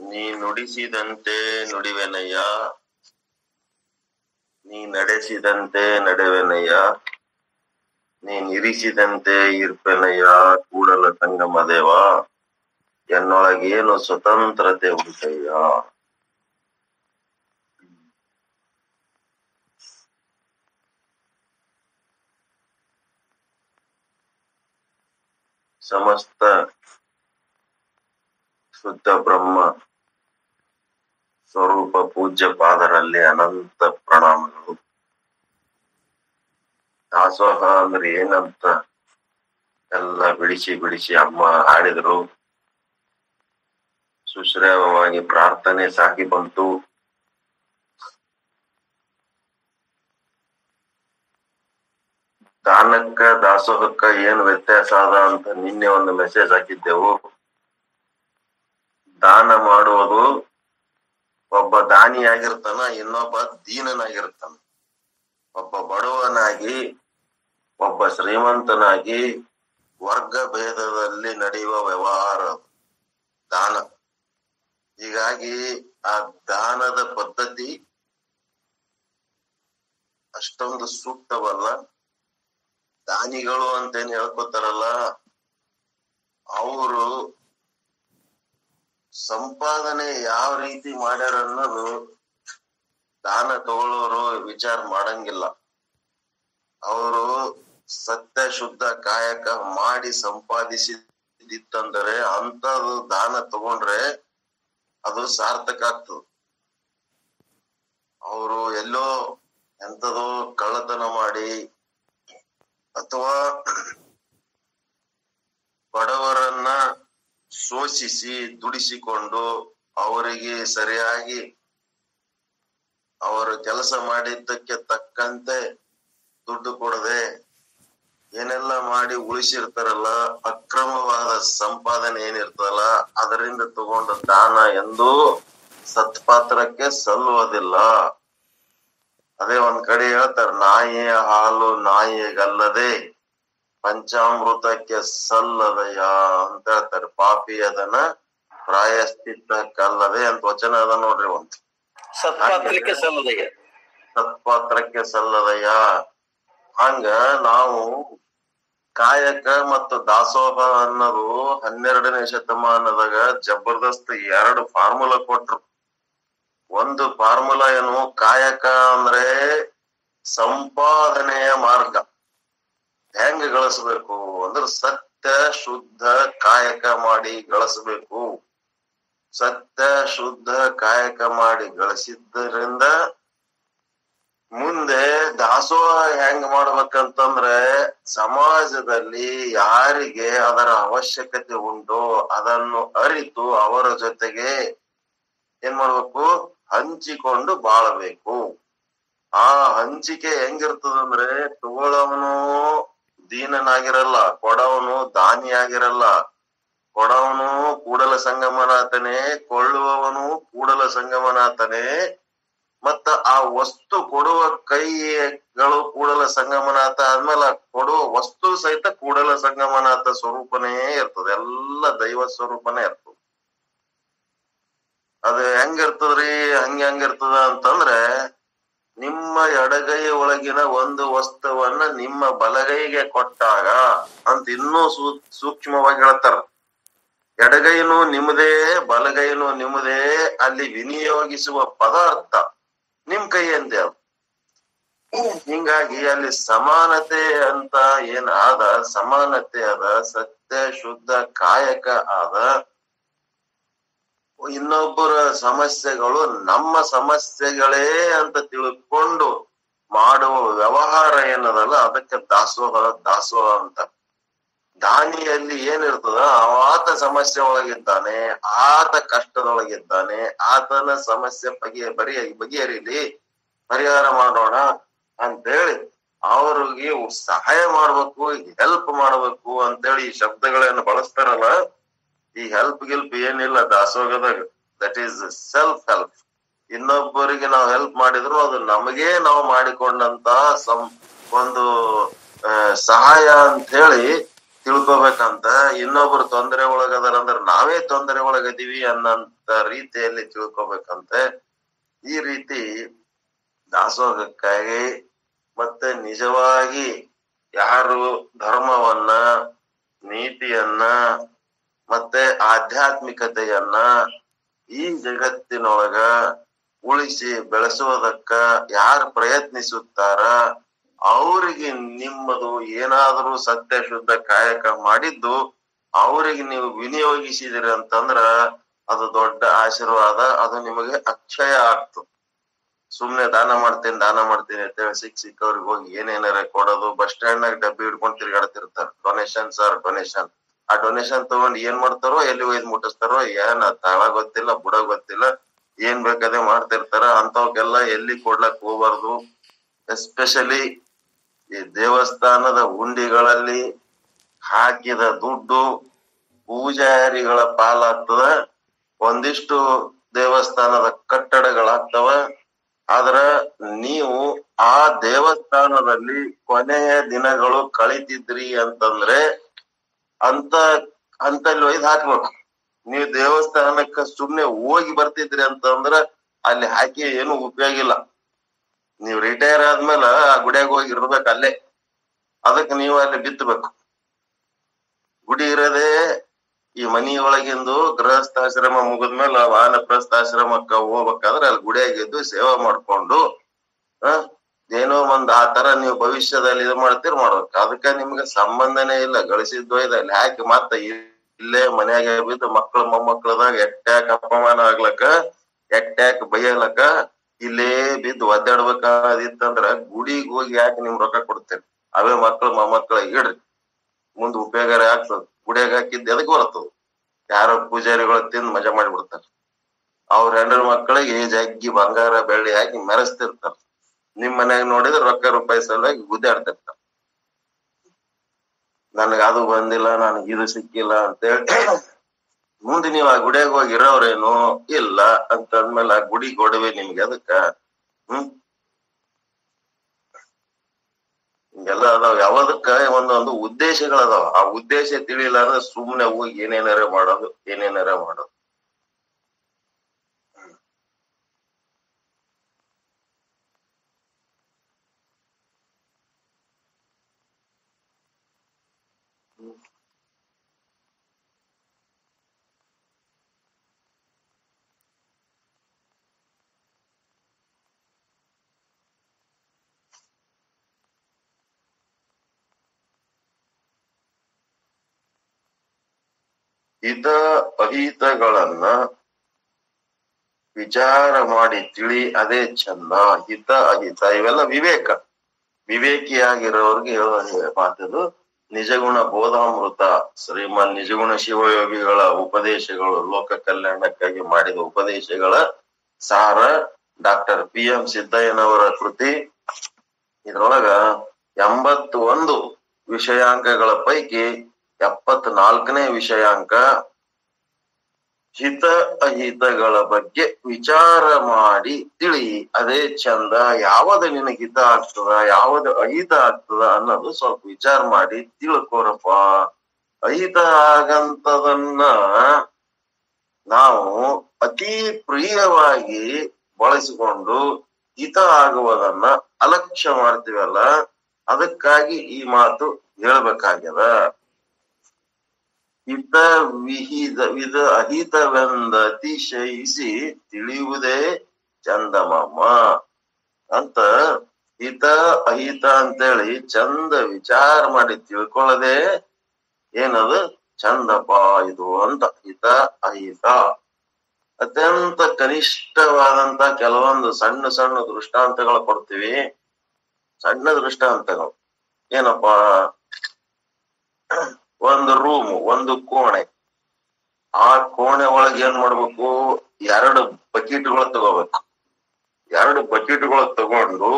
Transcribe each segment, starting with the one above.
ನೀ ನುಡಿಸಿದಂತೆ ನುಡಿವೆನಯ್ಯ ನೀ ನಡೆಸಿದಂತೆ ನಡೆವೆನಯ್ಯ ನೀ ನಿರಿಸಿದಂತೆ ಇರ್ಪೆನಯ್ಯ ಕೂಡಲ ಸಂಗಮ ದೇವ ಎನ್ನೊಳಗೇನು ಸ್ವತಂತ್ರತೆ ಉಂಟಯ್ಯ ಸಮಸ್ತ ಶುದ್ಧ ಬ್ರಹ್ಮ ಸ್ವರೂಪ ಪೂಜ್ಯ ಪಾದರಲ್ಲಿ ಅನಂತ ಪ್ರಣಾಮಗಳು ದಾಸೋಹ ಅಂದ್ರೆ ಏನಂತ ಎಲ್ಲ ಬಿಡಿಸಿ ಬಿಡಿಸಿ ಅಮ್ಮ ಹಾಡಿದ್ರು ಸುಶ್ರಾವವಾಗಿ ಪ್ರಾರ್ಥನೆ ಸಾಗಿ ಬಂತು ದಾನಕ್ಕ ದಾಸೋಹಕ್ಕ ಏನ್ ವ್ಯತ್ಯಾಸ ಅದ ಅಂತ ನಿನ್ನೆ ಒಂದು ಮೆಸೇಜ್ ಹಾಕಿದ್ದೆವು ದಾನ ಮಾಡುವುದು ಒಬ್ಬ ದಾನಿಯಾಗಿರ್ತಾನ ಇನ್ನೊಬ್ಬ ದೀನನಾಗಿರ್ತಾನ ಒಬ್ಬ ಬಡವನಾಗಿ ಒಬ್ಬ ಶ್ರೀಮಂತನಾಗಿ ವರ್ಗ ಭೇದದಲ್ಲಿ ನಡೆಯುವ ವ್ಯವಹಾರ ಅದು. ದಾನ ಹೀಗಾಗಿ ಆ ದಾನದ ಪದ್ಧತಿ ಅಷ್ಟೊಂದು ಸೂಕ್ತವಲ್ಲ ದಾನಿಗಳು ಅಂತೇನ್ ಹೇಳ್ಕೊತಾರಲ್ಲ ಅವರು ಸಂಪಾದನೆ ಯಾವ ರೀತಿ ಮಾಡ್ಯಾರ ಅನ್ನೋದು ದಾನ ತಗೊಳ್ಳೋರು ವಿಚಾರ ಮಾಡಂಗಿಲ್ಲ ಅವರು ಸತ್ಯ ಶುದ್ಧ ಕಾಯಕ ಮಾಡಿ ಸಂಪಾದಿಸಿದಿತ್ತಂದರೆ ಅಂತದು ದಾನ ತಗೊಂಡ್ರೆ ಅದು ಸಾರ್ಥಕ ಆಗ್ತದೆ ಅವರು ಎಲ್ಲೋ ಎಂತದೋ ಕಳ್ಳತನ ಮಾಡಿ ಅಥವಾ ಬಡವರನ್ನ ಶೋಷಿಸಿ ದುಡಿಸಿಕೊಂಡು ಅವರಿಗೆ ಸರಿಯಾಗಿ ಅವರು ಕೆಲಸ ಮಾಡಿದ್ದಕ್ಕೆ ತಕ್ಕಂತೆ ದುಡ್ಡು ಕೊಡದೆ ಏನೆಲ್ಲ ಮಾಡಿ ಉಳಿಸಿರ್ತಾರಲ್ಲ ಅಕ್ರಮವಾದ ಸಂಪಾದನೆ ಏನಿರ್ತದಲ್ಲ ಅದರಿಂದ ತಗೊಂಡ ದಾನ ಎಂದೂ ಸತ್ಪಾತ್ರಕ್ಕೆ ಸಲ್ಲುವುದಿಲ್ಲ ಅದೇ ಒಂದ್ ಕಡೆ ಹೇಳ್ತಾರೆ ನಾಯಿಯ ಹಾಲು ನಾಯಿಗಲ್ಲದೆ ಪಂಚಾಮೃತಕ್ಕೆ ಸಲ್ಲದಯ ಅಂತ ಹೇಳ್ತಾರೆ ಪಾಪಿ ಅದನ್ನ ಪ್ರಾಯಶ್ಚಿತ್ತಕ್ಕಲ್ಲದೆ ಅಂತ ವಚನ ಅದ ನೋಡ್ರಿ ಒಂದು ಸತ್ಪಾತ್ರಕ್ಕೆ ಸಲ್ಲದಯ್ಯ ಸತ್ಪಾತ್ರಕ್ಕೆ ಸಲ್ಲದಯ್ಯ ಹಂಗ ನಾವು ಕಾಯಕ ಮತ್ತು ದಾಸೋಹ ಅನ್ನೋದು ಹನ್ನೆರಡನೇ ಶತಮಾನದಾಗ ಜಬರ್ದಸ್ತ್ ಎರಡು ಫಾರ್ಮುಲಾ ಕೊಟ್ರು ಒಂದು ಫಾರ್ಮುಲಾ ಏನು ಕಾಯಕ ಅಂದ್ರೆ ಸಂಪಾದನೆಯ ಮಾರ್ಗ ಹೆಂಗ್ ಗಳಿಸ್ಬೇಕು ಅಂದ್ರೆ ಸತ್ಯ ಶುದ್ಧ ಕಾಯಕ ಮಾಡಿ ಗಳಿಸ್ಬೇಕು ಸತ್ಯ ಶುದ್ಧ ಕಾಯಕ ಮಾಡಿ ಗಳಿಸಿದ್ದರಿಂದ ಮುಂದೆ ದಾಸೋಹ ಹೆಂಗ್ ಮಾಡ್ಬೇಕಂತಂದ್ರೆ ಸಮಾಜದಲ್ಲಿ ಯಾರಿಗೆ ಅದರ ಅವಶ್ಯಕತೆ ಉಂಟು ಅದನ್ನು ಅರಿತು ಅವರ ಜೊತೆಗೆ ಏನ್ ಮಾಡ್ಬೇಕು ಹಂಚಿಕೊಂಡು ಬಾಳಬೇಕು ಆ ಹಂಚಿಕೆ ಹೆಂಗಿರ್ತದಂದ್ರೆ ತಗೊಳ್ಳವನು ದೀನನಾಗಿರಲ್ಲ ಕೊಡವನು ದಾನಿಯಾಗಿರಲ್ಲ ಕೊಡವನು ಕೂಡಲ ಸಂಗಮನಾಥನೇ ಕೊಳ್ಳುವವನು ಕೂಡಲ ಸಂಗಮನಾಥನೇ ಮತ್ತ ಆ ವಸ್ತು ಕೊಡುವ ಕೈಗಳು ಕೂಡಲ ಸಂಗಮನಾಥ ಆದ್ಮೇಲೆ ಕೊಡುವ ವಸ್ತು ಸಹಿತ ಕೂಡಲ ಸಂಗಮನಾಥ ಸ್ವರೂಪನೇ ಇರ್ತದೆ ಎಲ್ಲ ದೈವ ಸ್ವರೂಪನೇ ಇರ್ತದೆ ಅದು ಹೆಂಗಿರ್ತದ್ರಿ ಹಂಗ ಹೆಂಗಿರ್ತದ ಅಂತಂದ್ರೆ ನಿಮ್ಮ ಎಡಗೈ ಒಳಗಿನ ಒಂದು ವಸ್ತುವನ್ನ ನಿಮ್ಮ ಬಲಗೈಗೆ ಕೊಟ್ಟಾಗ ಅಂತ ಇನ್ನೂ ಸೂ ಸೂಕ್ಷ್ಮವಾಗಿ ಹೇಳ್ತಾರ ಎಡಗೈನು ನಿಮ್ಮದೇ ಬಲಗೈನು ನಿಮ್ಮದೇ ಅಲ್ಲಿ ವಿನಿಯೋಗಿಸುವ ಪದಾರ್ಥ ನಿಮ್ ಕೈಯಂತೆ ಅದು ಹಿಂಗಾಗಿ ಅಲ್ಲಿ ಸಮಾನತೆ ಅಂತ ಏನ್ ಆದ ಸಮಾನತೆ ಅದ ಸತ್ಯ ಶುದ್ಧ ಕಾಯಕ ಆದ ಇನ್ನೊಬ್ಬರ ಸಮಸ್ಯೆಗಳು ನಮ್ಮ ಸಮಸ್ಯೆಗಳೇ ಅಂತ ತಿಳ್ಕೊಂಡು ಮಾಡುವ ವ್ಯವಹಾರ ಏನದಲ್ಲ ಅದಕ್ಕೆ ದಾಸೋಹ ದಾಸೋಹ ಅಂತ ದಾನಿಯಲ್ಲಿ ಏನಿರ್ತದ ಆತ ಸಮಸ್ಯೆ ಒಳಗಿದ್ದಾನೆ ಆತ ಕಷ್ಟದೊಳಗಿದ್ದಾನೆ ಆತನ ಸಮಸ್ಯೆ ಬಗೆ ಬರಿ ಬಗೆಹರಿಲಿ ಪರಿಹಾರ ಮಾಡೋಣ ಅಂತೇಳಿ ಅವ್ರಿಗೆ ಸಹಾಯ ಮಾಡ್ಬೇಕು ಹೆಲ್ಪ್ ಮಾಡ್ಬೇಕು ಅಂತೇಳಿ ಈ ಶಬ್ದಗಳನ್ನ ಬಳಸ್ತಾರಲ್ಲ ಈ ಹೆಲ್ಪ್ ಗಿಲ್ಪ್ ಏನಿಲ್ಲ ದಾಸೋಗದಾಗ ದಟ್ ಈಸ್ ಸೆಲ್ಫ್ ಹೆಲ್ಪ್ ಇನ್ನೊಬ್ಬರಿಗೆ ನಾವು ಹೆಲ್ಪ್ ಮಾಡಿದ್ರು ಅದು ನಮಗೇ ನಾವು ಮಾಡಿಕೊಂಡಂತ ಸಂ ಒಂದು ಆ, ಸಹಾಯ ಅಂತ ಹೇಳಿ ತಿಳ್ಕೊಬೇಕಂತ ಇನ್ನೊಬ್ರು ತೊಂದರೆ ಒಳಗದಾರ ಅಂದ್ರ ನಾವೇ ತೊಂದರೆ ಒಳಗದೀವಿ ಅನ್ನಂತ ರೀತಿಯಲ್ಲಿ ತಿಳ್ಕೊಬೇಕಂತೆ ಈ ರೀತಿ ದಾಸೋಹಕ್ಕಾಗಿ ಮತ್ತೆ ನಿಜವಾಗಿ ಯಾರು ಧರ್ಮವನ್ನ ನೀತಿಯನ್ನ ಮತ್ತೆ ಆಧ್ಯಾತ್ಮಿಕತೆಯನ್ನ ಈ ಜಗತ್ತಿನೊಳಗ ಉಳಿಸಿ ಬೆಳೆಸುವುದಕ್ಕ ಯಾರು ಪ್ರಯತ್ನಿಸುತ್ತಾರ ಅವರಿಗೆ ನಿಮ್ಮದು ಏನಾದರೂ ಸತ್ಯ ಶುದ್ಧ ಕಾಯಕ ಮಾಡಿದ್ದು ಅವರಿಗೆ ನೀವು ವಿನಿಯೋಗಿಸಿದಿರಿ ಅಂತಂದ್ರ ಅದು ದೊಡ್ಡ ಆಶೀರ್ವಾದ ಅದು ನಿಮಗೆ ಅಕ್ಷಯ ಆಗ್ತದೆ ಸುಮ್ನೆ ದಾನ ಮಾಡ್ತೀನಿ ದಾನ ಮಾಡ್ತೀನಿ ಅಂತ ಹೇಳಿ ಸಿಕ್ ಸಿಕ್ಕವ್ರಿಗೆ ಹೋಗಿ ಏನೇನಾರ ಕೊಡೋದು ಬಸ್ ಸ್ಟ್ಯಾಂಡ್ ನಾಗ ಡಬ್ಬಿ ಹಿಡ್ಕೊಂಡು ತಿರ್ಗಾಡ್ತಿರ್ತಾರ ಡೊನೇಷನ್ ಸರ್ ಡೊನೇಷನ್ ಆ ಡೊನೇಷನ್ ತಗೊಂಡ್ ಏನ್ ಮಾಡ್ತಾರೋ ಎಲ್ಲಿ ಒಯ್ದು ಮುಟ್ಟಿಸ್ತಾರೋ ಏನ್ ಅದ್ ತಳ ಗೊತ್ತಿಲ್ಲ ಬುಡ ಗೊತ್ತಿಲ್ಲ ಏನ್ ಬೇಕಾದೆ ಮಾಡ್ತಿರ್ತಾರ ಅಂತವಕ್ಕೆಲ್ಲ ಎಲ್ಲಿ ಕೊಡ್ಲಕ್ ಹೋಗ್ಬಾರ್ದು ಎಸ್ಪೆಷಲಿ ಈ ದೇವಸ್ಥಾನದ ಹುಂಡಿಗಳಲ್ಲಿ ಹಾಕಿದ ದುಡ್ಡು ಪೂಜಾರಿಗಳ ಪಾಲಾಗ್ತದ ಒಂದಿಷ್ಟು ದೇವಸ್ಥಾನದ ಕಟ್ಟಡಗಳಾಗ್ತವ ಆದ್ರ ನೀವು ಆ ದೇವಸ್ಥಾನದಲ್ಲಿ ಕೊನೆಯ ದಿನಗಳು ಕಳಿತಿದ್ರಿ ಅಂತಂದ್ರೆ ಅಂತ ಅಂತಲ್ಲಿ ಒಯ್ದು ಹಾಕ್ಬೇಕು ನೀವು ದೇವಸ್ಥಾನಕ್ಕ ಸುಮ್ನೆ ಹೋಗಿ ಬರ್ತಿದ್ರಿ ಅಂತಂದ್ರ ಅಲ್ಲಿ ಹಾಕಿ ಏನು ಉಪಯೋಗ ಇಲ್ಲ ನೀವು ರಿಟೈರ್ ಆದ್ಮೇಲೆ ಆ ಗುಡಿಯಾಗ ಹೋಗಿ ಇರ್ಬೇಕು ಅಲ್ಲೇ ಅದಕ್ಕೆ ನೀವು ಅಲ್ಲಿ ಬಿತ್ತಬೇಕು ಗುಡಿ ಇರೋದೇ ಈ ಮನಿಯೊಳಗಿಂದು ಗೃಹಸ್ಥಾಶ್ರಮ ಮುಗಿದ್ಮೇಲೆ ವಾನಪ್ರಸ್ಥಾಶ್ರಮಕ್ಕ ಹೋಗ್ಬೇಕಾದ್ರೆ ಅಲ್ಲಿ ಗುಡಿಯಾಗಿದ್ದು ಸೇವೆ ಮಾಡ್ಕೊಂಡು ಆ ಏನೋ ಒಂದ್ ಆ ತರ ನೀವು ಭವಿಷ್ಯದಲ್ಲಿ ಇದು ಮಾಡ್ತೀರಿ ಮಾಡ್ಬೇಕು ಅದಕ್ಕ ನಿಮ್ಗೆ ಸಂಬಂಧನೇ ಇಲ್ಲ ಗಳಿಸಿದ್ದು ಇದೆ ಅಲ್ಲಿ ಹಾಕಿ ಮತ್ತ ಇಲ್ಲೇ ಮನ್ಯಾಗ ಬಿದ್ದು ಮಕ್ಳು ಮೊಮ್ಮಕ್ಳದಾಗ ಎಟ್ಟ್ಯಾಕ್ ಅಪಮಾನ ಆಗ್ಲಕ್ಕ ಎಟ್ಟ್ಯಾಕ್ ಬೈಯಲಕ್ಕ ಇಲ್ಲೇ ಬಿದ್ದು ಒದ್ದಾಡ್ಬೇಕಾದಿತ್ತಂದ್ರ ಗುಡಿಗೆ ಹೋಗಿ ಯಾಕೆ ನಿಮ್ ರೊಕ್ಕ ಕೊಡ್ತೇನೆ ಅವೇ ಮಕ್ಳು ಮೊಮ್ಮಕ್ಳ ಇಡ್ರಿ ಮುಂದ್ ಉಪಯೋಗ ಆಗ್ತದ ಗುಡಿಯಾಗ ಹಾಕಿದ್ ಎದಕ್ ಬರ್ತದ ಯಾರೋ ಪೂಜಾರಿಗಳು ತಿಂದ್ ಮಜಾ ಮಾಡಿಬಿಡ್ತಾರ ಅವ್ರ ಹೆಂಡ್ರ ಮಕ್ಕಳಿಗೆ ಜಗ್ಗಿ ಬಂಗಾರ ಬೆಳ್ಳಿ ಹಾಕಿ ಮೆರೆಸ್ತಿರ್ತಾರ ನಿಮ್ ಮನ್ಯಾಗ ನೋಡಿದ್ರೆ ರೊಕ್ಕ ರೂಪಾಯಿ ಸಲುವಾಗಿ ಗುದ್ದಾಡ್ತಿರ್ತಾರ ನನಗ ಅದು ಬಂದಿಲ್ಲ ನನಗೆ ಇದು ಸಿಕ್ಕಿಲ್ಲ ಅಂತೇಳಿ ಮುಂದೆ ನೀವು ಆ ಗುಡಿಯಾಗ ಹೋಗಿ ಇರೋರೇನು ಇಲ್ಲ ಅಂತ ಅಂದ್ಮೇಲೆ ಆ ಗುಡಿ ಗೊಡವೆ ನಿಮ್ಗೆ ಅದಕ್ಕ ಹ್ಮ್ ಹಿಂಗೆಲ್ಲ ಅದಾವ ಯಾವದಕ್ಕ ಒಂದೊಂದು ಉದ್ದೇಶಗಳದಾವ ಆ ಉದ್ದೇಶ ತಿಳಿಲಾರ್ದ ಸುಮ್ನೆ ಹೋಗಿ ಏನೇನಾರ ಮಾಡೋದು ಏನೇನಾರ ಮಾಡೋದು ಹಿತ ಅಹಿತಗಳನ್ನ ವಿಚಾರ ಮಾಡಿ ತಿಳಿ ಅದೇ ಚಂದ ಹಿತ ಅಹಿತ ಇವೆಲ್ಲ ವಿವೇಕ ವಿವೇಕಿಯಾಗಿರೋರ್ಗೆ ಹೇಳುವ ಮಾತದು ನಿಜಗುಣ ಬೋಧಾಮೃತ ಶ್ರೀಮನ್ ನಿಜಗುಣ ಶಿವಯೋಗಿಗಳ ಉಪದೇಶಗಳು ಲೋಕ ಕಲ್ಯಾಣಕ್ಕಾಗಿ ಮಾಡಿದ ಉಪದೇಶಗಳ ಸಾರ ಡಾಕ್ಟರ್ ಪಿ ಎಂ ಸಿದ್ದಯ್ಯನವರ ಕೃತಿ ಇದ್ರೊಳಗ ಎಂಬತ್ತು ಒಂದು ವಿಷಯಾಂಕಗಳ ಪೈಕಿ ಎಪ್ಪತ್ನಾಲ್ಕನೇ ವಿಷಯಾಂಕ ಹಿತ ಅಹಿತಗಳ ಬಗ್ಗೆ ವಿಚಾರ ಮಾಡಿ ತಿಳಿ ಅದೇ ಚಂದ ಯಾವದು ನಿನಗೆ ಹಿತ ಆಗ್ತದ ಯಾವದು ಅಹಿತ ಆಗ್ತದ ಅನ್ನೋದು ಸ್ವಲ್ಪ ವಿಚಾರ ಮಾಡಿ ತಿಳ್ಕೊರಪ್ಪ ಅಹಿತ ಆಗಂತದನ್ನ ನಾವು ಅತಿ ಪ್ರಿಯವಾಗಿ ಬಳಸಿಕೊಂಡು ಹಿತ ಆಗುವುದನ್ನ ಅಲಕ್ಷ್ಯ ಮಾಡ್ತೀವಲ್ಲ ಅದಕ್ಕಾಗಿ ಈ ಮಾತು ಹೇಳ್ಬೇಕಾಗ್ಯದ ಹಿತ ವಿಹಿತ ವಿಧ ಅಹಿತವೆಂದ ಅತಿಶಯಿಸಿ ತಿಳಿಯುವುದೇ ಚಂದಮಮ್ಮ ಅಂತ ಹಿತ ಅಹಿತ ಅಂತೇಳಿ ಚಂದ ವಿಚಾರ ಮಾಡಿ ತಿಳ್ಕೊಳ್ಳದೆ ಏನದು ಚಂದಪ್ಪ ಇದು ಅಂತ ಹಿತ ಅಹಿತ ಅತ್ಯಂತ ಕನಿಷ್ಠವಾದಂತ ಕೆಲವೊಂದು ಸಣ್ಣ ಸಣ್ಣ ದೃಷ್ಟಾಂತಗಳು ಕೊಡ್ತೀವಿ ಸಣ್ಣ ದೃಷ್ಟಾಂತಗಳು ಏನಪ್ಪಾ ಒಂದು ರೂಮ್ ಒಂದು ಕೋಣೆ ಆ ಕೋಣೆ ಒಳಗೆ ಏನ್ ಮಾಡ್ಬೇಕು ಎರಡು ಬಕೆಟ್ಗಳು ತಗೋಬೇಕು ಎರಡು ಬಕೆಟ್ಗಳು ತಗೊಂಡು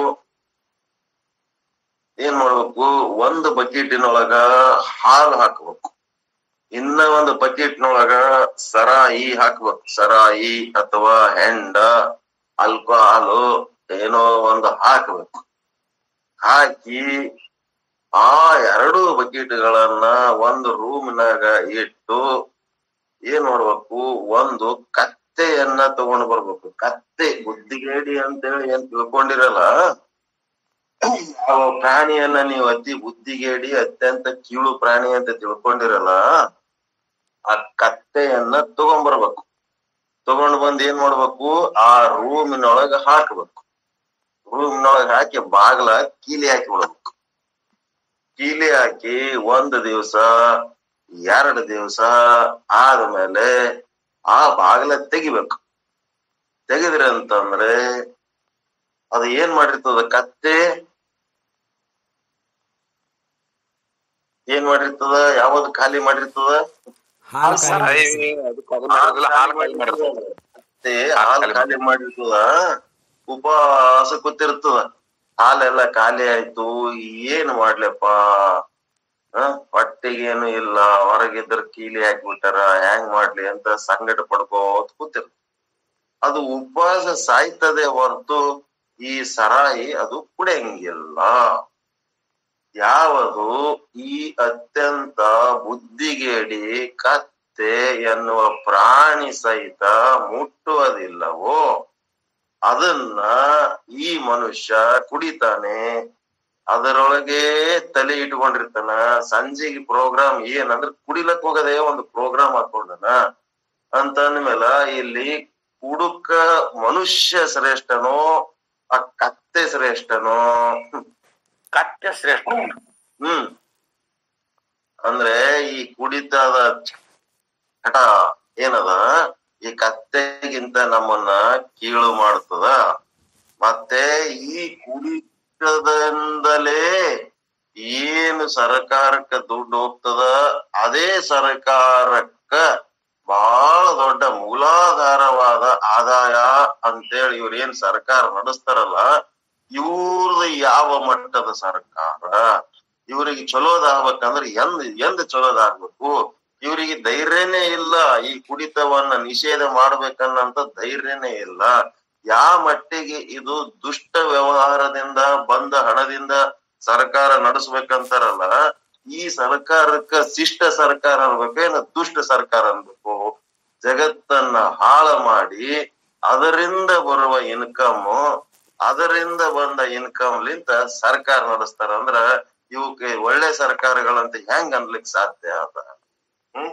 ಏನ್ ಮಾಡ್ಬೇಕು ಒಂದು ಬಕೆಟಿನೊಳಗ ಹಾಲು ಹಾಕ್ಬೇಕು ಇನ್ನ ಒಂದು ಬಕೆಟ್ನೊಳಗ ಸರಾಯಿ ಹಾಕ್ಬೇಕು ಸರಾಯಿ ಅಥವಾ ಹೆಂಡ ಆಲ್ಕೋಹಾಲು ಏನೋ ಒಂದು ಹಾಕ್ಬೇಕು ಹಾಕಿ ಆ ಎರಡು ಬಕೆಟ್ಗಳನ್ನ ಒಂದು ರೂಮ್ನಾಗ ಇಟ್ಟು ಏನ್ ಮಾಡ್ಬೇಕು ಒಂದು ಕತ್ತೆಯನ್ನ ತಗೊಂಡ್ ಬರ್ಬೇಕು ಕತ್ತೆ ಬುದ್ಧಿಗೇಡಿ ಅಂತೇಳಿ ಏನ್ ತಿಳ್ಕೊಂಡಿರಲ್ಲ ಯಾವ ಪ್ರಾಣಿಯನ್ನ ನೀವು ಅತಿ ಬುದ್ಧಿಗೇಡಿ ಅತ್ಯಂತ ಕೀಳು ಪ್ರಾಣಿ ಅಂತ ತಿಳ್ಕೊಂಡಿರಲ್ಲ ಆ ಕತ್ತೆಯನ್ನ ತಗೊಂಡ್ಬರ್ಬೇಕು ತಗೊಂಡ್ ಬಂದ್ ಏನ್ ಮಾಡ್ಬೇಕು ಆ ರೂಮಿನೊಳಗ ಹಾಕ್ಬೇಕು ರೂಮಿನೊಳಗ ಹಾಕಿ ಬಾಗ್ಲ ಕೀಲಿ ಹಾಕಿ ಬಿಡ್ಬೇಕು ಕೀಲಿ ಹಾಕಿ ಒಂದ್ ದಿವ್ಸ ಎರಡ್ ದಿವ್ಸ ಆದ್ಮೇಲೆ ಆ ಬಾಗ್ಲ ತೆಗಿಬೇಕು ತೆಗೆದ್ರಿ ಅಂತಂದ್ರೆ ಅದು ಏನ್ ಮಾಡಿರ್ತದ ಕತ್ತೆ ಏನ್ ಮಾಡಿರ್ತದ ಯಾವ್ದು ಖಾಲಿ ಮಾಡಿರ್ತದ ಹಾಲು ಖಾಲಿ ಸಾಯಿ ಅದಕ್ಕೆ ಅದು ಮಾಡೋದಿಲ್ಲ, ಹಾಲು ಖಾಲಿ ಮಾಡಿರ್ತದೆ. ಮತ್ತೆ ಹಾಲ್ ಖಾಲಿ ಮಾಡಿರ್ತದ ಉಪವಾಸ ಕೂತಿರ್ತದ ಹಾಲೆಲ್ಲ ಖಾಲಿ ಆಯ್ತು ಏನ್ ಮಾಡ್ಲಪ್ಪ ಹ ಹೊಟ್ಟೆಗೇನು ಇಲ್ಲ ಹೊರಗಿದ್ರ ಕೀಲಿ ಹಾಕ್ಬಿಟ್ಟಾರ ಹೆಂಗ್ ಮಾಡ್ಲಿ ಅಂತ ಸಂಕಟ ಪಡ್ಕೋತ್ ಕೂತಿರ್ ಅದು ಉಪವಾಸ ಸಾಯ್ತದೆ ಹೊರತು ಈ ಸರಾಯಿ ಅದು ಕುಡಿಯಂಗಿಲ್ಲ ಯಾವುದು ಈ ಅತ್ಯಂತ ಬುದ್ಧಿಗೇಡಿ ಕತ್ತೆ ಎನ್ನುವ ಪ್ರಾಣಿ ಸಹಿತ ಮುಟ್ಟುವುದಿಲ್ಲವೋ ಅದನ್ನ ಈ ಮನುಷ್ಯ ಕುಡಿತಾನೆ ಅದರೊಳಗೆ ತಲೆ ಇಟ್ಕೊಂಡಿರ್ತಾನ ಸಂಜೆಗೆ ಪ್ರೋಗ್ರಾಮ್ ಏನಂದ್ರೆ ಕುಡಿಲಕ್ ಹೋಗದೆ ಒಂದು ಪ್ರೋಗ್ರಾಮ್ ಹಾಕೊಂಡನ ಅಂತ ಅಂದ್ಮೇಲೆ ಇಲ್ಲಿ ಕುಡುಕ ಮನುಷ್ಯ ಶ್ರೇಷ್ಠನೋ ಆ ಕತ್ತೆ ಶ್ರೇಷ್ಠನೋ ಕತ್ತೆ ಶ್ರೇಷ್ಠ ಹ್ಮ್ ಅಂದ್ರೆ ಈ ಕುಡಿತದ ಹಠ ಏನದ ಈ ಕತ್ತೆಗಿಂತ ನಮ್ಮನ್ನ ಕೀಳು ಮಾಡ್ತದ ಮತ್ತೆ ಈ ಕುಡಿತದಿಂದಲೇ ಏನು ಸರ್ಕಾರಕ್ಕ ದುಡ್ಡು ಹೋಗ್ತದ ಅದೇ ಸರ್ಕಾರಕ್ಕ ಬಹಳ ದೊಡ್ಡ ಮೂಲಾಧಾರವಾದ ಆದಾಯ ಅಂತೇಳಿ ಇವ್ರ ಏನ್ ಸರ್ಕಾರ ನಡೆಸ್ತಾರಲ್ಲ ಇವ್ರದ್ದು ಯಾವ ಮಟ್ಟದ ಸರ್ಕಾರ ಇವರಿಗೆ ಚಲೋದಾಗ್ಬೇಕಂದ್ರೆ ಎಂದ್ ಎಂದ್ ಚಲೋದಾಗ್ಬೇಕು ಇವರಿಗೆ ಧೈರ್ಯನೇ ಇಲ್ಲ ಈ ಕುಡಿತವನ್ನ ನಿಷೇಧ ಮಾಡ್ಬೇಕನ್ನಂತ ಧೈರ್ಯನೇ ಇಲ್ಲ ಯಾವ ಮಟ್ಟಿಗೆ ಇದು ದುಷ್ಟ ವ್ಯವಹಾರದಿಂದ ಬಂದ ಹಣದಿಂದ ಸರ್ಕಾರ ನಡೆಸ್ಬೇಕಂತಾರಲ್ಲ ಈ ಸರ್ಕಾರಕ್ಕ ಶಿಷ್ಟ ಸರ್ಕಾರ ಅನ್ಬೇಕೇನು ದುಷ್ಟ ಸರ್ಕಾರ ಅನ್ಬೇಕು ಜಗತ್ತನ್ನ ಹಾಳ ಮಾಡಿ ಅದರಿಂದ ಬರುವ ಇನ್ಕಮ್ ಅದರಿಂದ ಬಂದ ಇನ್ಕಮ್ ಲಿಂತ ಸರ್ಕಾರ ನಡೆಸ್ತಾರ ಅಂದ್ರ ಇವಕ್ಕೆ ಒಳ್ಳೆ ಸರ್ಕಾರಗಳಂತ ಹೆಂಗ್ ಅನ್ಲಿಕ್ ಸಾಧ್ಯ ಅದ ಹ್ಮ್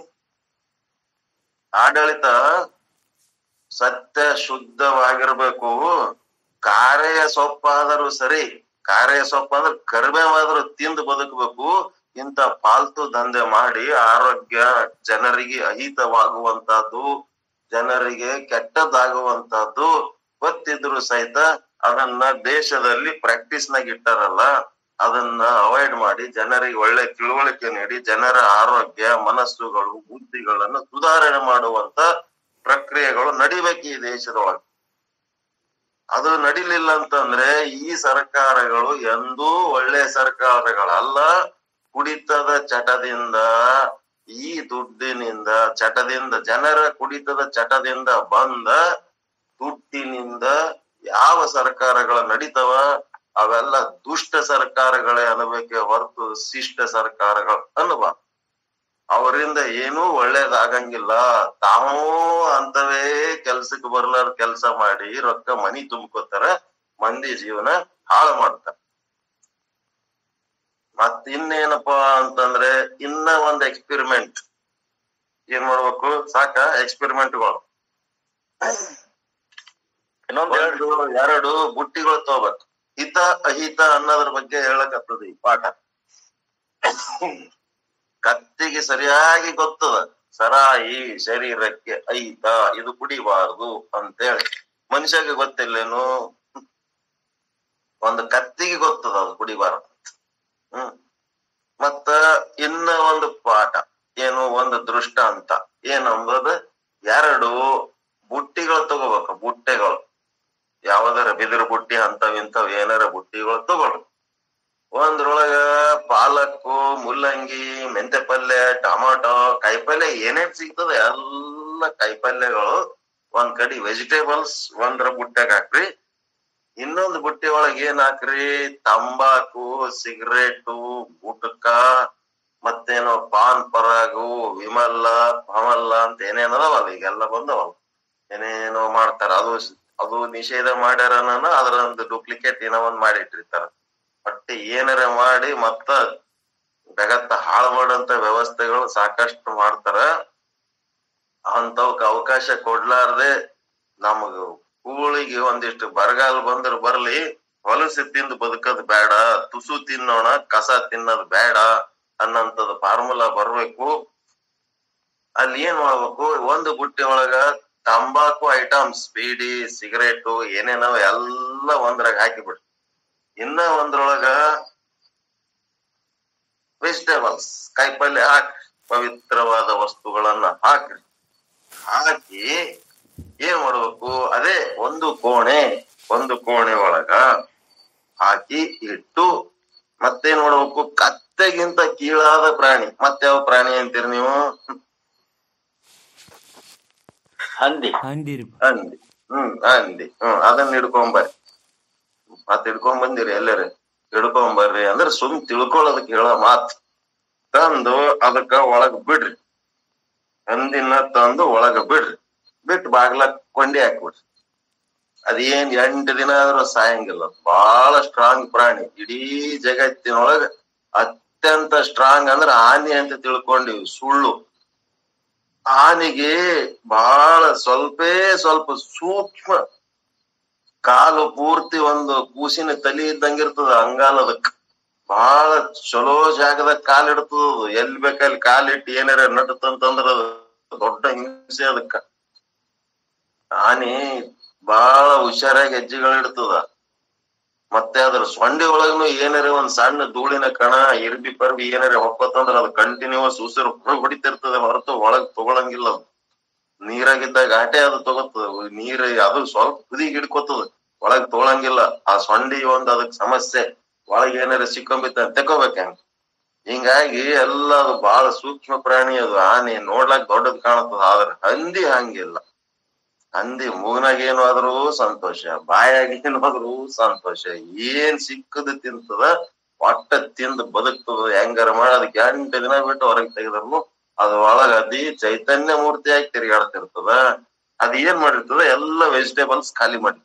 ಆಡಳಿತ ಸತ್ಯ ಶುದ್ಧವಾಗಿರ್ಬೇಕು ಕಾರ್ಯ ಸೊಪ್ಪಾದರೂ ಸರಿ ಕಾರ್ಯ ಸೊಪ್ಪ ಅಂದ್ರೆ ಕರಿಬೇವಾದ್ರೂ ತಿಂದು ಬದುಕಬೇಕು ಇಂತ ಪಾಲ್ತು ದಂಧೆ ಮಾಡಿ ಆರೋಗ್ಯ ಜನರಿಗೆ ಅಹಿತವಾಗುವಂತಹದ್ದು ಜನರಿಗೆ ಕೆಟ್ಟದಾಗುವಂತಹದ್ದು ಗೊತ್ತಿದ್ರು ಸಹಿತ ಅದನ್ನ ದೇಶದಲ್ಲಿ ಪ್ರಾಕ್ಟೀಸ್ ನಾಗ ಇಟ್ಟಾರಲ್ಲ ಅದನ್ನ ಅವಾಯ್ಡ್ ಮಾಡಿ ಜನರಿಗೆ ಒಳ್ಳೆ ತಿಳುವಳಿಕೆ ನೀಡಿ ಜನರ ಆರೋಗ್ಯ ಮನಸ್ಸುಗಳು ಬುದ್ಧಿಗಳನ್ನು ಸುಧಾರಣೆ ಮಾಡುವಂತ ಪ್ರಕ್ರಿಯೆಗಳು ನಡಿಬೇಕು ಈ ದೇಶದೊಳಗೆ ಅದು ನಡಿಲಿಲ್ಲ ಅಂತಂದ್ರೆ ಈ ಸರ್ಕಾರಗಳು ಎಂದೂ ಒಳ್ಳೆ ಸರ್ಕಾರಗಳಲ್ಲ ಕುಡಿತದ ಚಟದಿಂದ ಈ ದುಡ್ಡಿನಿಂದ ಚಟದಿಂದ ಜನರ ಕುಡಿತದ ಚಟದಿಂದ ಬಂದ ದುಡ್ಡಿನಿಂದ ಯಾವ ಸರ್ಕಾರಗಳು ನಡೀತವ ಅವೆಲ್ಲ ದುಷ್ಟ ಸರ್ಕಾರಗಳೇ ಅನ್ನಬೇಕೆ ಹೊರತು ಶಿಷ್ಟ ಸರ್ಕಾರಗಳು ಅನ್ನಬಾರ್ದು ಅವರಿಂದ ಏನೂ ಒಳ್ಳೇದಾಗಂಗಿಲ್ಲ ತಾವೂ ಅಂತವೇ ಕೆಲ್ಸಕ್ಕೆ ಬರ್ಲಾರ ಕೆಲಸ ಮಾಡಿ ರೊಕ್ಕ ಮನಿ ತುಂಬ್ಕೋತಾರ ಮಂದಿ ಜೀವನ ಹಾಳು ಮಾಡ್ತಾರ ಮತ್ ಇನ್ನೇನಪ್ಪಾ ಅಂತಂದ್ರೆ ಇನ್ನ ಒಂದ್ ಎಕ್ಸ್ಪೆರಿಮೆಂಟ್ ಏನ್ ಮಾಡ್ಬೇಕು ಸಾಕ ಎಕ್ಸ್ಪೆರಿಮೆಂಟ್ಗಳು ಇನ್ನೊಂದ್ ಹೇಳ್ರಿ ಒಂದು ಎರಡು ಬುಟ್ಟಿಗಳು ತಗೋಬೇಕು ಹಿತ ಅಹಿತ ಅನ್ನೋದ್ರ ಬಗ್ಗೆ ಹೇಳಕತ್ತದ ಈ ಪಾಠ ಕತ್ತಿಗೆ ಸರಿಯಾಗಿ ಗೊತ್ತದ ಸರಾಯಿ ಶರೀರಕ್ಕೆ ಅಹಿತ ಇದು ಕುಡಿಬಾರ್ದು ಅಂತೇಳಿ ಮನುಷ್ಯಗೆ ಗೊತ್ತಿಲ್ಲೇನು ಒಂದು ಕತ್ತಿಗೆ ಗೊತ್ತದ ಅದು ಕುಡಿಬಾರ್ದು ಹ್ಮ್ ಮತ್ತ ಇನ್ನ ಒಂದು ಪಾಠ ಏನು ಒಂದು ದೃಷ್ಟ ಅಂತ ಏನಂಬುದು ಎರಡು ಬುಟ್ಟಿಗಳು ತಗೋಬೇಕು ಬುಟ್ಟೆಗಳು ಯಾವ್ದಾರ ಬಿದಿರು ಬುಟ್ಟಿ ಅಂತವ್ ಇಂಥವ್ ಏನಾರ ಬುಟ್ಟಿಗಳು ತಗೊಳ್ರಿ ಒಂದ್ರೊಳಗ ಪಾಲಕ್ಕು ಮುಲ್ಲಂಗಿ ಮೆಂತೆ ಪಲ್ಯ ಟೊಮಾಟೊ ಕಾಯಿಪಲ್ಯ ಏನೇನ್ ಸಿಗ್ತದೆ ಎಲ್ಲ ಕಾಯಿಪಲ್ಯಗಳು ಒಂದ್ ಕಡೆ ವೆಜಿಟೇಬಲ್ಸ್ ಒಂದ್ರ ಬುಟ್ಟ್ಯಾಗ ಹಾಕ್ರಿ ಇನ್ನೊಂದು ಬುಟ್ಟಿ ಒಳಗೆ ಏನ್ ಹಾಕ್ರಿ ತಂಬಾಕು ಸಿಗರೇಟು ಗುಟ್ಕ ಮತ್ತೇನೋ ಪಾನ್ ಪರಾಗು ವಿಮಲ್ಲ ಪಮಲ್ಲ ಅಂತ ಏನೇನ್ ಅದಾವಲ್ಲ ಈಗೆಲ್ಲ ಬಂದವಲ್ಲ ಏನೇನೋ ಮಾಡ್ತಾರ ಅದು ಅದು ನಿಷೇಧ ಮಾಡ್ಯಾರ ಅದರ ಒಂದು ಡೂಪ್ಲಿಕೇಟ್ ಏನೋ ಒಂದ್ ಮಾಡಿಟ್ಟಿರ್ತಾರ ಬಟ್ ಏನಾರ ಮಾಡಿ ಮತ್ತ ಜಗತ್ತ ಹಾಳು ಮಾಡಂತ ವ್ಯವಸ್ಥೆಗಳು ಸಾಕಷ್ಟು ಮಾಡ್ತಾರ ಅಂತವಕ್ ಅವಕಾಶ ಕೊಡ್ಲಾರ್ದೆ ನಮಗ ಕೂಳಿಗೆ ಒಂದಿಷ್ಟು ಬರಗಾಲ ಬಂದ್ರ ಬರ್ಲಿ ಹೊಲಸು ತಿಂದು ಬದುಕದ್ ಬೇಡ ತುಸು ತಿನ್ನೋಣ ಕಸ ತಿನ್ನೋದ್ ಬೇಡ ಅನ್ನಂತದ್ ಫಾರ್ಮುಲಾ ಬರ್ಬೇಕು ಅಲ್ಲಿ ಏನ್ ಮಾಡ್ಬೇಕು ಒಂದು ಬುಟ್ಟಿ ಒಳಗ ತಂಬಾಕು ಐಟಮ್ಸ್ ಬೀಡಿ ಸಿಗರೇಟು ಏನೇನವ ಎಲ್ಲ ಒಂದ್ರಾಗ ಹಾಕಿಬಿಡ್ರಿ ಇನ್ನ ಒಂದ್ರೊಳಗ ವೆಜಿಟೇಬಲ್ಸ್ ಕಾಯಿಪಲ್ಯ ಹಾಕ್ರಿ ಪವಿತ್ರವಾದ ವಸ್ತುಗಳನ್ನ ಹಾಕ್ರಿ ಹಾಕಿ ಏನ್ ಮಾಡ್ಬೇಕು ಅದೇ ಒಂದು ಕೋಣೆ ಒಂದು ಕೋಣೆ ಒಳಗ ಹಾಕಿ ಇಟ್ಟು ಮತ್ತೇನ್ ಮಾಡ್ಬೇಕು ಕತ್ತೆಗಿಂತ ಕೀಳಾದ ಪ್ರಾಣಿ ಮತ್ತೆ ಯಾವ ಪ್ರಾಣಿ ಅಂತೀರಿ ನೀವು ಹಂದಿ ಹಂದಿರಿ ಹಂದಿ ಹ್ಮ್ ಹಂದಿ ಹ್ಮ್ ಅದನ್ನ ಹಿಡ್ಕೊಂಬರ್ರಿ ಮತ್ ಹಿಡ್ಕೊಂಡ್ ಬಂದಿರಿ ಎಲ್ಲರೂ ಹಿಡ್ಕೊಂಬರ್ರಿ ಅಂದ್ರ ಸುಮ್ ತಿಳ್ಕೊಳ್ಳೋದಕ್ ಹೇಳೋ ಮಾತ್ ತಂದು ಅದಕ್ಕ ಒಳಗ್ ಬಿಡ್ರಿ ಹಂದಿನ ತಂದು ಒಳಗ ಬಿಡ್ರಿ ಬಿಟ್ಟು ಬಾಗ್ಲ ಕೊಂಡಿ ಹಾಕ್ಬಿಡ್ರಿ ಅದೇನ್ ಎಂಟು ದಿನ ಆದ್ರೂ ಸಾಯಂಗಿಲ್ಲ ಬಹಳ ಸ್ಟ್ರಾಂಗ್ ಪ್ರಾಣಿ ಇಡೀ ಜಗತ್ತಿನೊಳಗ ಅತ್ಯಂತ ಸ್ಟ್ರಾಂಗ್ ಅಂದ್ರ ಆನೆ ಅಂತ ತಿಳ್ಕೊಂಡಿವಿ ಸುಳ್ಳು ಆನೆಗೆ ಬಹಳ ಸ್ವಲ್ಪೇ ಸ್ವಲ್ಪ ಸೂಕ್ಷ್ಮ ಕಾಲು ಪೂರ್ತಿ ಒಂದು ಕೂಸಿನ ತಲಿ ಇದ್ದಂಗಿರ್ತದ ಅಂಗಾಲ ಅದಕ್ಕ ಬಹಳ ಚಲೋ ಜಾಗದಾಗ ಕಾಲಿಡ್ತದ ಅದು. ಎಲ್ಲಿ ಬೇಕಲ್ಲಿ ಕಾಲಿಟ್ಟು ಏನಾರ ನಟತಂತಂದ್ರ ಅದು ದೊಡ್ಡ ಹಿಂಸೆ ಅದಕ್ಕ ಆನೆ ಬಹಳ ಹುಷಾರಾಗಿ ಹೆಜ್ಜೆಗಳಿಡ್ತದ ಮತ್ತೆ ಅದ್ರ ಸೊಂಡಿ ಒಳಗನು ಏನಾರ ಒಂದ್ ಸಣ್ಣ ಧೂಳಿನ ಕಣ ಇರ್ಬಿ ಪರ್ಬಿ ಏನಾರ ಹೊಕ್ಕತ್ತಂದ್ರ ಅದು ಕಂಟಿನ್ಯೂಸ್ ಉಸಿರು ಹೊರಗ್ ಹೊಡಿತಿರ್ತದೆ ಹೊರತು ಒಳಗ್ ತಗೊಳಂಗಿಲ್ಲ ಅದು ನೀರಾಗಿದ್ದಾಗ ಆಟೆ ಅದು ತಗೋತದ ನೀರ್ ಅದು ಸ್ವಲ್ಪ ಕುದಿಗೆ ಹಿಡ್ಕೋತದ ಒಳಗ್ ತಗೊಳಂಗಿಲ್ಲ ಆ ಸೊಂಡಿ ಒಂದ್ ಅದಕ್ ಸಮಸ್ಯೆ ಒಳಗ್ ಏನಾರ ಸಿಕ್ಕೊಂಬಿತ್ತ ತೆಕೋಬೇಕ ಹೆಂಗ ಹಿಂಗಾಗಿ ಎಲ್ಲ ಅದು ಬಹಳ ಸೂಕ್ಷ್ಮ ಪ್ರಾಣಿ ಅದು ಆನೆ ನೋಡ್ಲಾಕ್ ದೊಡ್ಡದ್ ಕಾಣತದ ಆದ್ರ ಹಂದಿ ಹಂಗಿಲ್ಲ ಹಂದಿ ಮೂಗ್ನಾಗ ಏನು ಆದ್ರೂ ಸಂತೋಷ ಬಾಯಾಗ ಏನು ಆದ್ರೂ ಸಂತೋಷ ಏನ್ ಸಿಕ್ಕದ ತಿಂತದ ಒಟ್ಟ ತಿಂದು ಬದುಕ್ತದ ಹೆಂಗಾರ ಮಾಡಿ ಅದಕ್ಕೆ ಎಂಟು ದಿನ ಬಿಟ್ಟು ಹೊರಗೆ ತೆಗೆದ್ರು ಅದ ಒಳಗ ಅದಿ ಚೈತನ್ಯ ಮೂರ್ತಿಯಾಗಿ ತಿರುಗಾಡ್ತಿರ್ತದ ಅದ್ ಏನ್ ಮಾಡಿರ್ತದ ಎಲ್ಲ ವೆಜಿಟೇಬಲ್ಸ್ ಖಾಲಿ ಮಾಡಿರ್ತದ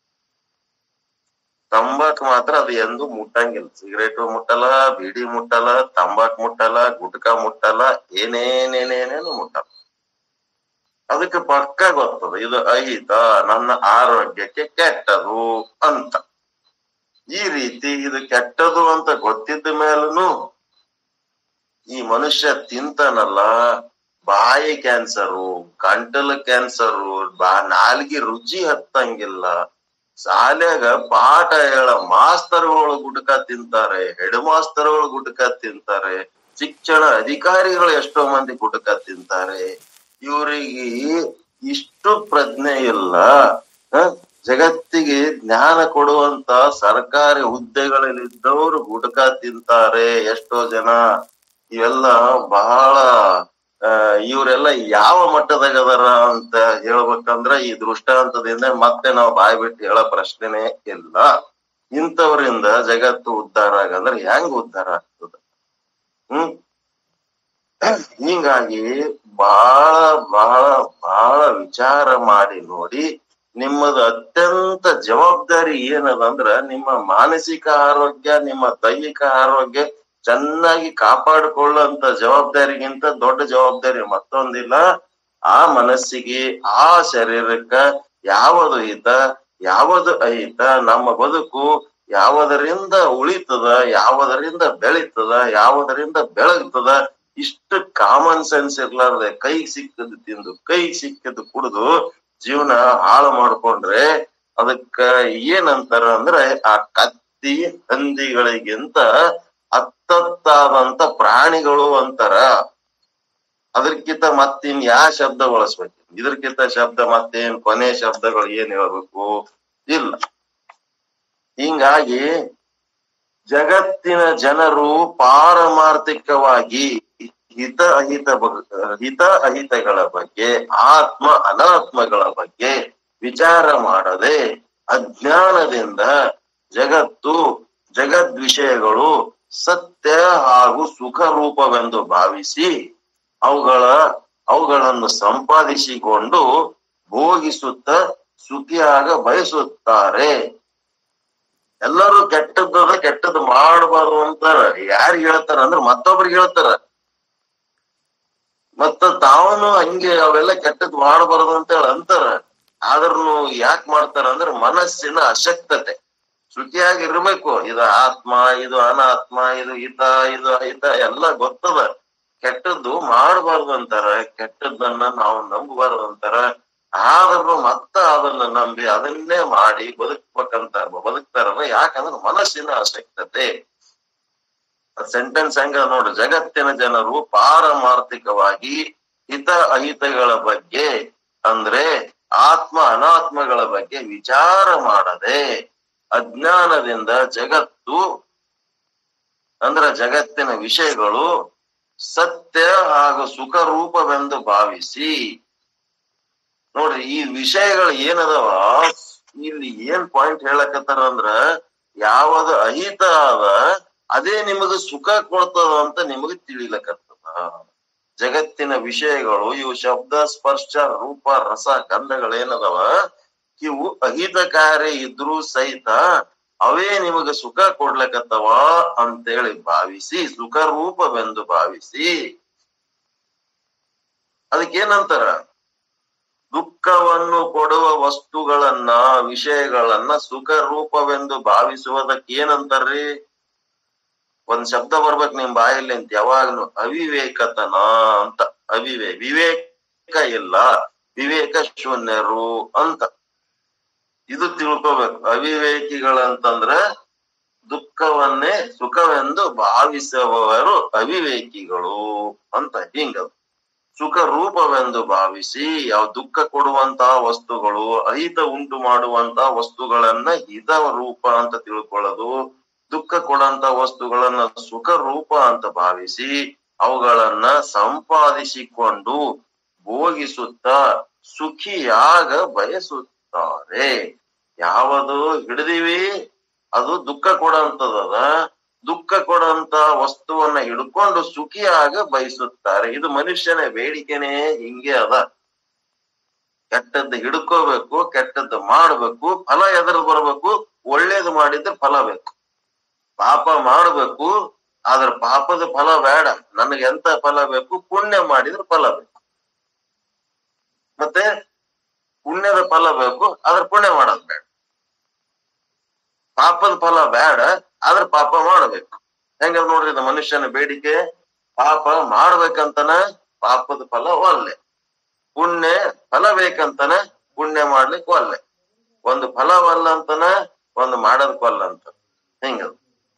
ತಂಬಾಕ್ ಮಾತ್ರ ಅದು ಎಂದು ಮುಟ್ಟಂಗಿಲ್ಲ ಸಿಗರೇಟು ಮುಟ್ಟಲ್ಲ ಬೀಡಿ ಮುಟ್ಟಲ್ಲ ತಂಬಾಕ್ ಮುಟ್ಟಲ್ಲ ಗುಟ್ಕಾ ಮುಟ್ಟಲ್ಲ ಏನೇನೇನೇನೇನು ಮುಟ್ಟಲ್ಲ ಅದಕ್ಕೆ ಪಕ್ಕ ಗೊತ್ತದ ಇದು ಅಹಿತ ನನ್ನ ಆರೋಗ್ಯಕ್ಕೆ ಕೆಟ್ಟದು ಅಂತ ಈ ರೀತಿ ಇದು ಕೆಟ್ಟದು ಅಂತ ಗೊತ್ತಿದ್ದ ಮೇಲೂ ಈ ಮನುಷ್ಯ ತಿಂತಾನಲ್ಲ ಬಾಯಿ ಕ್ಯಾನ್ಸರು ಗಂಟಲು ಕ್ಯಾನ್ಸರು ಬಾ ನಾಲ್ಗಿ ರುಚಿ ಹತ್ತಂಗಿಲ್ಲ ಶಾಲ್ಯಾಗ ಪಾಠ ಹೇಳ ಮಾಸ್ತರ್ಗಳು ಗುಟ್ಕ ತಿಂತಾರೆ ಹೆಡ್ ಮಾಸ್ತರ್ಗಳು ಗುಟ್ಕ ತಿಂತಾರೆ ಶಿಕ್ಷಣ ಅಧಿಕಾರಿಗಳು ಎಷ್ಟೋ ಮಂದಿ ಗುಟ್ಕ ತಿಂತಾರೆ ಇವರಿಗೆ ಇಷ್ಟು ಪ್ರಜ್ಞೆ ಇಲ್ಲ ಹ? ಜಗತ್ತಿಗೆ ಜ್ಞಾನ ಕೊಡುವಂತ ಸರ್ಕಾರಿ ಹುದ್ದೆಗಳಲ್ಲಿದ್ದವರು ಗುಟ್ಕ ತಿಂತಾರೆ ಎಷ್ಟೋ ಜನ ಇವೆಲ್ಲ ಬಹಳ ಆ, ಇವರೆಲ್ಲ ಯಾವ ಮಟ್ಟದಾಗ ಅದಾರ ಅಂತ ಹೇಳ್ಬೇಕಂದ್ರ ಈ ದೃಷ್ಟಾಂತದಿಂದ ಮತ್ತೆ ನಾವು ಬಾಯ್ ಬಿಟ್ಟು ಹೇಳೋ ಪ್ರಶ್ನೆನೇ ಇಲ್ಲ ಇಂಥವರಿಂದ ಜಗತ್ತು ಉದ್ಧಾರ ಆಗಂದ್ರೆ ಹೆಂಗ್ ಉದ್ಧಾರ ಆಗ್ತದ ಹ್ಮ್ ಹೀಗಾಗಿ ಬಹಳ ಬಹಳ ಬಹಳ ವಿಚಾರ ಮಾಡಿ ನೋಡಿ ನಿಮ್ಮದು ಅತ್ಯಂತ ಜವಾಬ್ದಾರಿ ಏನದಂದ್ರ ನಿಮ್ಮ ಮಾನಸಿಕ ಆರೋಗ್ಯ ನಿಮ್ಮ ದೈಹಿಕ ಆರೋಗ್ಯ ಚೆನ್ನಾಗಿ ಕಾಪಾಡಿಕೊಳ್ಳುವಂತ ಜವಾಬ್ದಾರಿಗಿಂತ ದೊಡ್ಡ ಜವಾಬ್ದಾರಿ ಮತ್ತೊಂದಿಲ್ಲ ಆ ಮನಸ್ಸಿಗೆ ಆ ಶರೀರಕ್ಕ ಯಾವುದು ಹಿತ ಯಾವುದು ಅಹಿತ ನಮ್ಮ ಬದುಕು ಯಾವುದರಿಂದ ಉಳಿತದ ಯಾವುದರಿಂದ ಬೆಳೀತದ ಯಾವುದರಿಂದ ಬೆಳಗ್ತದ ಇಷ್ಟು ಕಾಮನ್ ಸೆನ್ಸ್ ಇರ್ಲಾರ್ದೆ ಕೈಗೆ ಸಿಕ್ಕದ್ದು ತಿಂದು ಕೈಗೆ ಸಿಕ್ಕದ್ದು ಕುಡಿದು ಜೀವನ ಹಾಳು ಮಾಡ್ಕೊಂಡ್ರೆ ಅದಕ್ಕ ಏನಂತಾರ ಅಂದ್ರೆ ಆ ಕತ್ತಿ ಹಂದಿಗಳಿಗಿಂತ ಹತ್ತತ್ತಾದಂತ ಪ್ರಾಣಿಗಳು ಅಂತಾರ ಅದಕ್ಕಿಂತ ಮತ್ತಿನ್ ಯಾವ ಶಬ್ದ ಬಳಸ್ಬೇಕು ಇದಕ್ಕಿಂತ ಶಬ್ದ ಮತ್ತೇನ್ ಕೊನೆ ಶಬ್ದಗಳು ಏನ್ ಹೇಳ್ಬೇಕು ಇಲ್ಲ ಹಿಂಗಾಗಿ ಜಗತ್ತಿನ ಜನರು ಪಾರಮಾರ್ಥಿಕವಾಗಿ ಹಿತ ಅಹಿತ ಬಗ್- ಹಿತ ಅಹಿತಗಳ ಬಗ್ಗೆ ಆತ್ಮ ಅನಾತ್ಮಗಳ ಬಗ್ಗೆ ವಿಚಾರ ಮಾಡದೆ ಅಜ್ಞಾನದಿಂದ ಜಗತ್ತು ಜಗದ್ವಿಷಯಗಳು ಸತ್ಯ ಹಾಗೂ ಸುಖ ರೂಪವೆಂದು ಭಾವಿಸಿ ಅವುಗಳ ಅವುಗಳನ್ನು ಸಂಪಾದಿಸಿಕೊಂಡು ಭೋಗಿಸುತ್ತ ಸುಖಿಯಾಗ ಬಯಸುತ್ತಾರೆ ಎಲ್ಲರೂ ಕೆಟ್ಟದ್ದದ ಕೆಟ್ಟದ್ದು ಮಾಡಬಾರ್ದು ಅಂತಾರ ಯಾರು ಹೇಳ್ತಾರ ಅಂದ್ರೆ ಮತ್ತೊಬ್ರಿಗೆ ಹೇಳ್ತಾರ ಮತ್ತ ತಾವನು ಹಂಗೆ ಅವೆಲ್ಲ ಕೆಟ್ಟದ್ ಮಾಡಬಾರ್ದು ಅಂತ ಹೇಳಿ ಅಂತಾರ ಆದ್ರೂ ಯಾಕೆ ಮಾಡ್ತಾರ ಅಂದ್ರೆ ಮನಸ್ಸಿನ ಅಶಕ್ತತೆ ಶುಚಿಯಾಗಿ ಇರ್ಬೇಕು ಇದು ಆತ್ಮ ಇದು ಅನಾತ್ಮ ಇದು ಹಿತ ಇದು ಹಿತ ಎಲ್ಲ ಗೊತ್ತದ ಕೆಟ್ಟದ್ದು ಮಾಡಬಾರ್ದು ಅಂತಾರ ಕೆಟ್ಟದ್ದನ್ನ ನಾವು ನಂಬಬಾರ್ದು ಅಂತಾರ ಆದ್ರೂ ಮತ್ತ ಅದನ್ನ ನಂಬಿ ಅದನ್ನೇ ಮಾಡಿ ಬದುಕ್ಬೇಕಂತ ಬದುಕ್ತಾರ ಯಾಕಂದ್ರೆ ಮನಸ್ಸಿನ ಅಶಕ್ತತೆ ಸೆಂಟೆನ್ಸ್ ಹೆಂಗ ನೋಡ್ರಿ ಜಗತ್ತಿನ ಜನರು ಪಾರಮಾರ್ಥಿಕವಾಗಿ ಹಿತ ಅಹಿತಗಳ ಬಗ್ಗೆ ಅಂದ್ರೆ ಆತ್ಮ ಅನಾತ್ಮಗಳ ಬಗ್ಗೆ ವಿಚಾರ ಮಾಡದೆ ಅಜ್ಞಾನದಿಂದ ಜಗತ್ತು ಅಂದ್ರ ಜಗತ್ತಿನ ವಿಷಯಗಳು ಸತ್ಯ ಹಾಗೂ ಸುಖ ರೂಪವೆಂದು ಭಾವಿಸಿ ನೋಡ್ರಿ ಈ ವಿಷಯಗಳು ಏನದವ ಇಲ್ಲಿ ಏನ್ ಪಾಯಿಂಟ್ ಹೇಳಕತ್ತಾರ ಅಂದ್ರ ಯಾವದ ಅಹಿತ ಅದ ಅದೇ ನಿಮಗ ಸುಖ ಕೊಡ್ತದ ಅಂತ ನಿಮಗ ತಿಳಿಲಕತ್ತದ ಜಗತ್ತಿನ ವಿಷಯಗಳು ಇವು ಶಬ್ದ ಸ್ಪರ್ಶ ರೂಪ ರಸ ಗಂಧಗಳೇನದವ ಇವು ಅಹಿತಕಾರಿ ಇದ್ರು ಸಹಿತ ಅವೇ ನಿಮಗ ಸುಖ ಕೊಡ್ಲಕತ್ತವ ಅಂತೇಳಿ ಭಾವಿಸಿ ಸುಖ ರೂಪವೆಂದು ಭಾವಿಸಿ ಅದಕ್ಕೇನಂತಾರ ದುಃಖವನ್ನು ಕೊಡುವ ವಸ್ತುಗಳನ್ನ ವಿಷಯಗಳನ್ನ ಸುಖ ರೂಪವೆಂದು ಭಾವಿಸುವುದಕ್ಕೆ ಏನಂತಾರ್ರಿ ಒಂದ್ ಶಬ್ದ ಬರ್ಬೇಕು ನಿಮ್ ಬಾಯಲ್ಲಿ ಅಂತ ಯಾವಾಗ್ಲೂ ಅವಿವೇಕತನ ಅಂತ ಅವಿವೇ ವಿವೇಕ ಇಲ್ಲ ವಿವೇಕ ಶೂನ್ಯರು ಅಂತ ಇದು ತಿಳ್ಕೊಬೇಕು ಅವಿವೇಕಿಗಳಂತಂದ್ರ ದುಃಖವನ್ನೇ ಸುಖವೆಂದು ಭಾವಿಸುವವರು ಅವಿವೇಕಿಗಳು ಅಂತ ಹಿಂಗ ಸುಖ ರೂಪವೆಂದು ಭಾವಿಸಿ ಯಾವ ದುಃಖ ಕೊಡುವಂತಹ ವಸ್ತುಗಳು ಅಹಿತ ಉಂಟು ಮಾಡುವಂತಹ ವಸ್ತುಗಳನ್ನ ಹಿತ ರೂಪ ಅಂತ ತಿಳ್ಕೊಳ್ಳೋದು ದುಃಖ ಕೊಡುವಂತ ವಸ್ತುಗಳನ್ನ ಸುಖ ರೂಪ ಅಂತ ಭಾವಿಸಿ ಅವುಗಳನ್ನ ಸಂಪಾದಿಸಿಕೊಂಡು ಭೋಗಿಸುತ್ತಾ ಸುಖಿಯಾಗ ಬಯಸುತ್ತಾರೆ ಯಾವುದು ಹಿಡಿದಿವಿ ಅದು ದುಃಖ ಕೊಡುವಂತದದ ದುಃಖ ಕೊಡುವಂತ ವಸ್ತುವನ್ನ ಹಿಡ್ಕೊಂಡು ಸುಖಿಯಾಗ ಬಯಸುತ್ತಾರೆ ಇದು ಮನುಷ್ಯನ ಬೇಡಿಕೆನೇ ಹಿಂಗೆ ಅದ ಕೆಟ್ಟದ್ದು ಹಿಡ್ಕೋಬೇಕು ಕೆಟ್ಟದ್ದು ಮಾಡ್ಬೇಕು ಫಲ ಎದುರು ಬರ್ಬೇಕು ಒಳ್ಳೇದು ಮಾಡಿದ್ರೆ ಫಲ ಬೇಕು ಪಾಪ ಮಾಡ್ಬೇಕು ಆದ್ರ ಪಾಪದ ಫಲ ಬೇಡ ನನಗೆ ಎಂತ ಫಲ ಬೇಕು ಪುಣ್ಯ ಮಾಡಿದ್ರೆ ಫಲ ಬೇಕು ಮತ್ತೆ ಪುಣ್ಯದ ಫಲ ಬೇಕು ಆದ್ರ ಪುಣ್ಯ ಮಾಡೋದ್ ಬೇಡ ಪಾಪದ ಫಲ ಬೇಡ ಆದ್ರ ಪಾಪ ಮಾಡಬೇಕು ಹೆಂಗ ನೋಡ್ರಿ ಇದು ಮನುಷ್ಯನ ಬೇಡಿಕೆ ಪಾಪ ಮಾಡ್ಬೇಕಂತನ ಪಾಪದ ಫಲ ಒಲ್ಲೆ ಪುಣ್ಯ ಫಲ ಬೇಕಂತನ ಪುಣ್ಯ ಮಾಡ್ಲಿಕ್ಕೆ ಒಲ್ಲೆ ಒಂದು ಫಲವಲ್ಲ ಅಂತನ ಒಂದು ಮಾಡೋದಕ್ಕಲ್ಲ ಅಂತ ಹಿಂಗದು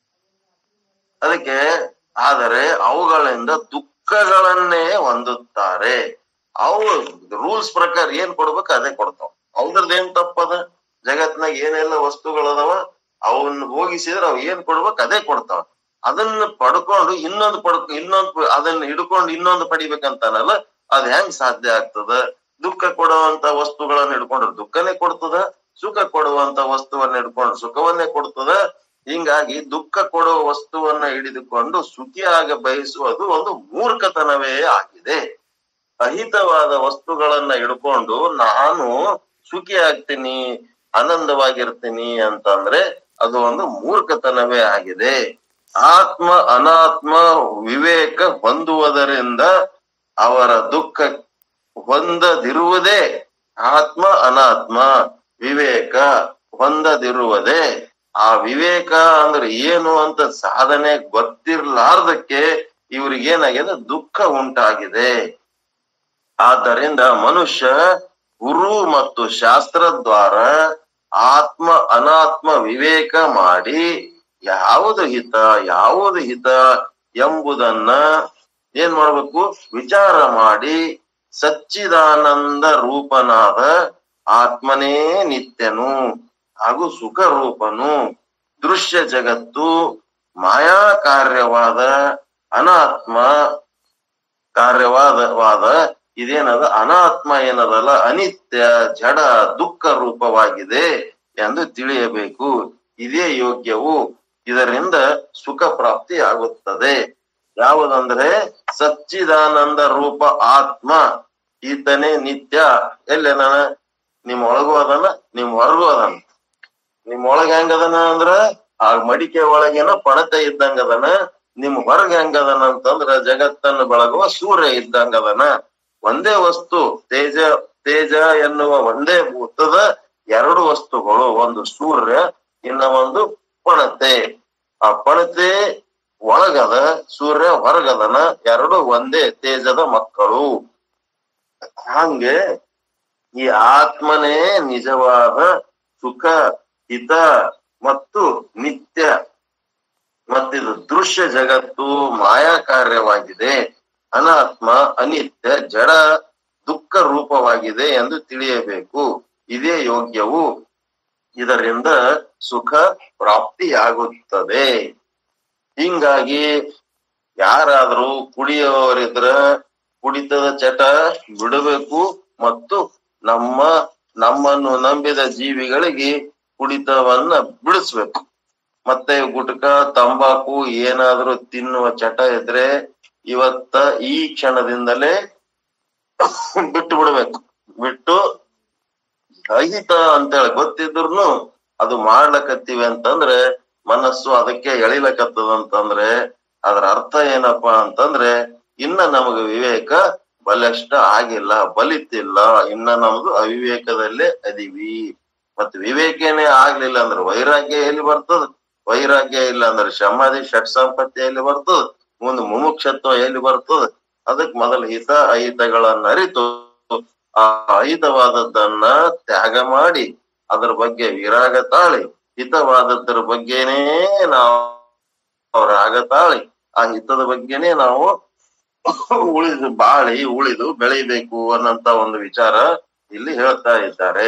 ಅದಕ್ಕೆ ಆದರೆ ಅವುಗಳಿಂದ ದುಃಖಗಳನ್ನೇ ಹೊಂದುತ್ತಾರೆ ಅವು ರೂಲ್ಸ್ ಪ್ರಕಾರ ಏನ್ ಕೊಡ್ಬೇಕು ಅದೇ ಕೊಡ್ತಾವ ಅವ್ರದ್ದು ಏನ್ ತಪ್ಪದ ಜಗತ್ನಾಗ ಏನೆಲ್ಲ ವಸ್ತುಗಳದಾವ ಅವನ್ನ ಹೋಗಿಸಿದ್ರೆ ಅವ್ ಏನ್ ಕೊಡ್ಬೇಕು ಅದೇ ಕೊಡ್ತಾವ ಅದನ್ನ ಪಡ್ಕೊಂಡು ಇನ್ನೊಂದು ಪಡ್ಕೊ ಇನ್ನೊಂದು ಅದನ್ನ ಹಿಡ್ಕೊಂಡು ಇನ್ನೊಂದು ಪಡಿಬೇಕಂತಾನಲ್ಲ ಅದ್ ಹೆಂಗ್ ಸಾಧ್ಯ ಆಗ್ತದ ದುಃಖ ಕೊಡುವಂತ ವಸ್ತುಗಳನ್ನ ಹಿಡ್ಕೊಂಡ್ರೆ ದುಃಖನೇ ಕೊಡ್ತದ ಸುಖ ಕೊಡುವಂತ ವಸ್ತುವನ್ನ ಹಿಡ್ಕೊಂಡು ಸುಖವನ್ನೇ ಕೊಡ್ತದ ಹಿಂಗಾಗಿ ದುಃಖ ಕೊಡುವ ವಸ್ತುವನ್ನ ಹಿಡಿದುಕೊಂಡು ಸುಖಿಯಾಗ ಬಯಸುವುದು ಒಂದು ಮೂರ್ಖತನವೇ ಆಗಿದೆ ಅಹಿತವಾದ ವಸ್ತುಗಳನ್ನ ಹಿಡ್ಕೊಂಡು ನಾನು ಸುಖಿ ಆಗ್ತೀನಿ ಆನಂದವಾಗಿರ್ತೀನಿ ಅಂತಂದ್ರೆ ಅದು ಒಂದು ಮೂರ್ಖತನವೇ ಆಗಿದೆ ಆತ್ಮ ಅನಾತ್ಮ ವಿವೇಕ ಹೊಂದುವುದರಿಂದ ಅವರ ದುಃಖ ಹೊಂದದಿರುವುದೇ ಆತ್ಮ ಅನಾತ್ಮ ವಿವೇಕ ಹೊಂದದಿರುವುದೇ ಆ ವಿವೇಕ ಅಂದ್ರೆ ಏನು ಅಂತ ಸಾಧನೆ ಗೊತ್ತಿರ್ಲಾರ್ದಕ್ಕೆ ಇವ್ರಿಗೇನಾಗಿದೆ ದುಃಖ ಉಂಟಾಗಿದೆ ಆದ್ದರಿಂದ ಮನುಷ್ಯ ಗುರು ಮತ್ತು ಶಾಸ್ತ್ರದ್ವಾರ ಆತ್ಮ ಅನಾತ್ಮ ವಿವೇಕ ಮಾಡಿ ಯಾವುದು ಹಿತ ಯಾವುದು ಹಿತ ಎಂಬುದನ್ನ ಏನ್ ಮಾಡ್ಬೇಕು ವಿಚಾರ ಮಾಡಿ ಸಚ್ಚಿದಾನಂದ ರೂಪನಾದ ಆತ್ಮನೇ ನಿತ್ಯನು ಹಾಗೂ ಸುಖ ರೂಪನು ದೃಶ್ಯ ಜಗತ್ತು ಮಾಯಾ ಕಾರ್ಯವಾದ ಅನಾತ್ಮ ಕಾರ್ಯವಾದವಾದ ಇದೇನದ ಅನಾತ್ಮ ಏನದಲ್ಲ ಅನಿತ್ಯ ಜಡ ದುಃಖ ರೂಪವಾಗಿದೆ ಎಂದು ತಿಳಿಯಬೇಕು ಇದೇ ಯೋಗ್ಯವು ಇದರಿಂದ ಸುಖ ಪ್ರಾಪ್ತಿ ಆಗುತ್ತದೆ ಯಾವುದಂದ್ರೆ ಸಚ್ಚಿದಾನಂದ ರೂಪ ಆತ್ಮ ಈತನೇ ನಿತ್ಯ ಎಲ್ಲಿ ಅದಾನ ನಿಮ್ ಒಳಗೂ ಅದಾನ ನಿಮ್ ಹೊರಗೂ ಅದಾನ ನಿಮ್ ಒಳಗ ಹೆಂಗದನ ಅಂದ್ರ ಆ ಮಡಿಕೆ ಒಳಗೇನ ಪಣತೆ ಇದ್ದಂಗ ಅದನ ನಿಮ್ ಹೊರಗ ಹೆಂಗದನ ಅಂತಂದ್ರ ಜಗತ್ತನ್ನು ಬೆಳಗುವ ಸೂರ್ಯ ಇದ್ದಂಗ ಅದನ ಒಂದೇ ವಸ್ತು ತೇಜ ತೇಜ ಎನ್ನುವ ಒಂದೇ ಭೂತದ ಎರಡು ವಸ್ತುಗಳು ಒಂದು ಸೂರ್ಯ ಇನ್ನ ಒಂದು ಪಣತೆ ಆ ಪಣತೆ ಒಳಗದ ಸೂರ್ಯ ಹೊರಗದನ ಎರಡು ಒಂದೇ ತೇಜದ ಮಕ್ಕಳು ಹಂಗೆ ಈ ಆತ್ಮನೇ ನಿಜವಾದ ಸುಖ ಹಿತ ಮತ್ತು ನಿತ್ಯ ಮತ್ತಿದು ದೃಶ್ಯ ಜಗತ್ತು ಮಾಯಾ ಕಾರ್ಯವಾಗಿದೆ ಅನಾತ್ಮ ಅನಿತ್ಯ ಜಡ ದುಃಖ ರೂಪವಾಗಿದೆ ಎಂದು ತಿಳಿಯಬೇಕು ಇದೇ ಯೋಗ್ಯವು ಇದರಿಂದ ಸುಖ ಪ್ರಾಪ್ತಿಯಾಗುತ್ತದೆ ಹಿಂಗಾಗಿ ಯಾರಾದ್ರೂ ಕುಡಿಯೋರಿದ್ರ ಕುಡಿತದ ಚಟ ಬಿಡಬೇಕು ಮತ್ತು ನಮ್ಮ ನಮ್ಮನ್ನು ನಂಬಿದ ಜೀವಿಗಳಿಗೆ ಕುಡಿತವನ್ನ ಬಿಡಿಸ್ಬೇಕು ಮತ್ತೆ ಗುಟ್ಕ ತಂಬಾಕು ಏನಾದ್ರೂ ತಿನ್ನುವ ಚಟ ಇದ್ರೆ ಇವತ್ತ ಈ ಕ್ಷಣದಿಂದಲೇ ಬಿಟ್ಟು ಬಿಡ್ಬೇಕು ಬಿಟ್ಟು ಅಹಿತ ಅಂತೇಳಿ ಗೊತ್ತಿದ್ರು ಅದು ಮಾಡ್ಲಕತ್ತೀವಿ ಅಂತಂದ್ರೆ ಮನಸ್ಸು ಅದಕ್ಕೆ ಎಳಿಲಕತ್ತದ ಅಂತಂದ್ರೆ ಅದರ ಅರ್ಥ ಏನಪ್ಪಾ ಅಂತಂದ್ರೆ ಇನ್ನ ನಮಗ ವಿವೇಕ ಬಲಿಷ್ಠ ಆಗಿಲ್ಲ ಬಲಿತಿಲ್ಲ ಇನ್ನ ನಮ್ದು ಅವಿವೇಕದಲ್ಲೇ ಅದೀವಿ ಮತ್ ವಿವೇಕನೇ ಆಗ್ಲಿಲ್ಲ ಅಂದ್ರೆ ವೈರಾಗ್ಯ ಎಲ್ಲಿ ಬರ್ತದ ವೈರಾಗ್ಯ ಇಲ್ಲ ಅಂದ್ರೆ ಶಮಾಧಿ ಷಟ್ ಸಂಪತ್ತಿ ಎಲ್ಲಿ ಬರ್ತದ ಮುಂದೆ ಮುಮುಕ್ಷತ್ವ ಎಲ್ಲಿ ಬರ್ತದ ಅದಕ್ ಮೊದಲ ಹಿತ ಅಹಿತಗಳನ್ನ ಅರಿತು ಆ ಅಹಿತವಾದದ್ದನ್ನ ತ್ಯಾಗ ಮಾಡಿ ಅದ್ರ ಬಗ್ಗೆ ವಿರಾಗ ತಾಳಿ ಹಿತವಾದದ್ರ ಬಗ್ಗೆನೇ ನಾವು ರಾಗ ತಾಳಿ ಆ ಹಿತದ ಬಗ್ಗೆನೇ ನಾವು ಉಳಿದು ಬಾಳಿ ಉಳಿದು ಬೆಳಿಬೇಕು ಅನ್ನಂತ ಒಂದು ವಿಚಾರ ಇಲ್ಲಿ ಹೇಳ್ತಾ ಇದ್ದಾರೆ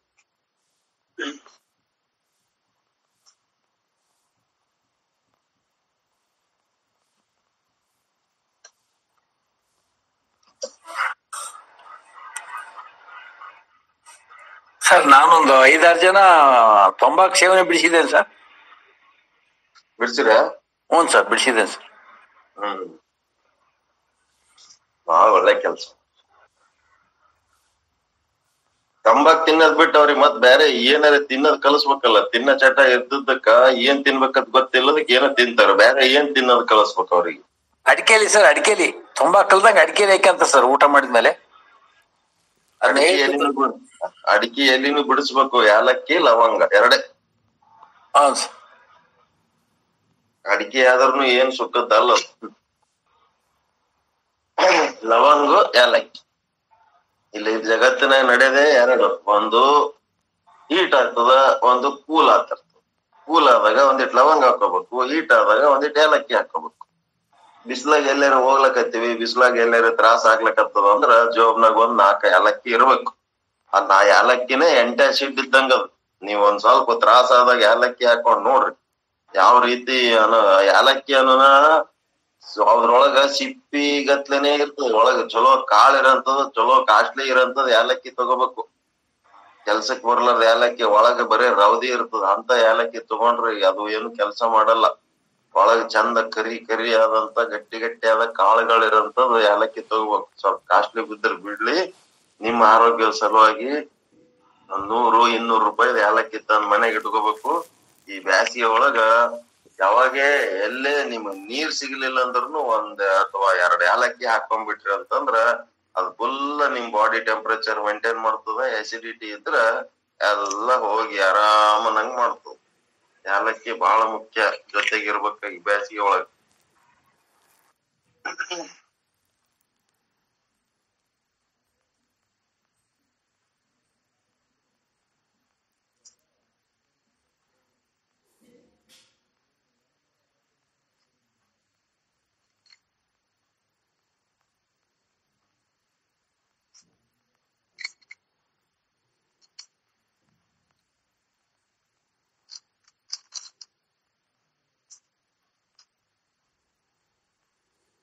ಸರ್ ನಾನೊಂದು ಐದಾರು ಜನ ತಂಬಾಕು ಸೇವನೆ ಬಿಡಿಸಿದ್ದೇನೆ ಸರ್ ಬಿಡ್ಸಿರ ಹ್ಞೂ ಸರ್ ಬಿಡಿಸಿದ್ದೇನೆ ಸರ್ ಹ್ಮ್ ಬಹಳ ಒಳ್ಳೆ ಕೆಲ್ಸ ತಂಬಾಕ್ ತಿನ್ನೋದ್ ಬಿಟ್ಟು ಅವ್ರಿಗೆ ಮತ್ ಬೇರೆ ಏನಾರ ತಿನ್ನೋದ್ ಕಲಿಸ್ಬೇಕಲ್ಲ ತಿನ್ನ ಚಟ ಇದ್ದದಕ್ಕ ಏನ್ ತಿನ್ಬೇಕಂತ ಗೊತ್ತಿಲ್ಲದಕ್ಕೆ ಏನೋ ತಿಂತಾರ ಬೇರೆ ಏನ್ ತಿನ್ನೋದ್ ಕಲಿಸ್ಬೇಕು ಅವ್ರಿಗೆ ಅಡಿಕೆಲಿ ಸರ್ ಅಡಿಕೆಲಿ ತಂಬಾಕು ಕಲ್ದಂಗ ಅಡಿಕೆಲಿ ಯಾಕಂತ ಸರ್ ಊಟ ಮಾಡಿದ್ಮೇಲೆ ಅದನ್ನ ಅಡಿಕೆ ಹೇಳ್ತಿದ್ರು. ಎಲಿನೂ ಬಿಡ್- ಅಡಿಕೆ ಎಲಿನೂ ಬಿಡಿಸ್ಬೇಕು ಯಾಲಕ್ಕಿ ಲವಂಗ ಎರಡೇ ಹೌದು ಸರ್ ಅಡಿಕೆ ಆದ್ರೂ ಏನ್ ಸುಕ್ಕದ್ದಲ್ಲ ಅದು. ಲವಂಗ ಏಲಕ್ಕಿ ಇಲ್ಲಿ ಜಗತ್ತಿನ ನಡೆದೇ ಎರಡು ಒಂದು ಹೀಟ್ ಆಗ್ತದ ಒಂದು ಕೂಲ್ ಆಗ್ತಿರ್ತದ ಕೂಲ್ ಆದಾಗ ಒಂದಿಟ್ ಲವಂಗ ಹಾಕೋಬೇಕು ಹೀಟ್ ಆದಾಗ ಒಂದಿಟ್ ಏಲಕ್ಕಿ ಹಾಕೋಬೇಕು ಬಿಸ್ಲಾಗ ಎಲ್ಲಾರ ಹೋಗ್ಲಕತ್ತೀವಿ ಬಿಸ್ಲಾಗ ಎಲ್ಲಾರ ತ್ರಾಸ ಆಗ್ಲಕತ್ತದ ಅಂದ್ರ ಜೋಬ್ನಾಗ ಒಂದ್ ನಾಲ್ಕ ಏಲಕ್ಕಿ ಇರ್ಬೇಕು ಆ ನಾ ಏಲಕ್ಕಿನೇ ಎಂಟಾಸಿಡ್ ಇದ್ದಂಗ ಅದು ನೀವ್ ಒಂದ್ ಸ್ವಲ್ಪ ತ್ರಾಸ ಆದಾಗ ಏಲಕ್ಕಿ ಹಾಕೊಂಡ್ ನೋಡ್ರಿ ಯಾವ ರೀತಿ ಅನ ಏಲಕ್ಕಿ ಅನ್ನೋನ ಸೊ ಅದ್ರೊಳಗ ಸಿಪ್ಪಿ ಗತ್ಲೆನೆ ಇರ್ತದ ಒಳಗ ಚಲೋ ಕಾಳ್ ಇರಂತದ ಚಲೋ ಕಾಸ್ಟ್ಲಿ ಇರಂತದ ಏಲಕ್ಕಿ ತಗೋಬೇಕು ಕೆಲ್ಸಕ್ ಬರ್ಲಾರ್ದ ಏಲಕ್ಕಿ ಒಳಗ ಬರೇ ರವದಿ ಇರ್ತದ ಅಂತ ಏಲಕ್ಕಿ ತಗೊಂಡ್ರಿ ಅದು ಏನು ಕೆಲಸ ಮಾಡಲ್ಲ ಒಳಗ ಚಂದ ಕರಿ ಕರಿ ಆದಂತ ಗಟ್ಟಿ ಗಟ್ಟಿ ಆದ ಕಾಳುಗಳಿರಂತದ್ದು ಏಲಕ್ಕಿ ತಗೋಬೇಕು ಸ್ವಲ್ಪ ಕಾಸ್ಟ್ಲಿ ಬಿದ್ರ ಬಿಡ್ಲಿ ನಿಮ್ಮ ಆರೋಗ್ಯದ ಸಲುವಾಗಿ ಒಂದ್ ನೂರು ಇನ್ನೂರು ರೂಪಾಯಿ ಏಲಕ್ಕಿ ತಂದ್ ಮನೆಗೆ ಇಟ್ಕೋಬೇಕು ಈ ಬ್ಯಾಸಿಗೆ ಒಳಗ ಯಾವಾಗೆ ಎಲ್ಲೇ ನಿಮ್ ನೀರ್ ಸಿಗ್ಲಿಲ್ಲ ಅಂದ್ರೂ ಒಂದ್ ಅಥವಾ ಎರಡ್ ಏಲಕ್ಕಿ ಹಾಕೊಂಡ್ಬಿಟ್ರಿ ಅಂತಂದ್ರ ಅದ್ ಫುಲ್ ನಿಮ್ ಬಾಡಿ ಟೆಂಪರೇಚರ್ ಮೇಂಟೈನ್ ಮಾಡ್ತದ ಅಸಿಡಿಟಿ ಇದ್ರ ಎಲ್ಲ ಹೋಗಿ ಆರಾಮನಂಗ್ ಮಾಡ್ತದ ಏಲಕ್ಕಿ ಬಹಳ ಮುಖ್ಯ ಜೊತೆಗಿರ್ಬೇಕ ಈ ಬ್ಯಾಸಿಗೆ ಒಳಗ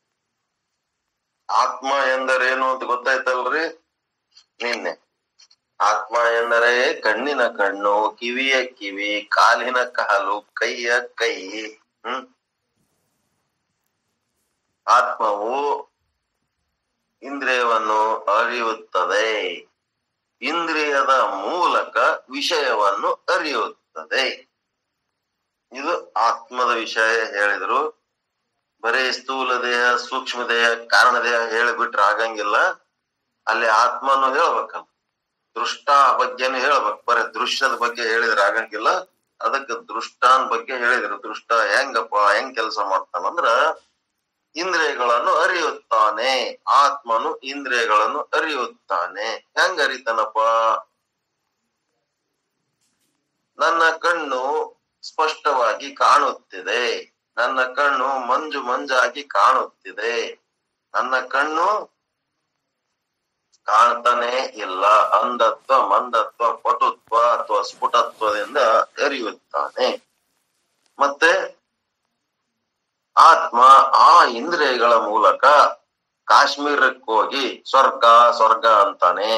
ಆತ್ಮ ಎಂದರೇನು ಅಂತ ಗೊತ್ತಾಯ್ತಲ್ರಿ ನಿನ್ನೆ ಆತ್ಮ ಎಂದರೆ ಕಣ್ಣಿನ ಕಣ್ಣು ಕಿವಿಯ ಕಿವಿ ಕಾಲಿನ ಕಾಲು ಕೈಯ ಕೈ ಹ್ಮ್ ಆತ್ಮವು ಇಂದ್ರಿಯವನ್ನು ಅರಿಯುತ್ತದೆ ಇಂದ್ರಿಯದ ಮೂಲಕ ವಿಷಯವನ್ನು ಅರಿಯುತ್ತದೆ ಇದು ಆತ್ಮದ ವಿಷಯ ಹೇಳಿದ್ರು ಬರೀ ಸ್ಥೂಲ ದೇಹ ಸೂಕ್ಷ್ಮ ದೇಹ ಕಾರಣ ದೇಹ ಹೇಳಿಬಿಟ್ರೆ ಆಗಂಗಿಲ್ಲ ಅಲ್ಲಿ ಆತ್ಮನು ಹೇಳ್ಬೇಕಲ್ಲ ದೃಷ್ಟ ಬಗ್ಗೆನು ಹೇಳ್ಬೇಕು ಬರೀ ದೃಶ್ಯದ ಬಗ್ಗೆ ಹೇಳಿದ್ರೆ ಆಗಂಗಿಲ್ಲ ಅದಕ್ಕೆ ದೃಷ್ಟಾನ್ ಬಗ್ಗೆ ಹೇಳಿದ್ರು ದೃಷ್ಟ ಹೆಂಗಪ್ಪ ಹೆಂಗ್ ಕೆಲಸ ಮಾಡ್ತಾನಂದ್ರ ಇಂದ್ರಿಯಗಳನ್ನು ಅರಿಯುತ್ತಾನೆ ಆತ್ಮನು ಇಂದ್ರಿಯಗಳನ್ನು ಅರಿಯುತ್ತಾನೆ ಹೆಂಗ್ ಅರಿತಾನಪ್ಪ ನನ್ನ ಕಣ್ಣು ಸ್ಪಷ್ಟವಾಗಿ ಕಾಣುತ್ತಿದೆ ನನ್ನ ಕಣ್ಣು ಮಂಜು ಮಂಜಾಗಿ ಕಾಣುತ್ತಿದೆ ನನ್ನ ಕಣ್ಣು ಕಾಣ್ತಾನೆ ಇಲ್ಲ ಅಂಧತ್ವ ಮಂದತ್ವ ಪಟುತ್ವ ಅಥವಾ ಸ್ಫುಟತ್ವದಿಂದ ಅರಿಯುತ್ತಾನೆ ಮತ್ತೆ ಆತ್ಮ ಆ ಇಂದ್ರಿಯಗಳ ಮೂಲಕ ಕಾಶ್ಮೀರಕ್ಕೆ ಹೋಗಿ ಸ್ವರ್ಗ ಸ್ವರ್ಗ ಅಂತಾನೆ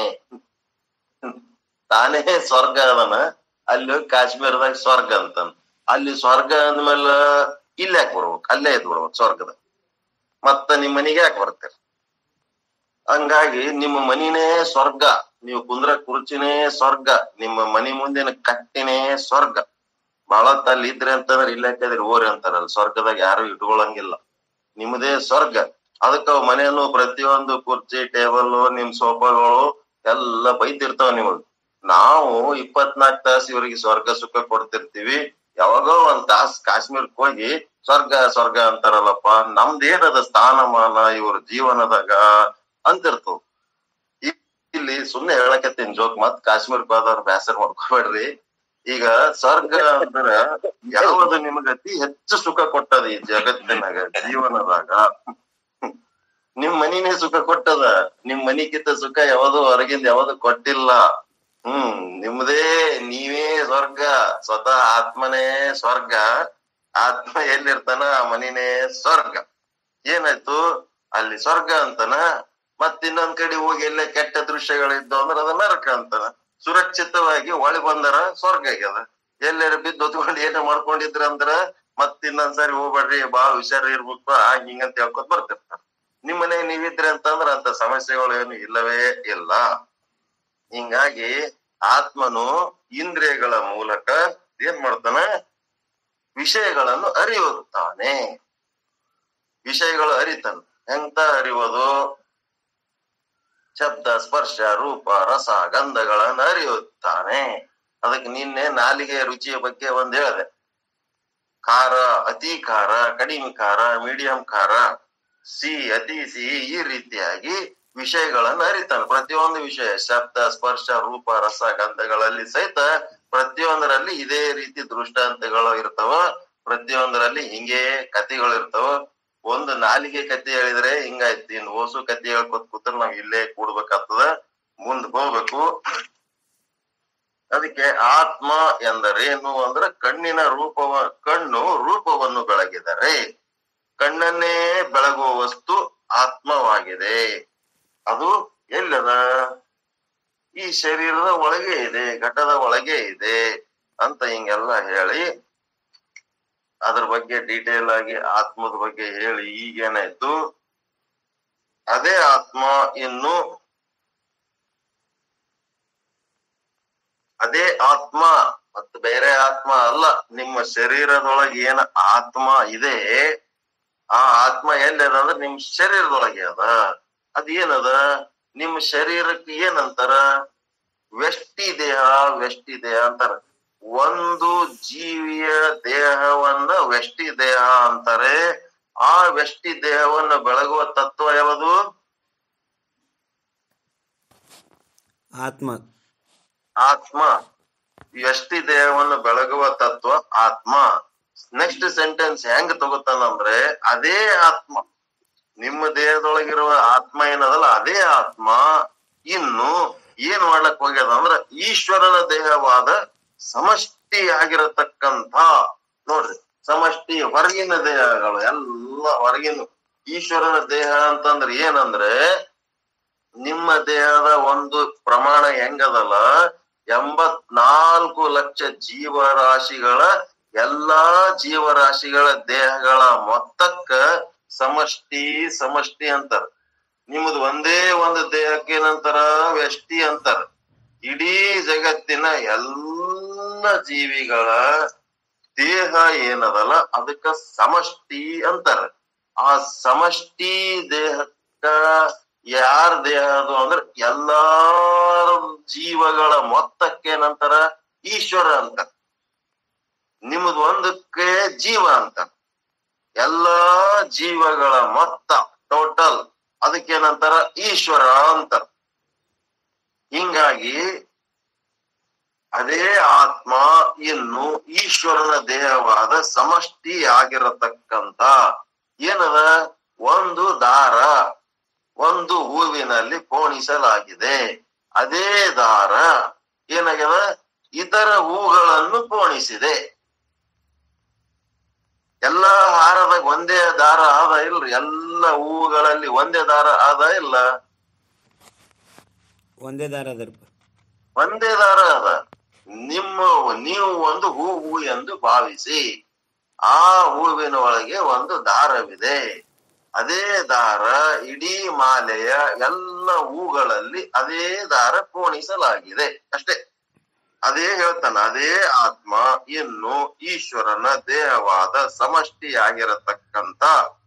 ತಾನೇ ಸ್ವರ್ಗ ಅದನ ಅಲ್ಲಿ ಹೋಗಿ ಕಾಶ್ಮೀರದಾಗ ಸ್ವರ್ಗ ಅಂತಾನ ಅಲ್ಲಿ ಸ್ವರ್ಗ ಅಂದ್ಮೇಲೆ ಇಲ್ಲಿ ಯಾಕೆ ಬರ್ಬೇಕು ಅಲ್ಲೇ ಇದ್ ಬಿಡ್ಬೇಕು ಸ್ವರ್ಗದ ಮತ್ತ ನಿಮ್ ಮನಿಗೆ ಯಾಕೆ ಬರ್ತೀರಿ ಹಂಗಾಗಿ ನಿಮ್ಮ ಮನಿನೇ ಸ್ವರ್ಗ ನೀವು ಕುಂದ್ರ ಕುರ್ಚಿನೇ ಸ್ವರ್ಗ ನಿಮ್ಮ ಮನಿ ಮುಂದಿನ ಕಟ್ಟಿನೇ ಸ್ವರ್ಗ ಬಹಳ ಅಲ್ಲಿ ಇದ್ರಿ ಅಂತಂದ್ರೆ ಇಲ್ಲ ಯಾಕಂದ್ರೆ ಓರಿ ಅಂತಾರಲ್ಲ ಸ್ವರ್ಗದಾಗ ಯಾರು ಇಟ್ಕೊಳಂಗಿಲ್ಲ ನಿಮ್ಮದೇ ಸ್ವರ್ಗ ಅದಕ್ಕ ಅವ್ ಮನೆಯನ್ನು ಪ್ರತಿಯೊಂದು ಕುರ್ಚಿ ಟೇಬಲ್ ನಿಮ್ ಸೋಫಾಗಳು ಎಲ್ಲ ಬೈತಿರ್ತಾವ ನಿಮಗ್ ನಾವು ಇಪ್ಪತ್ನಾಲ್ಕು ತಾಸು ಇವ್ರಿಗೆ ಸ್ವರ್ಗ ಸುಖ ಕೊಡ್ತಿರ್ತೀವಿ ಯಾವಾಗೋ ಒಂದ್ ತಾಸ್ ಕಾಶ್ಮೀರಕ್ ಹೋಗಿ ಸ್ವರ್ಗ ಸ್ವರ್ಗ ಅಂತಾರಲ್ಲಪ್ಪ ನಮ್ದೇನದ ಸ್ಥಾನಮಾನ ಇವ್ರ ಜೀವನದಾಗ ಅಂತಿರ್ತವ್ ಇ- ಇಲ್ಲಿ ಸುಮ್ನೆ ಹೇಳಕತ್ತೀನಿ ಜೋಕ್ ಮತ್ ಕಾಶ್ಮೀರಕ್ ಹೋದವ್ರ ಬ್ಯಾಸರ ಮಾಡ್ಕೋಬೇಡ್ರಿ ಈಗ ಸ್ವರ್ಗ ಅಂದ್ರ ಯಾವುದು ನಿಮಗ ಅತಿ ಹೆಚ್ಚು ಸುಖ ಕೊಟ್ಟದ ಈ ಜಗತ್ತಿನಾಗ ಜೀವನದಾಗ ನಿಮ್ ಮನಿನೇ ಸುಖ ಕೊಟ್ಟದ ನಿಮ್ ಮನಿಕಿಂತ ಸುಖ ಯಾವುದು ಹೊರಗಿಂದ ಯಾವುದು ಕೊಟ್ಟಿಲ್ಲ ಹ್ಮ್ ನಿಮ್ದೇ ನೀವೇ ಸ್ವರ್ಗ ಸ್ವತಃ ಆತ್ಮನೇ ಸ್ವರ್ಗ ಆತ್ಮ ಎಲ್ಲಿರ್ತಾನ ಆ ಮನಿನೇ ಸ್ವರ್ಗ ಏನಾಯ್ತು ಅಲ್ಲಿ ಸ್ವರ್ಗ ಅಂತನ ಮತ್ ಇನ್ನೊಂದ್ ಕಡೆ ಹೋಗಿ ಎಲ್ಲೇ ಕೆಟ್ಟ ದೃಶ್ಯಗಳಿದ್ದು ಅಂದ್ರೆ ಅದ ನರಕ ಅಂತಾನ ಸುರಕ್ಷಿತವಾಗಿ ಒಳಿ ಬಂದರ ಸ್ವರ್ಗ ಆಗ್ಯದ ಎಲ್ಲಾರ ಬಿದ್ದು ಹೊತ್ಕೊಂಡು ಏನೋ ಮಾಡ್ಕೊಂಡಿದ್ರ ಅಂದ್ರ ಮತ್ ಇನ್ನೊಂದ್ಸರಿ ಹೋಗ್ಬೇಡ್ರಿ ಬಾಳ ಹುಷಾರ್ ಇರ್ಬೇಕು ಹಂಗ ಹಿಂಗಂತ ಹೇಳ್ಕೊತ ಬರ್ತಿರ್ತಾರ ನಿಮ್ ಮನೆ ನೀವಿದ್ರಿ ಅಂತಂದ್ರ ಅಂತ ಸಮಸ್ಯೆಗಳು ಏನು ಇಲ್ಲವೇ ಇಲ್ಲ ಹಿಂಗಾಗಿ ಆತ್ಮನು ಇಂದ್ರಿಯಗಳ ಮೂಲಕ ಏನ್ ಮಾಡ್ತಾನ ವಿಷಯಗಳನ್ನು ಅರಿಯುತ್ತಾನೆ ವಿಷಯಗಳು ಅರಿತಾನ ಎಂತ ಅರಿಯೋದು ಶಬ್ದ ಸ್ಪರ್ಶ ರೂಪ ರಸ ಗಂಧಗಳನ್ನ ಅರಿಯುತ್ತಾನೆ ಅದಕ್ಕೆ ನಿನ್ನೆ ನಾಲಿಗೆ ರುಚಿಯ ಬಗ್ಗೆ ಒಂದ್ ಹೇಳಿದೆ ಖಾರ ಅತಿ ಖಾರ ಕಡಿಮೆ ಖಾರ ಮೀಡಿಯಂ ಖಾರ ಸಿಹಿ ಅತಿ ಸಿಹಿ ಈ ರೀತಿಯಾಗಿ ವಿಷಯಗಳನ್ನ ಅರಿತಾನೆ ಪ್ರತಿಯೊಂದು ವಿಷಯ ಶಬ್ದ ಸ್ಪರ್ಶ ರೂಪ ರಸ ಗಂಧಗಳಲ್ಲಿ ಸಹಿತ ಪ್ರತಿಯೊಂದರಲ್ಲಿ ಇದೇ ರೀತಿ ದೃಷ್ಟಾಂತಗಳು ಇರ್ತಾವ ಪ್ರತಿಯೊಂದರಲ್ಲಿ ಹಿಂಗೆ ಕಥೆಗಳು ಇರ್ತಾವ ಒಂದು ನಾಲಿಗೆ ಕತೆ ಹೇಳಿದ್ರೆ ಹಿಂಗಾಯ್ತು ಇನ್ನು ಓಸು ಕತೆ ಹೇಳ್ಕೊತ್ ಕೂತ್ರೆ ನಾವ್ ಇಲ್ಲೇ ಕೂಡ್ಬೇಕಾಗ್ತದ ಮುಂದ್ ಹೋಗ್ಬೇಕು ಅದಕ್ಕೆ ಆತ್ಮ ಎಂದರೇನು ಅಂದ್ರೆ ಕಣ್ಣಿನ ರೂಪವ ಕಣ್ಣು ರೂಪವನ್ನು ಬೆಳಗಿದರೆ ಕಣ್ಣನ್ನೇ ಬೆಳಗುವ ವಸ್ತು ಆತ್ಮವಾಗಿದೆ ಅದು ಎಲ್ಲದ ಈ ಶರೀರದ ಒಳಗೆ ಇದೆ ಘಟದ ಒಳಗೆ ಇದೆ ಅಂತ ಹಿಂಗೆಲ್ಲ ಹೇಳಿ ಅದ್ರ ಬಗ್ಗೆ ಡೀಟೇಲ್ ಆಗಿ ಆತ್ಮದ ಬಗ್ಗೆ ಹೇಳಿ ಈಗೇನಾಯ್ತು ಅದೇ ಆತ್ಮ ಇನ್ನು ಅದೇ ಆತ್ಮ ಮತ್ತು ಬೇರೆ ಆತ್ಮ ಅಲ್ಲ ನಿಮ್ಮ ಶರೀರದೊಳಗೆ ಏನ ಆತ್ಮ ಇದೆ ಆ ಆತ್ಮ ಎಲ್ಲಿದೆ ಅಂದ್ರೆ ನಿಮ್ ಶರೀರದೊಳಗೆ ಅದ ಅದೇನದ ನಿಮ್ ಶರೀರಕ್ಕೆ ಏನಂತಾರ ವ್ಯಷ್ಟಿ ದೇಹ ವ್ಯಷ್ಟಿ ದೇಹ ಅಂತಾರ ಒಂದು ಜೀವಿಯ ದೇಹವನ್ನ ವ್ಯಷ್ಟಿ ದೇಹ ಅಂತಾರೆ ಆ ವ್ಯಷ್ಟಿ ದೇಹವನ್ನ ಬೆಳಗುವ ತತ್ವ ಯಾವುದು ಆತ್ಮ ಆತ್ಮ ವ್ಯಷ್ಟಿ ದೇಹವನ್ನು ಬೆಳಗುವ ತತ್ವ ಆತ್ಮ ನೆಕ್ಸ್ಟ್ ಸೆಂಟೆನ್ಸ್ ಹೆಂಗ್ ತಗೋತಾನಂದ್ರೆ ಅದೇ ಆತ್ಮ ನಿಮ್ಮ ದೇಹದೊಳಗಿರುವ ಆತ್ಮ ಏನದಲ್ಲ ಅದೇ ಆತ್ಮ ಇನ್ನು ಏನ್ ಮಾಡ್ಲಕ್ ಹೋಗ್ಯದ ಅಂದ್ರ ಈಶ್ವರನ ದೇಹವಾದ ಸಮಷ್ಟಿ ಆಗಿರತಕ್ಕಂತ ನೋಡ್ರಿ ಸಮಷ್ಟಿ ಹೊರಗಿನ ದೇಹಗಳು ಎಲ್ಲ ಹೊರಗಿನ ಈಶ್ವರನ ದೇಹ ಅಂತಂದ್ರೆ ಏನಂದ್ರೆ ನಿಮ್ಮ ದೇಹದ ಒಂದು ಪ್ರಮಾಣ ಹೆಂಗದಲ್ಲ ಎಂಬತ್ನಾಲ್ಕು ಲಕ್ಷ ಜೀವರಾಶಿಗಳ ಎಲ್ಲಾ ಜೀವರಾಶಿಗಳ ದೇಹಗಳ ಮೊತ್ತಕ್ಕ ಸಮಷ್ಟಿ ಸಮಷ್ಟಿ ಅಂತಾರ ನಿಮ್ಮದು ಒಂದೇ ಒಂದು ದೇಹಕ್ಕೆ ಏನಂತಾರ ವ್ಯಷ್ಟಿ ಅಂತಾರ ಇಡೀ ಜಗತ್ತಿನ ಎಲ್ಲ ಜೀವಿಗಳ ದೇಹ ಏನದಲ್ಲ ಅದಕ್ಕ ಸಮಷ್ಟಿ ಅಂತಾರ ಆ ಸಮಷ್ಟಿ ದೇಹಕ್ಕ ಯಾರ ದೇಹ ಅದು ಅಂದ್ರೆ ಎಲ್ಲಾ ಜೀವಗಳ ಮೊತ್ತಕ್ಕೆ ಏನಂತಾರ ಈಶ್ವರ ಅಂತ ನಿಮ್ಮದು ಒಂದಕ್ಕೆ ಜೀವ ಅಂತ ಎಲ್ಲಾ ಜೀವಗಳ ಮೊತ್ತ ಟೋಟಲ್ ಅದಕ್ಕೇನಂತಾರ ಈಶ್ವರ ಅಂತ ಹಿಂಗಾಗಿ ಅದೇ ಆತ್ಮ ಇನ್ನು ಈಶ್ವರನ ದೇಹವಾದ ಸಮಷ್ಟಿ ಆಗಿರತಕ್ಕಂತ ಏನದ ಒಂದು ದಾರ ಒಂದು ಹೂವಿನಲ್ಲಿ ಪೋಣಿಸಲಾಗಿದೆ ಅದೇ ದಾರ ಏನಾಗ್ಯದ ಇತರ ಹೂಗಳನ್ನು ಪೋಣಿಸಿದೆ ಎಲ್ಲಾ ಹಾರದಾಗ ಒಂದೇ ದಾರ ಆದ ಇಲ್ರಿ ಎಲ್ಲ ಹೂಗಳಲ್ಲಿ ಒಂದೇ ದಾರ ಆದ ಇಲ್ಲ ಒಂದೇ ದಾರ ಅದರ್ಪ ಒಂದೇ ದಾರ ಅದ ನಿಮ್ಮ ನೀವು ಒಂದು ಹೂವು ಎಂದು ಭಾವಿಸಿ ಆ ಹೂವಿನ ಒಳಗೆ ಒಂದು ದಾರವಿದೆ ಅದೇ ದಾರ ಇಡೀ ಮಾಲೆಯ ಎಲ್ಲ ಹೂಗಳಲ್ಲಿ ಅದೇ ದಾರ ಪೋಣಿಸಲಾಗಿದೆ ಅಷ್ಟೇ ಅದೇ ಹೇಳ್ತಾನ ಅದೇ ಆತ್ಮ ಇನ್ನು ಈಶ್ವರನ ದೇಹವಾದ ಸಮಷ್ಟಿಯಾಗಿರತಕ್ಕಂತ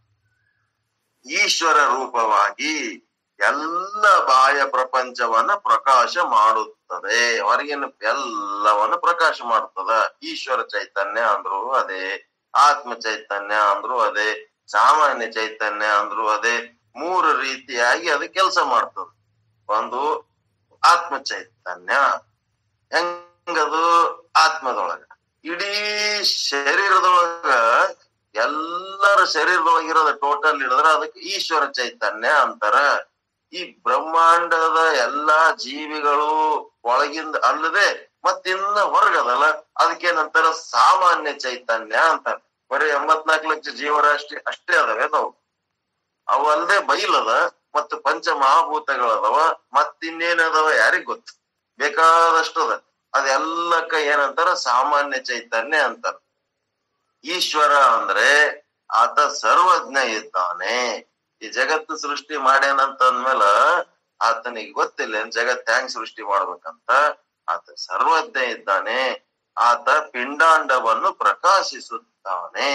ಈಶ್ವರ ರೂಪವಾಗಿ ಎಲ್ಲ ಬಾಹ್ಯ ಪ್ರಪಂಚವನ್ನ ಪ್ರಕಾಶ ಮಾಡುತ್ತದೆ ಹೊರಗಿನ ಎಲ್ಲವನ್ನು ಪ್ರಕಾಶ ಮಾಡುತ್ತದ ಈಶ್ವರ ಚೈತನ್ಯ ಅಂದ್ರು ಅದೇ ಆತ್ಮ ಚೈತನ್ಯ ಅಂದ್ರು ಅದೇ ಸಾಮಾನ್ಯ ಚೈತನ್ಯ ಅಂದ್ರು ಅದೇ ಮೂರು ರೀತಿಯಾಗಿ ಅದು ಕೆಲಸ ಮಾಡ್ತದ ಒಂದು ಆತ್ಮ ಚೈತನ್ಯ ಹೆಂಗದು ಆತ್ಮದೊಳಗ ಇಡೀ ಶರೀರದೊಳಗ ಎಲ್ಲರ ಶರೀರದೊಳಗಿರೋದ ಟೋಟಲ್ ಹಿಡಿದ್ರ ಅದಕ್ಕೆ ಈಶ್ವರ ಚೈತನ್ಯ ಅಂತಾರ ಈ ಬ್ರಹ್ಮಾಂಡದ ಎಲ್ಲಾ ಜೀವಿಗಳು ಒಳಗಿಂದ ಅಲ್ಲದೆ ಮತ್ತಿನ್ನ ಹೊರಗದಲ್ಲ ಅದಕ್ಕೇನಂತಾರ ಸಾಮಾನ್ಯ ಚೈತನ್ಯ ಅಂತಾರ ಬರೀ ಎಂಬತ್ನಾಲ್ಕು ಲಕ್ಷ ಜೀವರಾಶಿ ಅಷ್ಟೇ ಅದಾವೆ ಅದಾವು ಅವು ಅಲ್ಲದೆ ಬೈಲದ ಮತ್ತು ಪಂಚ ಮಹಾಭೂತಗಳದವ ಮತ್ತಿನ್ನೇನದವ ಯಾರಿಗ್ ಗೊತ್ತು ಬೇಕಾದಷ್ಟು ಅದ ಅದೆಲ್ಲಕ್ಕ ಏನಂತಾರ ಸಾಮಾನ್ಯ ಚೈತನ್ಯ ಅಂತಾರ ಈಶ್ವರ ಅಂದ್ರೆ ಆತ ಸರ್ವಜ್ಞ ಇದ್ದಾನೆ ಈ ಜಗತ್ತು ಸೃಷ್ಟಿ ಮಾಡ್ಯಾನಂತ ಅಂದ್ಮೇಲ ಆತನಿಗೆ ಗೊತ್ತಿಲ್ಲ ಏನ್ ಜಗತ್ ಹೆಂಗ್ ಸೃಷ್ಟಿ ಮಾಡ್ಬೇಕಂತ ಆತ ಸರ್ವಜ್ಞ ಇದ್ದಾನೆ ಆತ ಪಿಂಡಾಂಡವನ್ನು ಪ್ರಕಾಶಿಸುತ್ತಾನೆ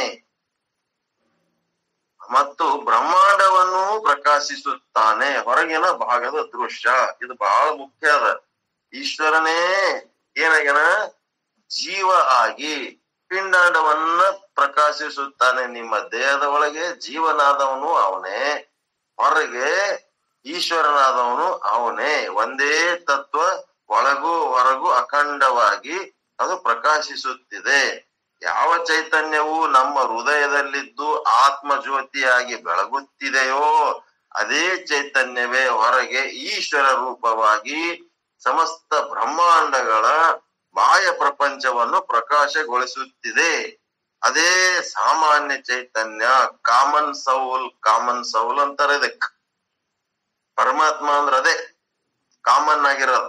ಮತ್ತು ಬ್ರಹ್ಮಾಂಡವನ್ನು ಪ್ರಕಾಶಿಸುತ್ತಾನೆ ಹೊರಗಿನ ಭಾಗದ ದೃಶ್ಯ ಇದು ಬಹಳ ಮುಖ್ಯ ಅದ ಈಶ್ವರನೇ ಏನಾಗ್ಯಾನ ಜೀವ ಆಗಿ ಪಿಂಡಾಂಡವನ್ನ ಪ್ರಕಾಶಿಸುತ್ತಾನೆ ನಿಮ್ಮ ದೇಹದ ಒಳಗೆ ಜೀವನಾದವನು ಅವನೇ ಹೊರಗೆ ಈಶ್ವರನಾದವನು ಅವನೇ ಒಂದೇ ತತ್ವ ಒಳಗೂ ಹೊರಗೂ ಅಖಂಡವಾಗಿ ಅದು ಪ್ರಕಾಶಿಸುತ್ತಿದೆ ಯಾವ ಚೈತನ್ಯವು ನಮ್ಮ ಹೃದಯದಲ್ಲಿದ್ದು ಆತ್ಮ ಜ್ಯೋತಿಯಾಗಿ ಬೆಳಗುತ್ತಿದೆಯೋ ಅದೇ ಚೈತನ್ಯವೇ ಹೊರಗೆ ಈಶ್ವರ ರೂಪವಾಗಿ ಸಮಸ್ತ ಬ್ರಹ್ಮಾಂಡಗಳ ಬಾಹ್ಯ ಪ್ರಪಂಚವನ್ನು ಪ್ರಕಾಶಗೊಳಿಸುತ್ತಿದೆ ಅದೇ ಸಾಮಾನ್ಯ ಚೈತನ್ಯ ಕಾಮನ್ ಸೌಲ್ ಕಾಮನ್ ಸೌಲ್ ಅಂತಾರೆ ಇದಕ್ಕೆ ಪರಮಾತ್ಮ ಅಂದ್ರೆ ಅದೇ ಕಾಮನ್ ಆಗಿರೋದು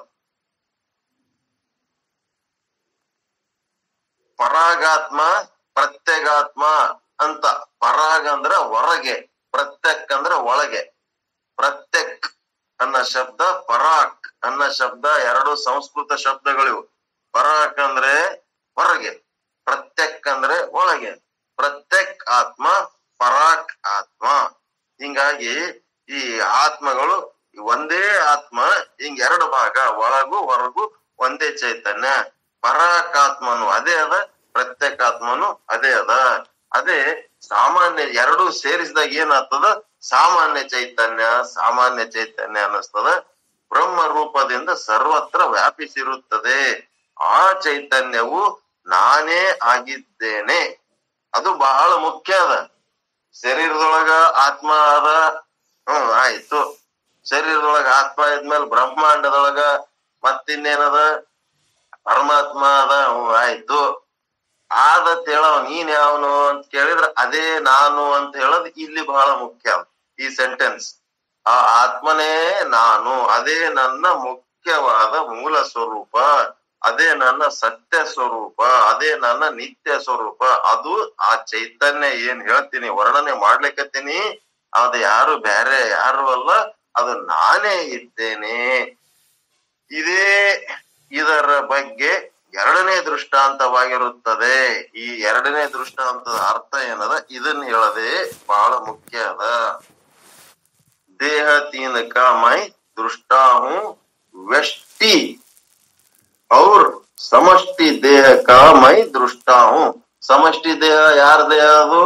ಪರಾಗಾತ್ಮ ಪ್ರತ್ಯಗಾತ್ಮ ಅಂತ ಪರಾಗ ಅಂದ್ರ ಹೊರಗೆ ಪ್ರತ್ಯಕ್ ಅಂದ್ರ ಒಳಗೆ ಪ್ರತ್ಯಕ್ ಅನ್ನ ಶಬ್ದ ಪರಾಕ್ ಅನ್ನ ಶಬ್ದ ಎರಡು ಸಂಸ್ಕೃತ ಶಬ್ದಗಳಿವು ಪರಾಕ್ ಅಂದ್ರೆ ಹೊರಗೆ ಪ್ರತ್ಯಕ್ ಅಂದ್ರೆ ಒಳಗೆ ಪ್ರತ್ಯಕ್ ಆತ್ಮ ಪರಾಕ್ ಆತ್ಮ ಹಿಂಗಾಗಿ ಈ ಆತ್ಮಗಳು ಈ ಒಂದೇ ಆತ್ಮ ಹಿಂಗ್ ಎರಡು ಭಾಗ ಒಳಗು ಹೊರಗು ಒಂದೇ ಚೈತನ್ಯ ಪರಾಕಾತ್ಮನು ಅದೇ ಅದ ಪ್ರತ್ಯೇಕಾತ್ಮನು ಅದೇ ಅದ ಅದೇ ಸಾಮಾನ್ಯ ಎರಡು ಸೇರಿಸಿದಾಗ ಏನಾಗ್ತದ ಸಾಮಾನ್ಯ ಚೈತನ್ಯ ಸಾಮಾನ್ಯ ಚೈತನ್ಯ ಅನ್ನಿಸ್ತದ ಬ್ರಹ್ಮ ರೂಪದಿಂದ ಸರ್ವತ್ರ ವ್ಯಾಪಿಸಿರುತ್ತದೆ ಆ ಚೈತನ್ಯವು ನಾನೇ ಆಗಿದ್ದೇನೆ ಅದು ಬಹಳ ಮುಖ್ಯ ಅದ ಶರೀರದೊಳಗ ಆತ್ಮ ಅದ ಹ್ಮ್ ಆಯ್ತು ಶರೀರದೊಳಗ ಆತ್ಮ ಇದ್ಮೇಲೆ ಬ್ರಹ್ಮಾಂಡದೊಳಗ ಮತ್ತಿನ್ನೇನದ ಪರಮಾತ್ಮ ಅದ ಹ್ಮ್ ಆಯ್ತು ಆದತ್ ಹೇಳವ ನೀನ್ ಯಾವನು ಅಂತ ಕೇಳಿದ್ರ ಅದೇ ನಾನು ಅಂತ ಹೇಳೋದು ಇಲ್ಲಿ ಬಹಳ ಮುಖ್ಯ ಈ ಸೆಂಟೆನ್ಸ್ ಆ ಆತ್ಮನೇ ನಾನು ಅದೇ ನನ್ನ ಮುಖ್ಯವಾದ ಮೂಲ ಸ್ವರೂಪ ಅದೇ ನನ್ನ ಸತ್ಯ ಸ್ವರೂಪ ಅದೇ ನನ್ನ ನಿತ್ಯ ಸ್ವರೂಪ ಅದು ಆ ಚೈತನ್ಯ ಏನ್ ಹೇಳ್ತೀನಿ ವರ್ಣನೆ ಮಾಡ್ಲಿಕ್ಕತ್ತೀನಿ ಅದು ಯಾರು ಬೇರೆ ಯಾರು ಅಲ್ಲ ಅದು ನಾನೇ ಇದ್ದೇನೆ ಇದೇ ಇದರ ಬಗ್ಗೆ ಎರಡನೇ ದೃಷ್ಟಾಂತವಾಗಿರುತ್ತದೆ ಈ ಎರಡನೇ ದೃಷ್ಟಾಂತದ ಅರ್ಥ ಏನದ ಇದನ್ನ ಹೇಳದೆ ಬಹಳ ಮುಖ್ಯ ಅದ ದೇಹ ತೀನ್ का मैं दृष्टा हूँ व्यष्टि और समष्टि देह का मैं दृष्टा हूँ ಸಮಷ್ಟಿ ದೇಹ ಯಾರ ದೇಹ ಅದು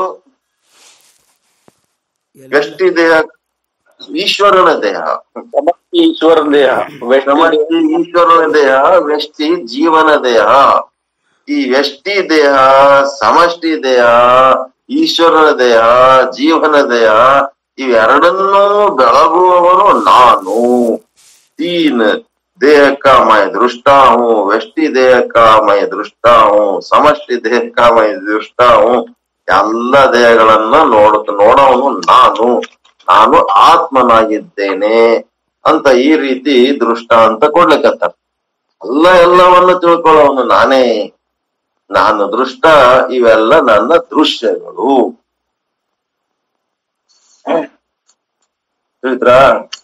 ವ್ಯಷ್ಟಿ ದೇಹ ಈಶ್ವರನ ದೇಹ ಸಮಷ್ಟಿ ಈಶ್ವರನ ದೇಹ ವ್ಯಕ್ತಿ ಸಮಷ್ಟಿ ಈಶ್ವರನ ದೇಹ ವ್ಯಷ್ಟಿ ಜೀವನ ದೇಹ ಈ ವ್ಯಷ್ಟಿ ದೇಹ ಸಮಷ್ಟಿ ದೇಹ ಈಶ್ವರನ ದೇಹ ಜೀವನ ದೇಹ ಇವೆರಡನ್ನೂ ಬೆಳಗುವವನು ನಾನು ತೀನ್ देह का मैं दृष्टा हूँ व्यष्टि देह का मैं दृष्टा हूँ ಸಮಷ್ಟಿ ದೇಹ का मैं ದೃಷ್ಟಾ हूँ ಎಲ್ಲ ದೇಹಗಳನ್ನ ನೋಡ ನೋಡೋನು ನಾನು ನಾನು ಆತ್ಮನಾಗಿದ್ದೇನೆ ಅಂತ ಈ ರೀತಿ ದೃಷ್ಟ ಅಂತ ಕೊಡ್ಲಿಕ್ಕತ್ತ ಎಲ್ಲ ಎಲ್ಲವನ್ನು ತಿಳ್ಕೊಳ್ಳೋನು ನಾನೇ ನಾನು ದೃಷ್ಟ ಇವೆಲ್ಲ ನನ್ನ ದೃಶ್ಯಗಳು ತಿಳಿದ್ರಾ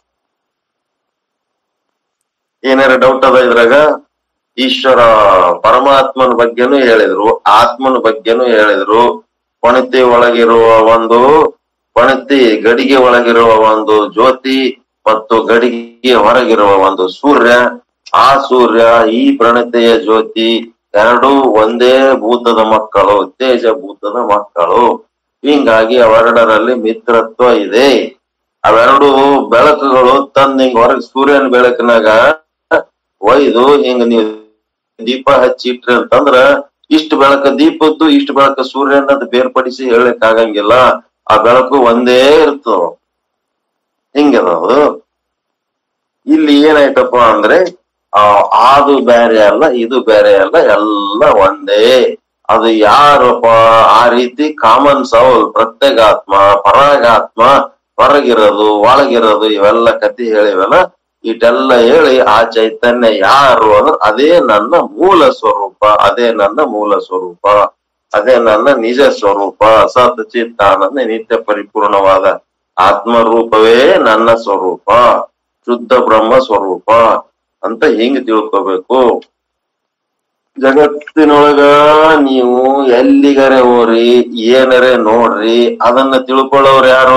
ಏನಾರ ಡೌಟ್ ಅದ ಇದ್ರಾಗ ಈಶ್ವರ ಪರಮಾತ್ಮನ ಬಗ್ಗೆನೂ ಹೇಳಿದ್ರು ಆತ್ಮನ ಬಗ್ಗೆನೂ ಹೇಳಿದ್ರು ಕೊಣತಿ ಒಳಗಿರುವ ಒಂದು ಕೊಣತಿ ಗಡಿಗೆ ಒಳಗಿರುವ ಒಂದು ಜ್ಯೋತಿ ಮತ್ತು ಗಡಿಗೆ ಹೊರಗಿರುವ ಒಂದು ಸೂರ್ಯ ಆ ಸೂರ್ಯ ಈ ಪ್ರಣತೆಯ ಜ್ಯೋತಿ ಎರಡೂ ಒಂದೇ ಭೂತದ ಮಕ್ಕಳು ತೇಜ ಭೂತದ ಮಕ್ಕಳು ಹಿಂಗಾಗಿ ಅವೆರಡರಲ್ಲಿ ಮಿತ್ರತ್ವ ಇದೆ ಅವೆರಡು ಬೆಳಕುಗಳು ತಂದ್ ಹಿಂಗ್ ಹೊರಗ್ ಸೂರ್ಯನ ಬೆಳಕಿನಾಗ ಒಯ್ದು ಹಿಂಗ ನೀವು ದೀಪ ಹಚ್ಚಿ ಇಟ್ರಿ ಅಂತಂದ್ರ ಇಷ್ಟು ಬೆಳಕ ದೀಪದ್ದು ಇಷ್ಟು ಬೆಳಕ ಸೂರ್ಯನದ್ ಬೇರ್ಪಡಿಸಿ ಹೇಳಕ್ ಆಗಂಗಿಲ್ಲ ಆ ಬೆಳಕು ಒಂದೇ ಇರ್ತದ ಹಿಂಗದ ಇಲ್ಲಿ ಏನಾಯ್ತಪ್ಪ ಅಂದ್ರೆ ಆ ಅದು ಬೇರೆ ಅಲ್ಲ ಇದು ಬೇರೆ ಅಲ್ಲ ಎಲ್ಲ ಒಂದೇ ಅದು ಯಾರಪ್ಪ ಆ ರೀತಿ ಕಾಮನ್ ಸೌಲ್ ಪ್ರತ್ಯೇಗಾತ್ಮ ಪರಾಗಾತ್ಮ ಹೊರಗಿರೋದು ಒಳಗಿರೋದು ಇವೆಲ್ಲ ಕತಿ ಹೇಳಿವಲ್ಲ ಇಟೆಲ್ಲ ಹೇಳಿ ಆ ಚೈತನ್ಯ ಯಾರು ಅಂದ್ರೆ ಅದೇ ನನ್ನ ಮೂಲ ಸ್ವರೂಪ ಅದೇ ನನ್ನ ಮೂಲ ಸ್ವರೂಪ ಅದೇ ನನ್ನ ನಿಜ ಸ್ವರೂಪ ಸತ್ ಚಿತ್ತಾನಂದ ನಿತ್ಯ ಪರಿಪೂರ್ಣವಾದ ಆತ್ಮ ರೂಪವೇ ನನ್ನ ಸ್ವರೂಪ ಶುದ್ಧ ಬ್ರಹ್ಮ ಸ್ವರೂಪ ಅಂತ ಹಿಂಗ್ ತಿಳ್ಕೊಬೇಕು ಜಗತ್ತಿನೊಳಗ ನೀವು ಎಲ್ಲಿಗರೆ ಹೋರಿ ಏನರೆ ನೋಡ್ರಿ ಅದನ್ನ ತಿಳ್ಕೊಳ್ಳೋರು ಯಾರು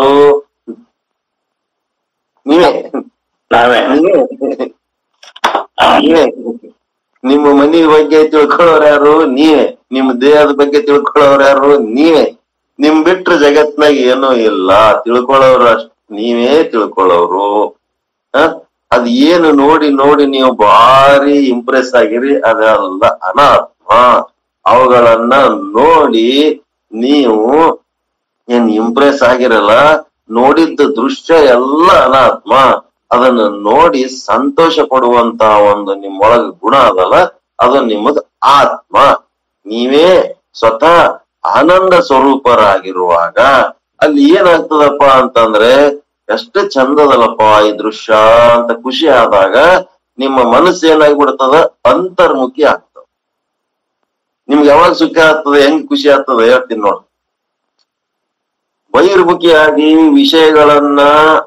ನೀವೇ ನಾವೇ ನೀವೇ ನೀವೇ ನಿಮ್ಮ ಮನಿ ಬಗ್ಗೆ ತಿಳ್ಕೊಳ್ಳೋರು ಯಾರು ನೀವೇ ನಿಮ್ಮ ದೇಹದ ಬಗ್ಗೆ ತಿಳ್ಕೊಳ್ಳೋರು ಯಾರು ನೀವೇ ನಿಮ್ ಬಿಟ್ರೆ ಜಗತ್ನಾಗ ಏನೂ ಇಲ್ಲ ತಿಳ್ಕೊಳ್ಳೋರು ಅಷ್ಟ್ ನೀವೇ ತಿಳ್ಕೊಳ್ಳೋರು ಹ ಅದ್ ಏನು ನೋಡಿ ನೋಡಿ ನೀವು ಭಾರಿ ಇಂಪ್ರೆಸ್ ಆಗಿರಿ ಅದಲ್ಲ ಅನಾತ್ಮ ಅವುಗಳನ್ನ ನೋಡಿ ನೀವು ಏನ್ ಇಂಪ್ರೆಸ್ ಆಗಿರಲ್ಲ ನೋಡಿದ್ದ ದೃಶ್ಯ ಎಲ್ಲ ಅನಾತ್ಮ ಅದನ್ನ ನೋಡಿ ಸಂತೋಷ ಪಡುವಂತ ಒಂದು ನಿಮ್ಮೊಳಗ ಗುಣ ಅದಲ್ಲ ಅದು ನಿಮ್ಮದು ಆತ್ಮ ನೀವೇ ಸ್ವತಃ ಆನಂದ ಸ್ವರೂಪರಾಗಿರುವಾಗ ಅಲ್ಲಿ ಏನಾಗ್ತದಪ್ಪ ಅಂತಂದ್ರೆ ಎಷ್ಟು ಚಂದದಲ್ಲಪ್ಪ ಈ ದೃಶ್ಯ ಅಂತ ಖುಷಿ ಆದಾಗ ನಿಮ್ಮ ಮನಸ್ಸು ಏನಾಗ್ಬಿಡ್ತದ ಅಂತರ್ಮುಖಿ ಆಗ್ತದ ನಿಮ್ಗೆ ಯಾವಾಗ ಸುಖ ಆಗ್ತದೆ ಹೆಂಗ್ ಖುಷಿ ಆಗ್ತದೆ ಹೇಳ್ತೀನಿ ನೋಡಿ ಬಹಿರ್ಮುಖಿಯಾಗಿ ವಿಷಯಗಳನ್ನ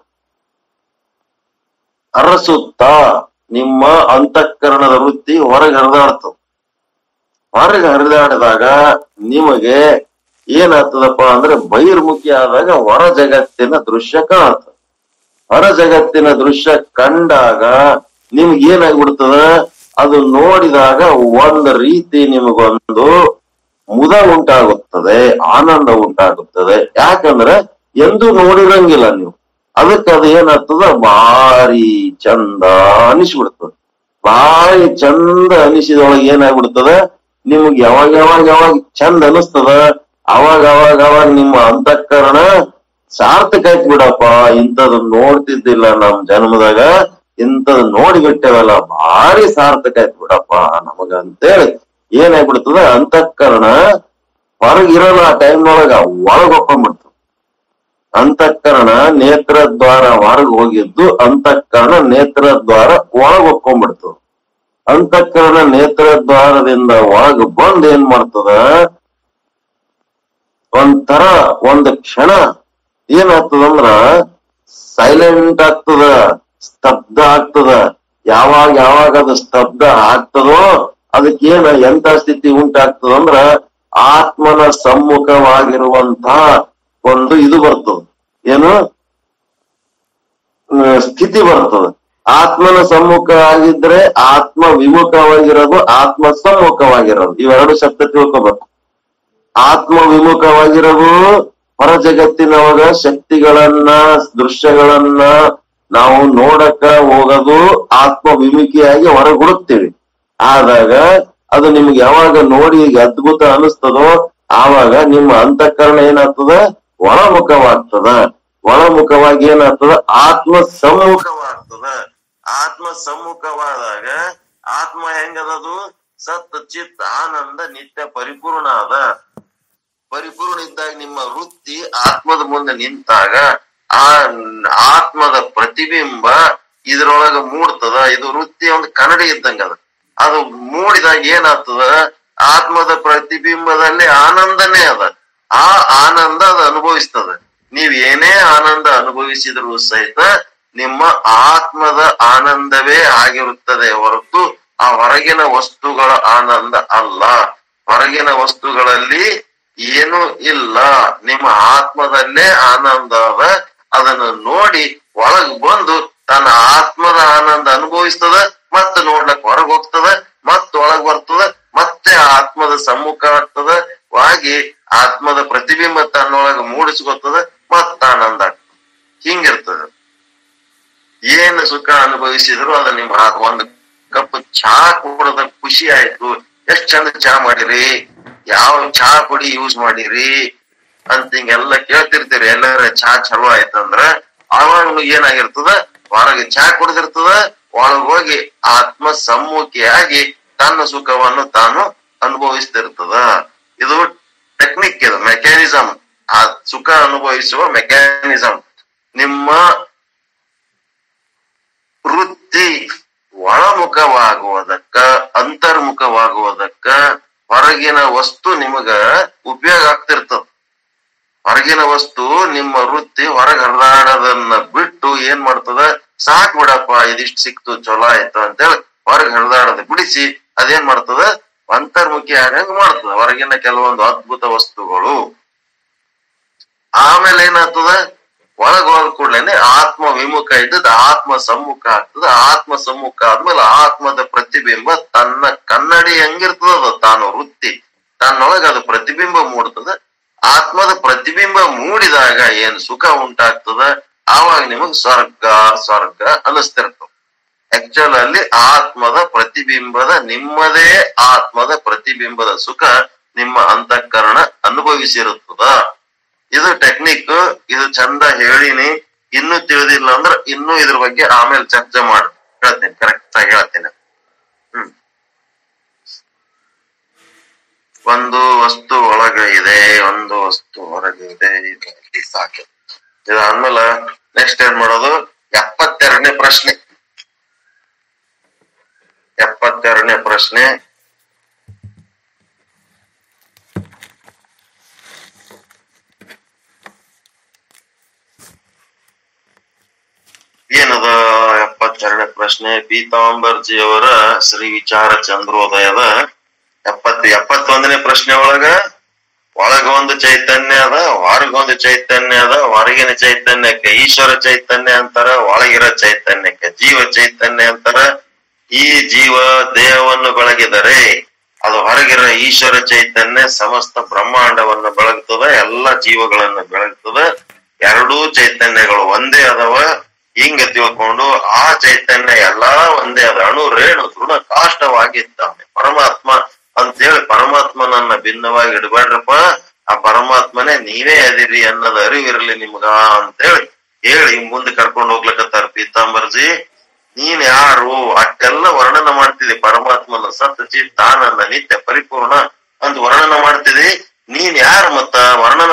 ಅರಸುತ್ತಾ ನಿಮ್ಮ ಅಂತಃಕರಣದ ವೃತ್ತಿ ಹೊರಗೆ ಹರಿದಾಡ್ತದೆ ಹೊರಗೆ ಹರಿದಾಡಿದಾಗ ನಿಮಗೆ ಏನಾಗ್ತದಪ್ಪ ಅಂದ್ರೆ ಬಹಿರ್ಮುಖಿ ಆದಾಗ ಹೊರ ಜಗತ್ತಿನ ದೃಶ್ಯ ಕಾಣುತ್ತದೆ ಹೊರ ಜಗತ್ತಿನ ದೃಶ್ಯ ಕಂಡಾಗ ನಿಮ್ಗೆ ಏನಾಗ್ಬಿಡ್ತದ ಅದು ನೋಡಿದಾಗ ಒಂದ್ ರೀತಿ ನಿಮಗೊಂದು ಮುದ ಉಂಟಾಗುತ್ತದೆ ಆನಂದ ಉಂಟಾಗುತ್ತದೆ ಯಾಕಂದ್ರೆ ಎಂದು ನೋಡಿರಂಗಿಲ್ಲ ನೀವು ಅದಕ್ಕೆ ಅದು ಏನಾಗ್ತದ ಭಾರಿ ಚಂದ ಅನಿಸ್ಬಿಡ್ತದ ಭಾರಿ ಚಂದ ಅನಿಸಿದೊಳಗೆ ಏನಾಗ್ಬಿಡ್ತದ ನಿಮ್ಗೆ ಯಾವಾಗ ಯಾವಾಗ ಯಾವಾಗ ಚಂದ ಅನಿಸ್ತದ ಅವಾಗ ಅವಾಗ ಅವಾಗ ನಿಮ್ಮ ಅಂತಃಕರಣ ಸಾರ್ಥಕ ಆಯ್ತು ಬಿಡಪ್ಪ ಇಂಥದ್ ನೋಡ್ತಿದ್ದಿಲ್ಲ ನಮ್ ಜನ್ಮದಾಗ ಇಂಥದ್ ನೋಡಿಬಿಟ್ಟೆವಲ್ಲ ಭಾರಿ ಸಾರ್ಥಕ ಆಯ್ತು ಬಿಡಪ್ಪ ನಮಗ ಅಂತೇಳಿ ಏನಾಗ್ಬಿಡ್ತದ ಅಂತಃಕರಣ ಹೊರಗಿರಲ್ಲ ಆ ಟೈಮ್ನೊಳಗ ಒಳಗ್ ಒಪ್ಕೊಂಡ್ಬಿಡ್ತದ ಅಂತಃಕರಣ ನೇತ್ರ ದ್ವಾರ ಹೊರಗೆ ಹೋಗಿದ್ದು ಅಂತಃಕರಣ ನೇತ್ರ ದ್ವಾರ ಒಳಗ್ ಹೊಕ್ಕೊಂಡ್ಬಿಡ್ತು ಅಂತಃಕರಣ ನೇತ್ರ ದ್ವಾರದಿಂದ ಒಳಗ್ ಬಂದ್ ಏನ್ ಮಾಡ್ತದ ಒಂಥರ ಒಂದ್ ಕ್ಷಣ ಏನಾಗ್ತದಂದ್ರ ಸೈಲೆಂಟ್ ಆಗ್ತದ ಸ್ತಬ್ಧ ಆಗ್ತದ ಯಾವಾಗ ಯಾವಾಗ ಅದು ಸ್ತಬ್ಧ ಆಗ್ತದೋ ಅದಕ್ಕೇನ ಎಂತ ಸ್ಥಿತಿ ಉಂಟಾಗ್ತದಂದ್ರ ಆತ್ಮನ ಸಮ್ಮುಖವಾಗಿರುವಂತಹ ಒಂದು ಇದು ಬರ್ತದ ಏನು ಆ, ಸ್ಥಿತಿ ಬರ್ತದ ಆತ್ಮನ ಸಮ್ಮುಖ ಆಗಿದ್ರೆ ಆತ್ಮ ವಿಮುಖವಾಗಿರೋದು ಆತ್ಮ ಸಮ್ಮುಖವಾಗಿರೋದು ಇವೆರಡು ಶಬ್ದ ತಿಳ್ಕೊಬೇಕು ಆತ್ಮ ವಿಮುಖವಾಗಿರೋದು ಹೊರ ಜಗತ್ತಿನೊಳಗ ಶಕ್ತಿಗಳನ್ನ ದೃಶ್ಯಗಳನ್ನ ನಾವು ನೋಡಕ ಹೋಗೋದು ಆತ್ಮ ವಿಮುಖಿಯಾಗಿ ಹೊರಗೆ ಹುಡುಕ್ತೀವಿ ಆದಾಗ ಅದು ನಿಮ್ಗೆ ಯಾವಾಗ ನೋಡಿ ಈಗ ಅದ್ಭುತ ಅನಿಸ್ತದೋ ಆವಾಗ ನಿಮ್ಮ ಅಂತಃಕರಣ ಏನಾಗ್ತದ ಒಳಮುಖವಾಗ್ತದ ಒಳಮುಖವಾಗಿ ಏನಾಗ್ತದ ಆತ್ಮ ಸಮ್ಮುಖವಾಗ್ತದ ಆತ್ಮ ಸಮ್ಮುಖವಾದಾಗ ಆತ್ಮ ಹೆಂಗದದು ಸತ್ ಚಿತ್ ಆನಂದ ನಿತ್ಯ ಪರಿಪೂರ್ಣ ಅದ ಪರಿಪೂರ್ಣ ಇದ್ದಾಗ ನಿಮ್ಮ ವೃತ್ತಿ ಆತ್ಮದ ಮುಂದೆ ನಿಂತಾಗ ಆ ಆತ್ಮದ ಪ್ರತಿಬಿಂಬ ಇದ್ರೊಳಗ ಮೂಡ್ತದ ಇದು ವೃತ್ತಿ ಒಂದು ಕನ್ನಡಿ ಇದ್ದಂಗ ಅದ ಅದು ಮೂಡಿದಾಗ ಏನಾಗ್ತದ ಆತ್ಮದ ಪ್ರತಿಬಿಂಬದಲ್ಲಿ ಆನಂದನೇ ಅದ ಆ ಆನಂದ ಅದು ಅನುಭವಿಸ್ತದ ನೀವ್ ಏನೇ ಆನಂದ ಅನುಭವಿಸಿದ್ರು ಸಹಿತ ನಿಮ್ಮ ಆತ್ಮದ ಆನಂದವೇ ಆಗಿರುತ್ತದೆ ಹೊರತು ಆ ಹೊರಗಿನ ವಸ್ತುಗಳ ಆನಂದ ಅಲ್ಲ ಹೊರಗಿನ ವಸ್ತುಗಳಲ್ಲಿ ಏನು ಇಲ್ಲ ನಿಮ್ಮ ಆತ್ಮದಲ್ಲೇ ಆನಂದ ಅದ ಅದನ್ನು ನೋಡಿ ಒಳಗ್ ಬಂದು ತನ್ನ ಆತ್ಮದ ಆನಂದ ಅನುಭವಿಸ್ತದ ಮತ್ತೆ ನೋಡ್ಲಕ್ ಹೊರಗ್ ಹೋಗ್ತದ ಮತ್ ಒಳಗ್ ಬರ್ತದ ಮತ್ತೆ ಆತ್ಮದ ಸಮ್ಮುಖ ಆಗ್ತದ ವಾಗಿ ಆತ್ಮದ ಪ್ರತಿಬಿಂಬ ತನ್ನೊಳಗ ಮೂಡಿಸ್ಕೊತದ ಮತ್ತ ಆನಂದ ಆಗ್ತದ ಹಿಂಗಿರ್ತದ ಏನ್ ಸುಖ ಅನುಭವಿಸಿದ್ರು ಅದ ನಿಮ್ಮ ಆ- ಒಂದು ಕಪ್ ಚಹಾ ಕುಡದ ಖುಷಿ ಆಯ್ತು ಎಷ್ಟ್ ಚಂದ ಚಹಾ ಮಾಡಿರಿ ಯಾವ ಚಹಾ ಪುಡಿ ಯೂಸ್ ಮಾಡಿರಿ ಅಂತ ಹಿಂಗೆಲ್ಲ ಕೇಳ್ತಿರ್ತೀರಿ ಎಲ್ಲಾರ ಚಹಾ ಚಲೋ ಆಯ್ತಂದ್ರ ಅವಾಗ ಏನಾಗಿರ್ತದ ಹೊರಗೆ ಚಹಾ ಕುಡ್ದಿರ್ತದ ಒಳಗ್ ಹೋಗಿ ಆತ್ಮ ಸಮ್ಮುಖಿಯಾಗಿ ತನ್ನ ಸುಖವನ್ನು ತಾನು ಅನುಭವಿಸ್ತಿರ್ತದ ಇದು ಟೆಕ್ನಿಕ್ ಇದು ಮೆಕ್ಯಾನಿಸಮ್ ಆ ಸುಖ ಅನುಭವಿಸುವ ಮೆಕ್ಯಾನಿಸಮ್ ನಿಮ್ಮ ವೃತ್ತಿ ಒಳಮುಖವಾಗುವುದಕ್ಕ ಅಂತರ್ಮುಖವಾಗುವುದಕ್ಕ ಹೊರಗಿನ ವಸ್ತು ನಿಮಗ ಉಪಯೋಗ ಆಗ್ತಿರ್ತದ ಹೊರಗಿನ ವಸ್ತು ನಿಮ್ಮ ವೃತ್ತಿ ಹೊರಗೆ ಹರಿದಾಡೋದನ್ನ ಬಿಟ್ಟು ಏನ್ ಮಾಡ್ತದ ಸಾಕ್ ಬಿಡಪ್ಪ ಇದಿಷ್ಟು ಸಿಕ್ತು ಚಲೋ ಆಯ್ತು ಅಂತೇಳಿ ಹೊರಗೆ ಹರಿದಾಡೋದ ಬಿಡಿಸಿ ಅದೇನ್ ಮಾಡ್ತದ ಅಂತರ್ಮುಖಿ ಆಗಂಗ್ ಮಾಡ್ತದ ಹೊರಗಿನ ಕೆಲವೊಂದು ಅದ್ಭುತ ವಸ್ತುಗಳು ಆಮೇಲೆ ಏನಾಗ್ತದ ಒಳಗ್ ಹೋದ ಕೂಡ್ಲೇನೆ ಆತ್ಮ ವಿಮುಖ ಇದ್ದದ ಆತ್ಮ ಸಮ್ಮುಖ ಆಗ್ತದ ಆತ್ಮ ಸಮ್ಮುಖ ಆದ್ಮೇಲೆ ಆತ್ಮದ ಪ್ರತಿಬಿಂಬ ತನ್ನ ಕನ್ನಡಿ ಹೆಂಗಿರ್ತದ ಅದು ತಾನು ವೃತ್ತಿ ತನ್ನೊಳಗ ಅದು ಪ್ರತಿಬಿಂಬ ಮೂಡ್ತದ ಆತ್ಮದ ಪ್ರತಿಬಿಂಬ ಮೂಡಿದಾಗ ಏನ್ ಸುಖ ಉಂಟಾಗ್ತದ ಆವಾಗ ನಿಮಗ್ ಸ್ವರ್ಗ ಸ್ವರ್ಗ ಅನಿಸ್ತಿರ್ತದ ಆಕ್ಚುಲ್ ಅಲ್ಲಿ ಆತ್ಮದ ಪ್ರತಿಬಿಂಬದ ನಿಮ್ಮದೇ ಆತ್ಮದ ಪ್ರತಿಬಿಂಬದ ಸುಖ ನಿಮ್ಮ ಅಂತಃಕರಣ ಅನುಭವಿಸಿರುತ್ತದ ಇದು ಟೆಕ್ನಿಕ್ ಇದು ಚಂದ ಹೇಳಿನಿ ಇನ್ನೂ ತಿಳಿದಿಲ್ಲ ಅಂದ್ರ ಇನ್ನೂ ಇದ್ರ ಬಗ್ಗೆ ಆಮೇಲೆ ಚರ್ಚೆ ಮಾಡ ಹೇಳ್ತೀನಿ ಕರೆಕ್ಟ್ ಆಗಿ ಹೇಳ್ತೀನಿ ಹ್ಮ್ ಒಂದು ವಸ್ತು ಒಳಗ ಇದೆ ಒಂದು ವಸ್ತು ಹೊರಗೆ ಇದೆ ಇದು ಇಲ್ಲಿ ಸಾಕು ಇದಾದ್ಮೇಲೆ ನೆಕ್ಸ್ಟ್ ಏನ್ ಮಾಡೋದು ಎಪ್ಪತ್ತೆರಡನೇ ಪ್ರಶ್ನೆ ಎಪ್ಪತ್ತೆರಡನೇ ಪ್ರಶ್ನೆ ಏನದ ಎಪ್ಪತ್ತೆರಡನೇ ಪ್ರಶ್ನೆ ಪೀತಾಂಬರ್ಜಿ ಅವರ ಶ್ರೀ ವಿಚಾರ ಚಂದ್ರೋದಯದ ಎಪ್ಪತ್ ಎಪ್ಪತ್ತೊಂದನೇ ಪ್ರಶ್ನೆ ಒಳಗ ಒಳಗ ಒಂದು ಚೈತನ್ಯ ಅದ ಹೊರಗೊಂದು ಚೈತನ್ಯ ಅದ ಹೊರಗಿನ ಚೈತನ್ಯಕ್ಕೆ ಈಶ್ವರ ಚೈತನ್ಯ ಅಂತಾರ ಒಳಗಿರೋ ಚೈತನ್ಯಕ್ಕೆ ಜೀವ ಚೈತನ್ಯ ಅಂತಾರ ಈ ಜೀವ ದೇಹವನ್ನು ಬೆಳಗಿದರೆ ಅದು ಹೊರಗಿರೋ ಈಶ್ವರ ಚೈತನ್ಯ ಸಮಸ್ತ ಬ್ರಹ್ಮಾಂಡವನ್ನು ಬೆಳಗ್ತದ ಎಲ್ಲಾ ಜೀವಗಳನ್ನು ಬೆಳಗ್ತದ ಎರಡೂ ಚೈತನ್ಯಗಳು ಒಂದೇ ಅದಾವ ಹಿಂಗ ತಿಳ್ಕೊಂಡು ಆ ಚೈತನ್ಯ ಎಲ್ಲಾ ಒಂದೇ ಅದ ಅಣು ರೇಣು ತೃಣ ಕಾಷ್ಟವಾಗಿದ್ದಾನೆ ಪರಮಾತ್ಮ ಅಂತೇಳಿ ಪರಮಾತ್ಮನನ್ನ ಭಿನ್ನವಾಗಿ ಇಡಬೇಡ್ರಪ್ಪ ಆ ಪರಮಾತ್ಮನೇ ನೀವೇ ಅದಿರಿ ಅನ್ನೋದು ಅರಿವಿರಲಿ ನಿಮ್ಗ ಅಂತೇಳಿ ಹೇಳಿ ಮುಂದೆ ಕರ್ಕೊಂಡು ಹೋಗ್ಲಕತ್ತಾರ ಪೀತಾಂಬರ್ಜಿ ನೀನ್ ಯಾರು ಅಷ್ಟೆಲ್ಲ ವರ್ಣನ ಮಾಡ್ತಿದಿ ಪರಮಾತ್ಮನ ಸತ್ ಚಿತ್ ಆನಂದ ನಿತ್ಯ ಪರಿಪೂರ್ಣ ಅಂತ ವರ್ಣನ ಮಾಡ್ತಿದಿ ನೀನ್ ಯಾರು ಮತ್ತ ವರ್ಣನ ಮಾಡೋ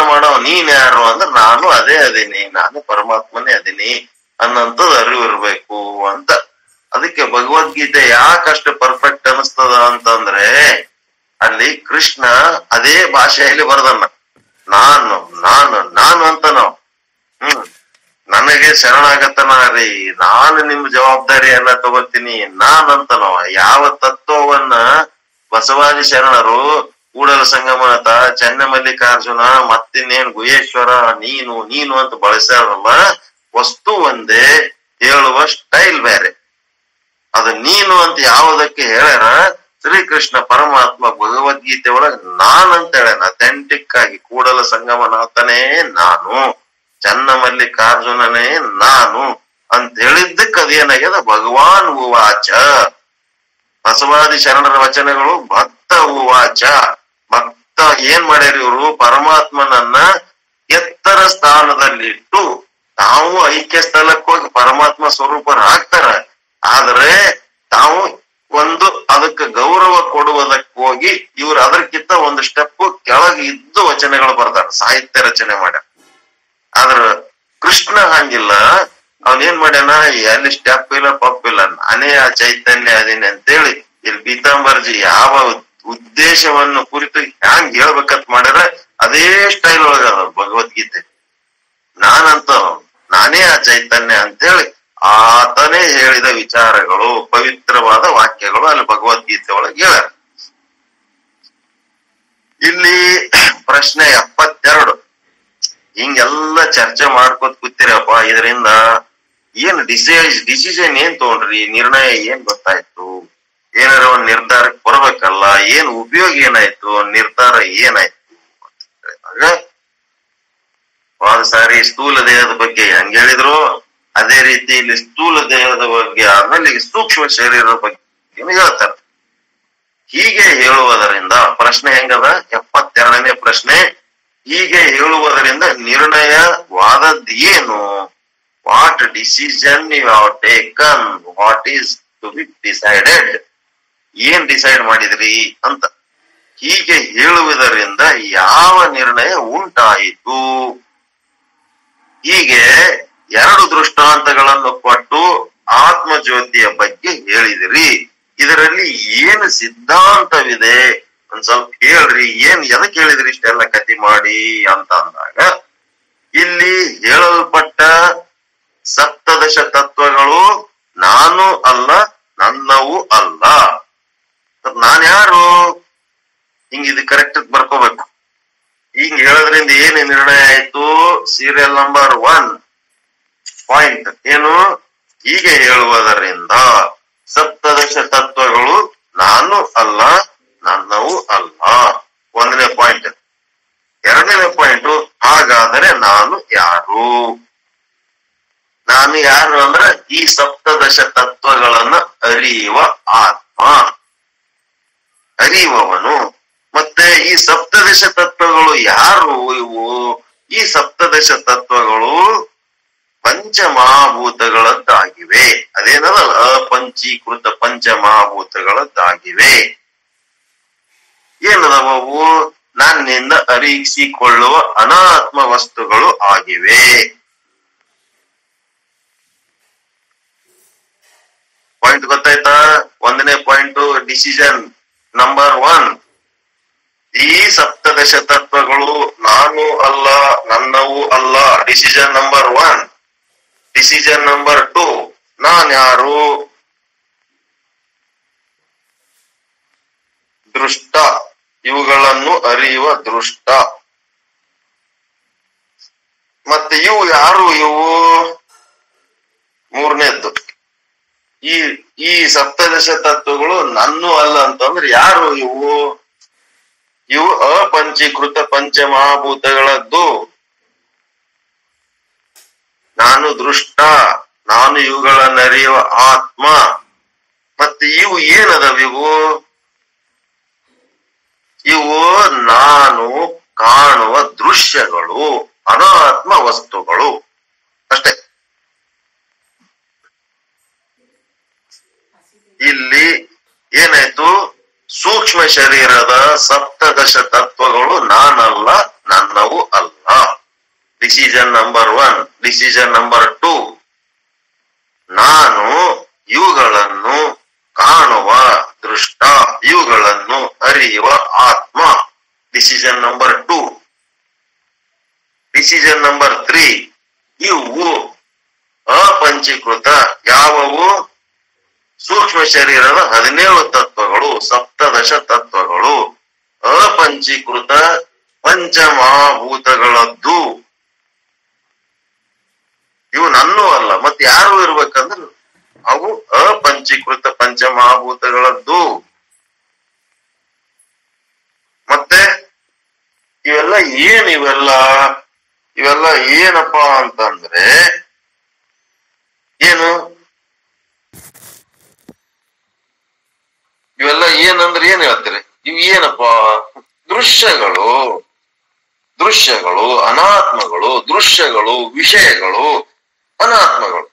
ನೀನ್ ಯಾರು ಅಂದ್ರೆ ನಾನು ಅದೇ ಅದೀನಿ ನಾನು ಪರಮಾತ್ಮನೇ ಅದೀನಿ ಅನ್ನಂತದ್ ಅರಿವು ಇರ್ಬೇಕು ಅಂತ ಅದಕ್ಕೆ ಭಗವದ್ಗೀತೆ ಯಾಕಷ್ಟು ಪರ್ಫೆಕ್ಟ್ ಅನಿಸ್ತದ ಅಂತಂದ್ರೆ ಅಲ್ಲಿ ಕೃಷ್ಣ ಅದೇ ಭಾಷೆಯಲ್ಲಿ ಬರ್ದನ್ನ ನಾನು ನಾನು ನಾನು ಅಂತ ನಾವು ಹ್ಮ್ ನನಗೆ ಶರಣಾಗತನ ರೀ ನಾನು ನಿಮ್ ಜವಾಬ್ದಾರಿಯನ್ನ ತಗೋತೀನಿ ನಾನಂತ ನಾವು ಯಾವ ತತ್ವವನ್ನ ಬಸವಾದಿ ಶರಣರು ಕೂಡಲ ಸಂಗಮನಾಥ ಚೆನ್ನ ಮಲ್ಲಿಕಾರ್ಜುನ ಮತ್ತಿನ್ನೇನ್ ಗುಹೇಶ್ವರ ನೀನು ನೀನು ಅಂತ ಬಳಸ್ಯಾರಲ್ಲ ವಸ್ತು ಒಂದೇ ಹೇಳುವ ಸ್ಟೈಲ್ ಬೇರೆ ಅದು ನೀನು ಅಂತ ಯಾವುದಕ್ಕೆ ಹೇಳ್ಯಾರ ಶ್ರೀಕೃಷ್ಣ ಪರಮಾತ್ಮ ಭಗವದ್ಗೀತೆ ಒಳಗ ನಾನಂತ ಹೇಳ್ಯಾನ ಅಥೆಂಟಿಕ್ ಆಗಿ ಕೂಡಲ ಸಂಗಮನಾಥನೇ ನಾನು ಚನ್ನ ಮಲ್ಲಿಕಾರ್ಜುನನೇ ನಾನು ಅಂತ ಹೇಳಿದ್ದಕ್ಕೆ ಅದೇನಾಗ್ಯದ ಭಗವಾನ್ ಉವಾಚ ಬಸವಾದಿ ಶರಣರ ವಚನಗಳು ಭಕ್ತ ಉವಾಚ ಭಕ್ತ ಏನ್ ಮಾಡ್ಯಾರ ಇವರು ಪರಮಾತ್ಮನನ್ನ ಎತ್ತರ ಸ್ಥಾನದಲ್ಲಿಟ್ಟು ತಾವು ಐಕ್ಯ ಸ್ಥಳಕ್ಕೆ ಹೋಗಿ ಪರಮಾತ್ಮ ಸ್ವರೂಪರಾಗ್ತಾರ ಆದ್ರೆ ತಾವು ಒಂದು ಅದಕ್ಕೆ ಗೌರವ ಕೊಡುವುದಕ್ಕೆ ಹೋಗಿ ಇವ್ರು ಅದಕ್ಕಿಂತ ಒಂದು ಸ್ಟೆಪ್ ಕೆಳಗೆ ಇದ್ದು ವಚನಗಳು ಬರ್ತಾರ ಸಾಹಿತ್ಯ ರಚನೆ ಮಾಡ್ಯಾರ ಆದ್ರ ಕೃಷ್ಣ ಹಂಗಿಲ್ಲ ಅವನೇನ್ ಮಾಡ್ಯಾನ ಎಲ್ಲಿ ಸ್ಟೆಪ್ ಇಲ್ಲ ಪಪ್ ಇಲ್ಲ ನಾನೇ ಆ ಚೈತನ್ಯ ಅದೀನಿ ಅಂತೇಳಿ ಇಲ್ಲಿ ಪೀತಾಂಬರ್ಜಿ ಯಾವ ಉದ್ದೇಶವನ್ನು ಕುರಿತು ಹ್ಯಾಂಗ್ ಹೇಳ್ಬೇಕಂತ ಮಾಡ್ಯಾರ ಅದೇ ಸ್ಟೈಲ್ ಒಳಗ ಅದ ಭಗವದ್ಗೀತೆ ನಾನಂತ ನಾನೇ ಆ ಚೈತನ್ಯ ಅಂತೇಳಿ ಆತನೇ ಹೇಳಿದ ವಿಚಾರಗಳು ಪವಿತ್ರವಾದ ವಾಕ್ಯಗಳು ಅಲ್ಲಿ ಭಗವದ್ಗೀತೆ ಒಳಗೆ ಹೇಳ್ಯಾರ ಇಲ್ಲಿ ಪ್ರಶ್ನೆ ಎಪ್ಪತ್ತೆರಡು ಹಿಂಗೆಲ್ಲ ಚರ್ಚೆ ಮಾಡ್ಕೊತ ಕೂತಿರಪ್ಪ ಇದರಿಂದ ಏನ್ ಡಿಸೈಸ್ ಡಿಸಿಷನ್ ಏನ್ ತಗೊಂಡ್ರಿ ನಿರ್ಣಯ ಏನ್ ಗೊತ್ತಾಯ್ತು ಏನಾರ ಒಂದ್ ನಿರ್ಧಾರಕ್ಕೆ ಬರ್ಬೇಕಲ್ಲ ಏನ್ ಉಪಯೋಗ ಏನಾಯ್ತು ನಿರ್ಧಾರ ಏನಾಯ್ತು ಅಂತ ಹೇಳಿದಾಗ ಒಂದ್ ಸಾರಿ ಸ್ಥೂಲ ದೇಹದ ಬಗ್ಗೆ ಹೆಂಗ್ ಹೇಳಿದ್ರು ಅದೇ ರೀತಿ ಇಲ್ಲಿ ಸ್ಥೂಲ ದೇಹದ ಬಗ್ಗೆ ಆದ್ಮೇಲೆ ಈಗ ಸೂಕ್ಷ್ಮ ಶರೀರದ ಬಗ್ಗೆ ಹೇಳ್ತಾರೆ ಹೀಗೆ ಹೇಳುವುದರಿಂದ ಪ್ರಶ್ನೆ ಹೆಂಗದ ಎಪ್ಪತ್ತೆರಡನೇ ಪ್ರಶ್ನೆ ಹೀಗೆ ಹೇಳುವುದರಿಂದ ನಿರ್ಣಯವಾದದ್ದು ಏನು what decision you have taken what is to be decided ಏನ್ ಡಿಸೈಡ್ ಮಾಡಿದ್ರಿ ಅಂತ ಹೀಗೆ ಹೇಳುವುದರಿಂದ ಯಾವ ನಿರ್ಣಯ ಉಂಟಾಯಿತು ಹೀಗೆ ಎರಡು ದೃಷ್ಟಾಂತಗಳನ್ನು ಕೊಟ್ಟು ಆತ್ಮಜ್ಯೋತಿಯ ಬಗ್ಗೆ ಹೇಳಿದಿರಿ ಇದರಲ್ಲಿ ಏನು ಸಿದ್ಧಾಂತವಿದೆ ಒಂದ್ ಸ್ವಲ್ಪ ಹೇಳ್ರಿ ಏನ್ ಎದಕ್ ಹೇಳಿದ್ರಿ ಇಷ್ಟೆಲ್ಲ ಕತಿ ಮಾಡಿ ಅಂತ ಅಂದಾಗ ಇಲ್ಲಿ ಹೇಳಲ್ಪಟ್ಟ ಸಪ್ತದಶ ತತ್ವಗಳು ನಾನು ಅಲ್ಲ ನನ್ನವು ಅಲ್ಲ ನಾನ್ ಯಾರು ಹಿಂಗ ಇದು ಕರೆಕ್ಟ್ ಬರ್ಕೋಬೇಕು ಹಿಂಗ್ ಹೇಳೋದ್ರಿಂದ ಏನು ನಿರ್ಣಯ ಆಯ್ತು ಸೀರಿಯಲ್ ನಂಬರ್ ಒನ್ ಪಾಯಿಂಟ್ ಏನು ಹೀಗೆ ಹೇಳುವುದರಿಂದ ಸಪ್ತದಶ ತತ್ವಗಳು ನಾನು ಅಲ್ಲ ನನ್ನವು ಅಲ್ಲ ಒಂದನೇ ಪಾಯಿಂಟ್ ಎರಡನೇ ಪಾಯಿಂಟ್ ಹಾಗಾದರೆ ನಾನು ಯಾರು ನಾನು ಯಾರು ಅಂದ್ರೆ ಈ ಸಪ್ತದಶ ತತ್ವಗಳನ್ನ ಅರಿಯುವ ಆತ್ಮ ಅರಿಯುವವನು ಮತ್ತೆ ಈ ಸಪ್ತದಶ ತತ್ವಗಳು ಯಾರು ಇವು ಈ ಸಪ್ತದಶ ತತ್ವಗಳು ಪಂಚಮಹಾಭೂತಗಳದ್ದಾಗಿವೆ ಅದೇನದಲ್ಲ ಅಪಂಚೀಕೃತ ಪಂಚಮಹಾಭೂತಗಳದ್ದಾಗಿವೆ ಏನದವು ನನ್ನಿಂದ ಅರಿಯಿಸಿಕೊಳ್ಳುವ ಅನಾತ್ಮ ವಸ್ತುಗಳು ಆಗಿವೆ ಪಾಯಿಂಟ್ ಗೊತ್ತಾಯ್ತಾ ಒಂದನೇ ಪಾಯಿಂಟ್ ಡಿಸಿಷನ್ ನಂಬರ್ ಒನ್ ಈ ಸಪ್ತದಶ ತತ್ವಗಳು ನಾನು ಅಲ್ಲ ನನ್ನವು ಅಲ್ಲ decision number one decision number two ನಾನ್ ಯಾರು ದೃಷ್ಟ ಇವುಗಳನ್ನು ಅರಿಯುವ ದೃಷ್ಟ ಮತ್ತೆ ಇವು ಯಾರು ಇವು ಮೂರನೇದ್ದು ಈ ಈ ಸಪ್ತದಶ ತತ್ವಗಳು ನನ್ನೂ ಅಲ್ಲ ಅಂತಂದ್ರೆ ಯಾರು ಇವು ಇವು ಅಪಂಚೀಕೃತ ಪಂಚಮಹಾಭೂತಗಳದ್ದು ನಾನು ದೃಷ್ಟ ನಾನು ಇವುಗಳನ್ನ ಅರಿಯುವ ಆತ್ಮ ಮತ್ತೆ ಇವು ಏನದವ ಇವು ಇವು ನಾನು ಕಾಣುವ ದೃಶ್ಯಗಳು ಅನಾತ್ಮ ವಸ್ತುಗಳು ಅಷ್ಟೇ ಇಲ್ಲಿ ಏನಾಯ್ತು ಸೂಕ್ಷ್ಮ ಶರೀರದ ಸಪ್ತ ಸಪ್ತದಶ ತತ್ವಗಳು ನಾನಲ್ಲ ನನ್ನವು ಅಲ್ಲ decision number one decision number two ನಾನು ಇವುಗಳನ್ನು ಕಾಣುವ ದೃಷ್ಟ ಇವುಗಳನ್ನು ಅರಿಯುವ ಆತ್ಮ decision number two decision number three ಇವು ಅಪಂಚೀಕೃತ ಯಾವುವು ಸೂಕ್ಷ್ಮ ಶರೀರದ ಹದಿನೇಳು ತತ್ವಗಳು ಸಪ್ತದಶ ತತ್ವಗಳು ಅಪಂಚೀಕೃತ ಪಂಚಮಹಾಭೂತಗಳದ್ದು ಇವು ನನ್ನೂ ಅಲ್ಲ ಮತ್ತೆ ಯಾರು ಇರ್ಬೇಕಂದ್ರೆ ಅವು ಅಪಂಚೀಕೃತ ಪಂಚಮಹಾಭೂತಗಳದ್ದು ಮತ್ತೆ ಇವೆಲ್ಲ ಏನ್ ಇವೆಲ್ಲ ಇವೆಲ್ಲ ಏನಪ್ಪಾ ಅಂತಂದ್ರೆ ಏನು ಇವೆಲ್ಲ ಏನಂದ್ರೆ ಏನ್ ಹೇಳ್ತೀರಿ ಇವ್ ಏನಪ್ಪಾ ದೃಶ್ಯಗಳು ದೃಶ್ಯಗಳು ಅನಾತ್ಮಗಳು ದೃಶ್ಯಗಳು ವಿಷಯಗಳು ಅನಾತ್ಮಗಳು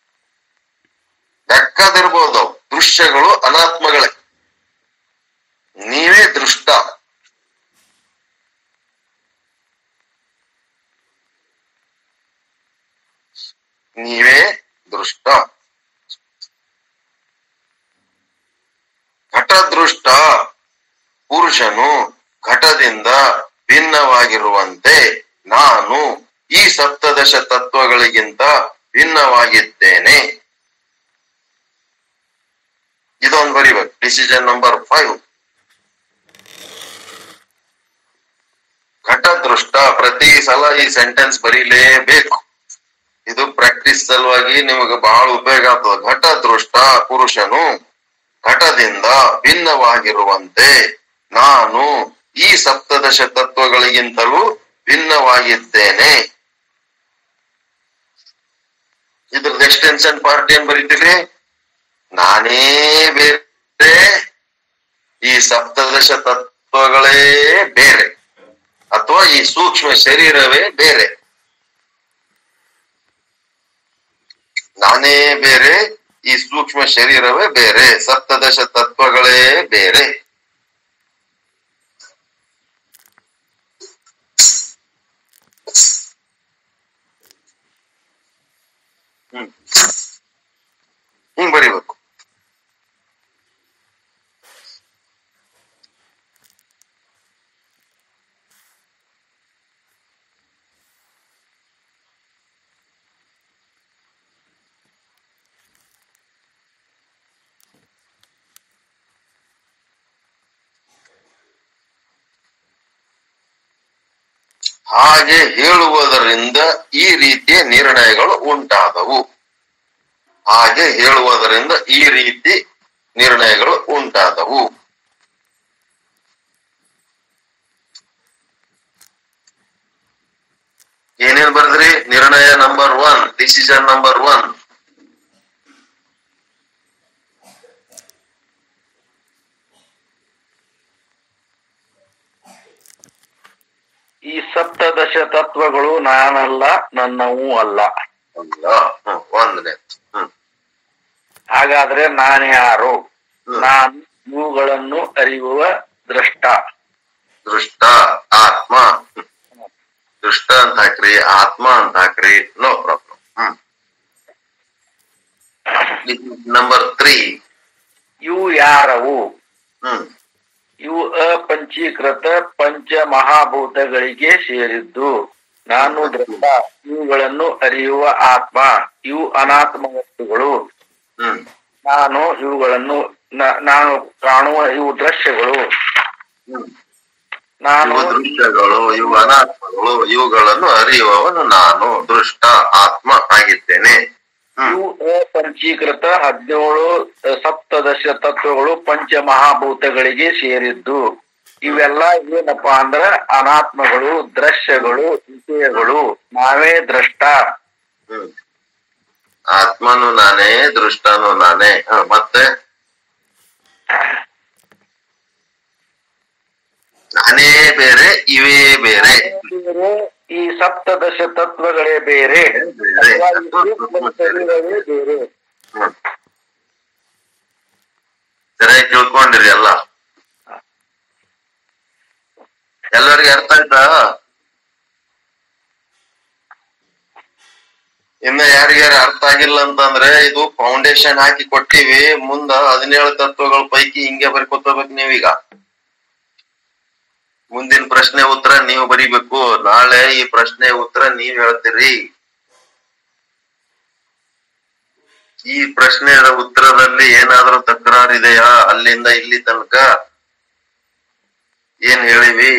ಬೇಕಾದಿರ್ಬೋದು ಅವು. ದೃಶ್ಯಗಳು ಅನಾತ್ಮಗಳೇ ನೀವೇ ದೃಷ್ಟ ನೀವೇ ದೃಷ್ಟ ಘಟದೃಷ್ಟ ಪುರುಷನು ಘಟದಿಂದ ಭಿನ್ನವಾಗಿರುವಂತೆ ನಾನು ಈ ಸಪ್ತದಶ ತತ್ವಗಳಿಗಿಂತ ಭಿನ್ನವಾಗಿದ್ದೇನೆ ಇದೊಂದು ಬರಿಬೇಕು ಡಿಸಿಷನ್ ನಂಬರ್ ಫೈವ್ ಘಟದೃಷ್ಟ ಪ್ರತಿ ಸಲ ಈ ಸೆಂಟೆನ್ಸ್ ಬರೀಲೇಬೇಕು ಇದು ಪ್ರಾಕ್ಟೀಸ್ ಸಲುವಾಗಿ ನಿಮಗೆ ಬಹಳ ಉಪಯೋಗ ಆಗ್ತದೆ ಘಟದೃಷ್ಟ ಪುರುಷನು ಘಟದಿಂದ ಭಿನ್ನವಾಗಿರುವಂತೆ ನಾನು ಈ ಸಪ್ತದಶ ತತ್ವಗಳಿಗಿಂತಲೂ ಭಿನ್ನವಾಗಿದ್ದೇನೆ ಇದ್ರದ್ದು ಎಕ್ಸ್ಟೆನ್ಷನ್ ಪಾರ್ಟ್ ಏನ್ ಬರೀತೀರಿ ನಾನೇ ಬೇರೆ ಈ ಸಪ್ತದಶ ತತ್ವಗಳೇ ಬೇರೆ ಅಥವಾ ಈ ಸೂಕ್ಷ್ಮ ಶರೀರವೇ ಬೇರೆ ನಾನೇ ಬೇರೆ ಈ ಸೂಕ್ಷ್ಮ ಶರೀರವೇ ಬೇರೆ ಸಪ್ತದಶ ತತ್ವಗಳೇ ಬೇರೆ ಹ್ಮ್ ಹಿಂಗ್ ಬರಿಬೇಕು ಹಾಗೆ ಹೇಳುವುದರಿಂದ ಈ ರೀತಿಯ ನಿರ್ಣಯಗಳು ಉಂಟಾದವು ಹಾಗೆ ಹೇಳುವುದರಿಂದ ಈ ರೀತಿ ನಿರ್ಣಯಗಳು ಉಂಟಾದವು ಏನೇನ್ ಬರೆದ್ರಿ ನಿರ್ಣಯ number one decision number one ಈ ಸಪ್ತದಶ ತತ್ವಗಳು ನಾನಲ್ಲ ನನ್ನವೂ ಅಲ್ಲ ಅಲ್ಲ ಹ್ಮ್ ಒಂದನೇ ಹ್ಮ್ ಹಾಗಾದ್ರೆ ನಾನ್ಯಾರು ಹ್ಮ್. ನಾನು ಇವುಗಳನ್ನು ಅರಿಯುವ ದೃಷ್ಟ ದೃಷ್ಟ ಆತ್ಮ ಹ್ಮ್. ದೃಷ್ಟ ಅಂತ ಹಾಕ್ರಿ ಆತ್ಮ ಅಂತ ಹಾಕ್ರಿ no problem hmm number three ಇವು ಯಾರವು ಹ್ಮ್ ಇವು ಅಪಂಚೀಕೃತ ಪಂಚ ಮಹಾಭೂತಗಳಿಗೆ ಸೇರಿದ್ದು ನಾನು ದೃಷ್ಟ ಇವುಗಳನ್ನು ಅರಿಯುವ ಆತ್ಮ ಇವು ಅನಾತ್ಮ ವಸ್ತುಗಳು ಹ್ಮ್ ನಾನು ಇವುಗಳನ್ನು ನ- ನಾನು ಕಾಣುವ ಇವು ದೃಶ್ಯಗಳು ಹ್ಮ್ ನಾನು ಇವು ದೃಶ್ಯಗಳು ಇವು ಅನಾತ್ಮಗಳು ಇವುಗಳನ್ನು ಅರಿಯುವವನು ನಾನು ದೃಷ್ಟ ಆತ್ಮ ಆಗಿದ್ದೇನೆ ಹ್ಮ್ ಇವು ಅಪಂಚೀಕೃತ ಹದಿನೇಳು ಸಪ್ತದಶ ತತ್ವಗಳು ಪಂಚ ಮಹಾಭೂತಗಳಿಗೆ ಸೇರಿದ್ದು ಇವೆಲ್ಲ ಏನಪ್ಪಾ ಅಂದ್ರ ಅನಾತ್ಮಗಳು ದೃಶ್ಯಗಳು ವಿಷಯಗಳು ನಾವೇ ದೃಷ್ಟ ಹ್ಮ್ ಆತ್ಮನು ನಾನೇ ದೃಷ್ಟನು ನಾನೇ ಹ, ಮತ್ತೆ ನಾನೇ ಬೇರೆ ಇವೇ ಬೇರೆ ಬೇರೆ, ಈ ಸಪ್ತದಶ ತತ್ವಗಳೇ ಬೇರೆ ಬೇರೆ. ಅಥವಾ ಈ ಸೂಕ್ಷ್ಮ ಶರೀರವೇ ಬೇರೆ ಹ್ಮ್ ಸರಿಯಾಗಿ ತಿಳ್ಕೊಂಡಿರಿ ಅಲ್ಲ ಎಲ್ಲರಿಗೂ ಅರ್ಥ ಆಯ್ತಾ ಇನ್ನ ಯಾರಿಗ್ಯಾರ ಅರ್ಥ ಆಗಿಲ್ಲ ಅಂತಂದ್ರೆ ಇದು ಫೌಂಡೇಶನ್ ಹಾಕಿ ಕೊಟ್ಟಿವಿ ಮುಂದ ಹದಿನೇಳು ತತ್ವಗಳ ಪೈಕಿ ಹಿಂಗೆ ಬರ್ಕೊತೋಬೇಕು ನೀವೀಗ ಮುಂದಿನ ಪ್ರಶ್ನೆ ಉತ್ತರ ನೀವು ಬರಿಬೇಕು ನಾಳೆ ಈ ಪ್ರಶ್ನೆ ಉತ್ತರ ನೀವ್ ಹೇಳ್ತೀರಿ ಈ ಪ್ರಶ್ನೆಯ ಉತ್ತರದಲ್ಲಿ ಏನಾದ್ರೂ ತಕರಾರು ಇದೆಯಾ ಅಲ್ಲಿಂದ ಇಲ್ಲಿ ತನಕ ಏನ್ ಹೇಳಿವಿ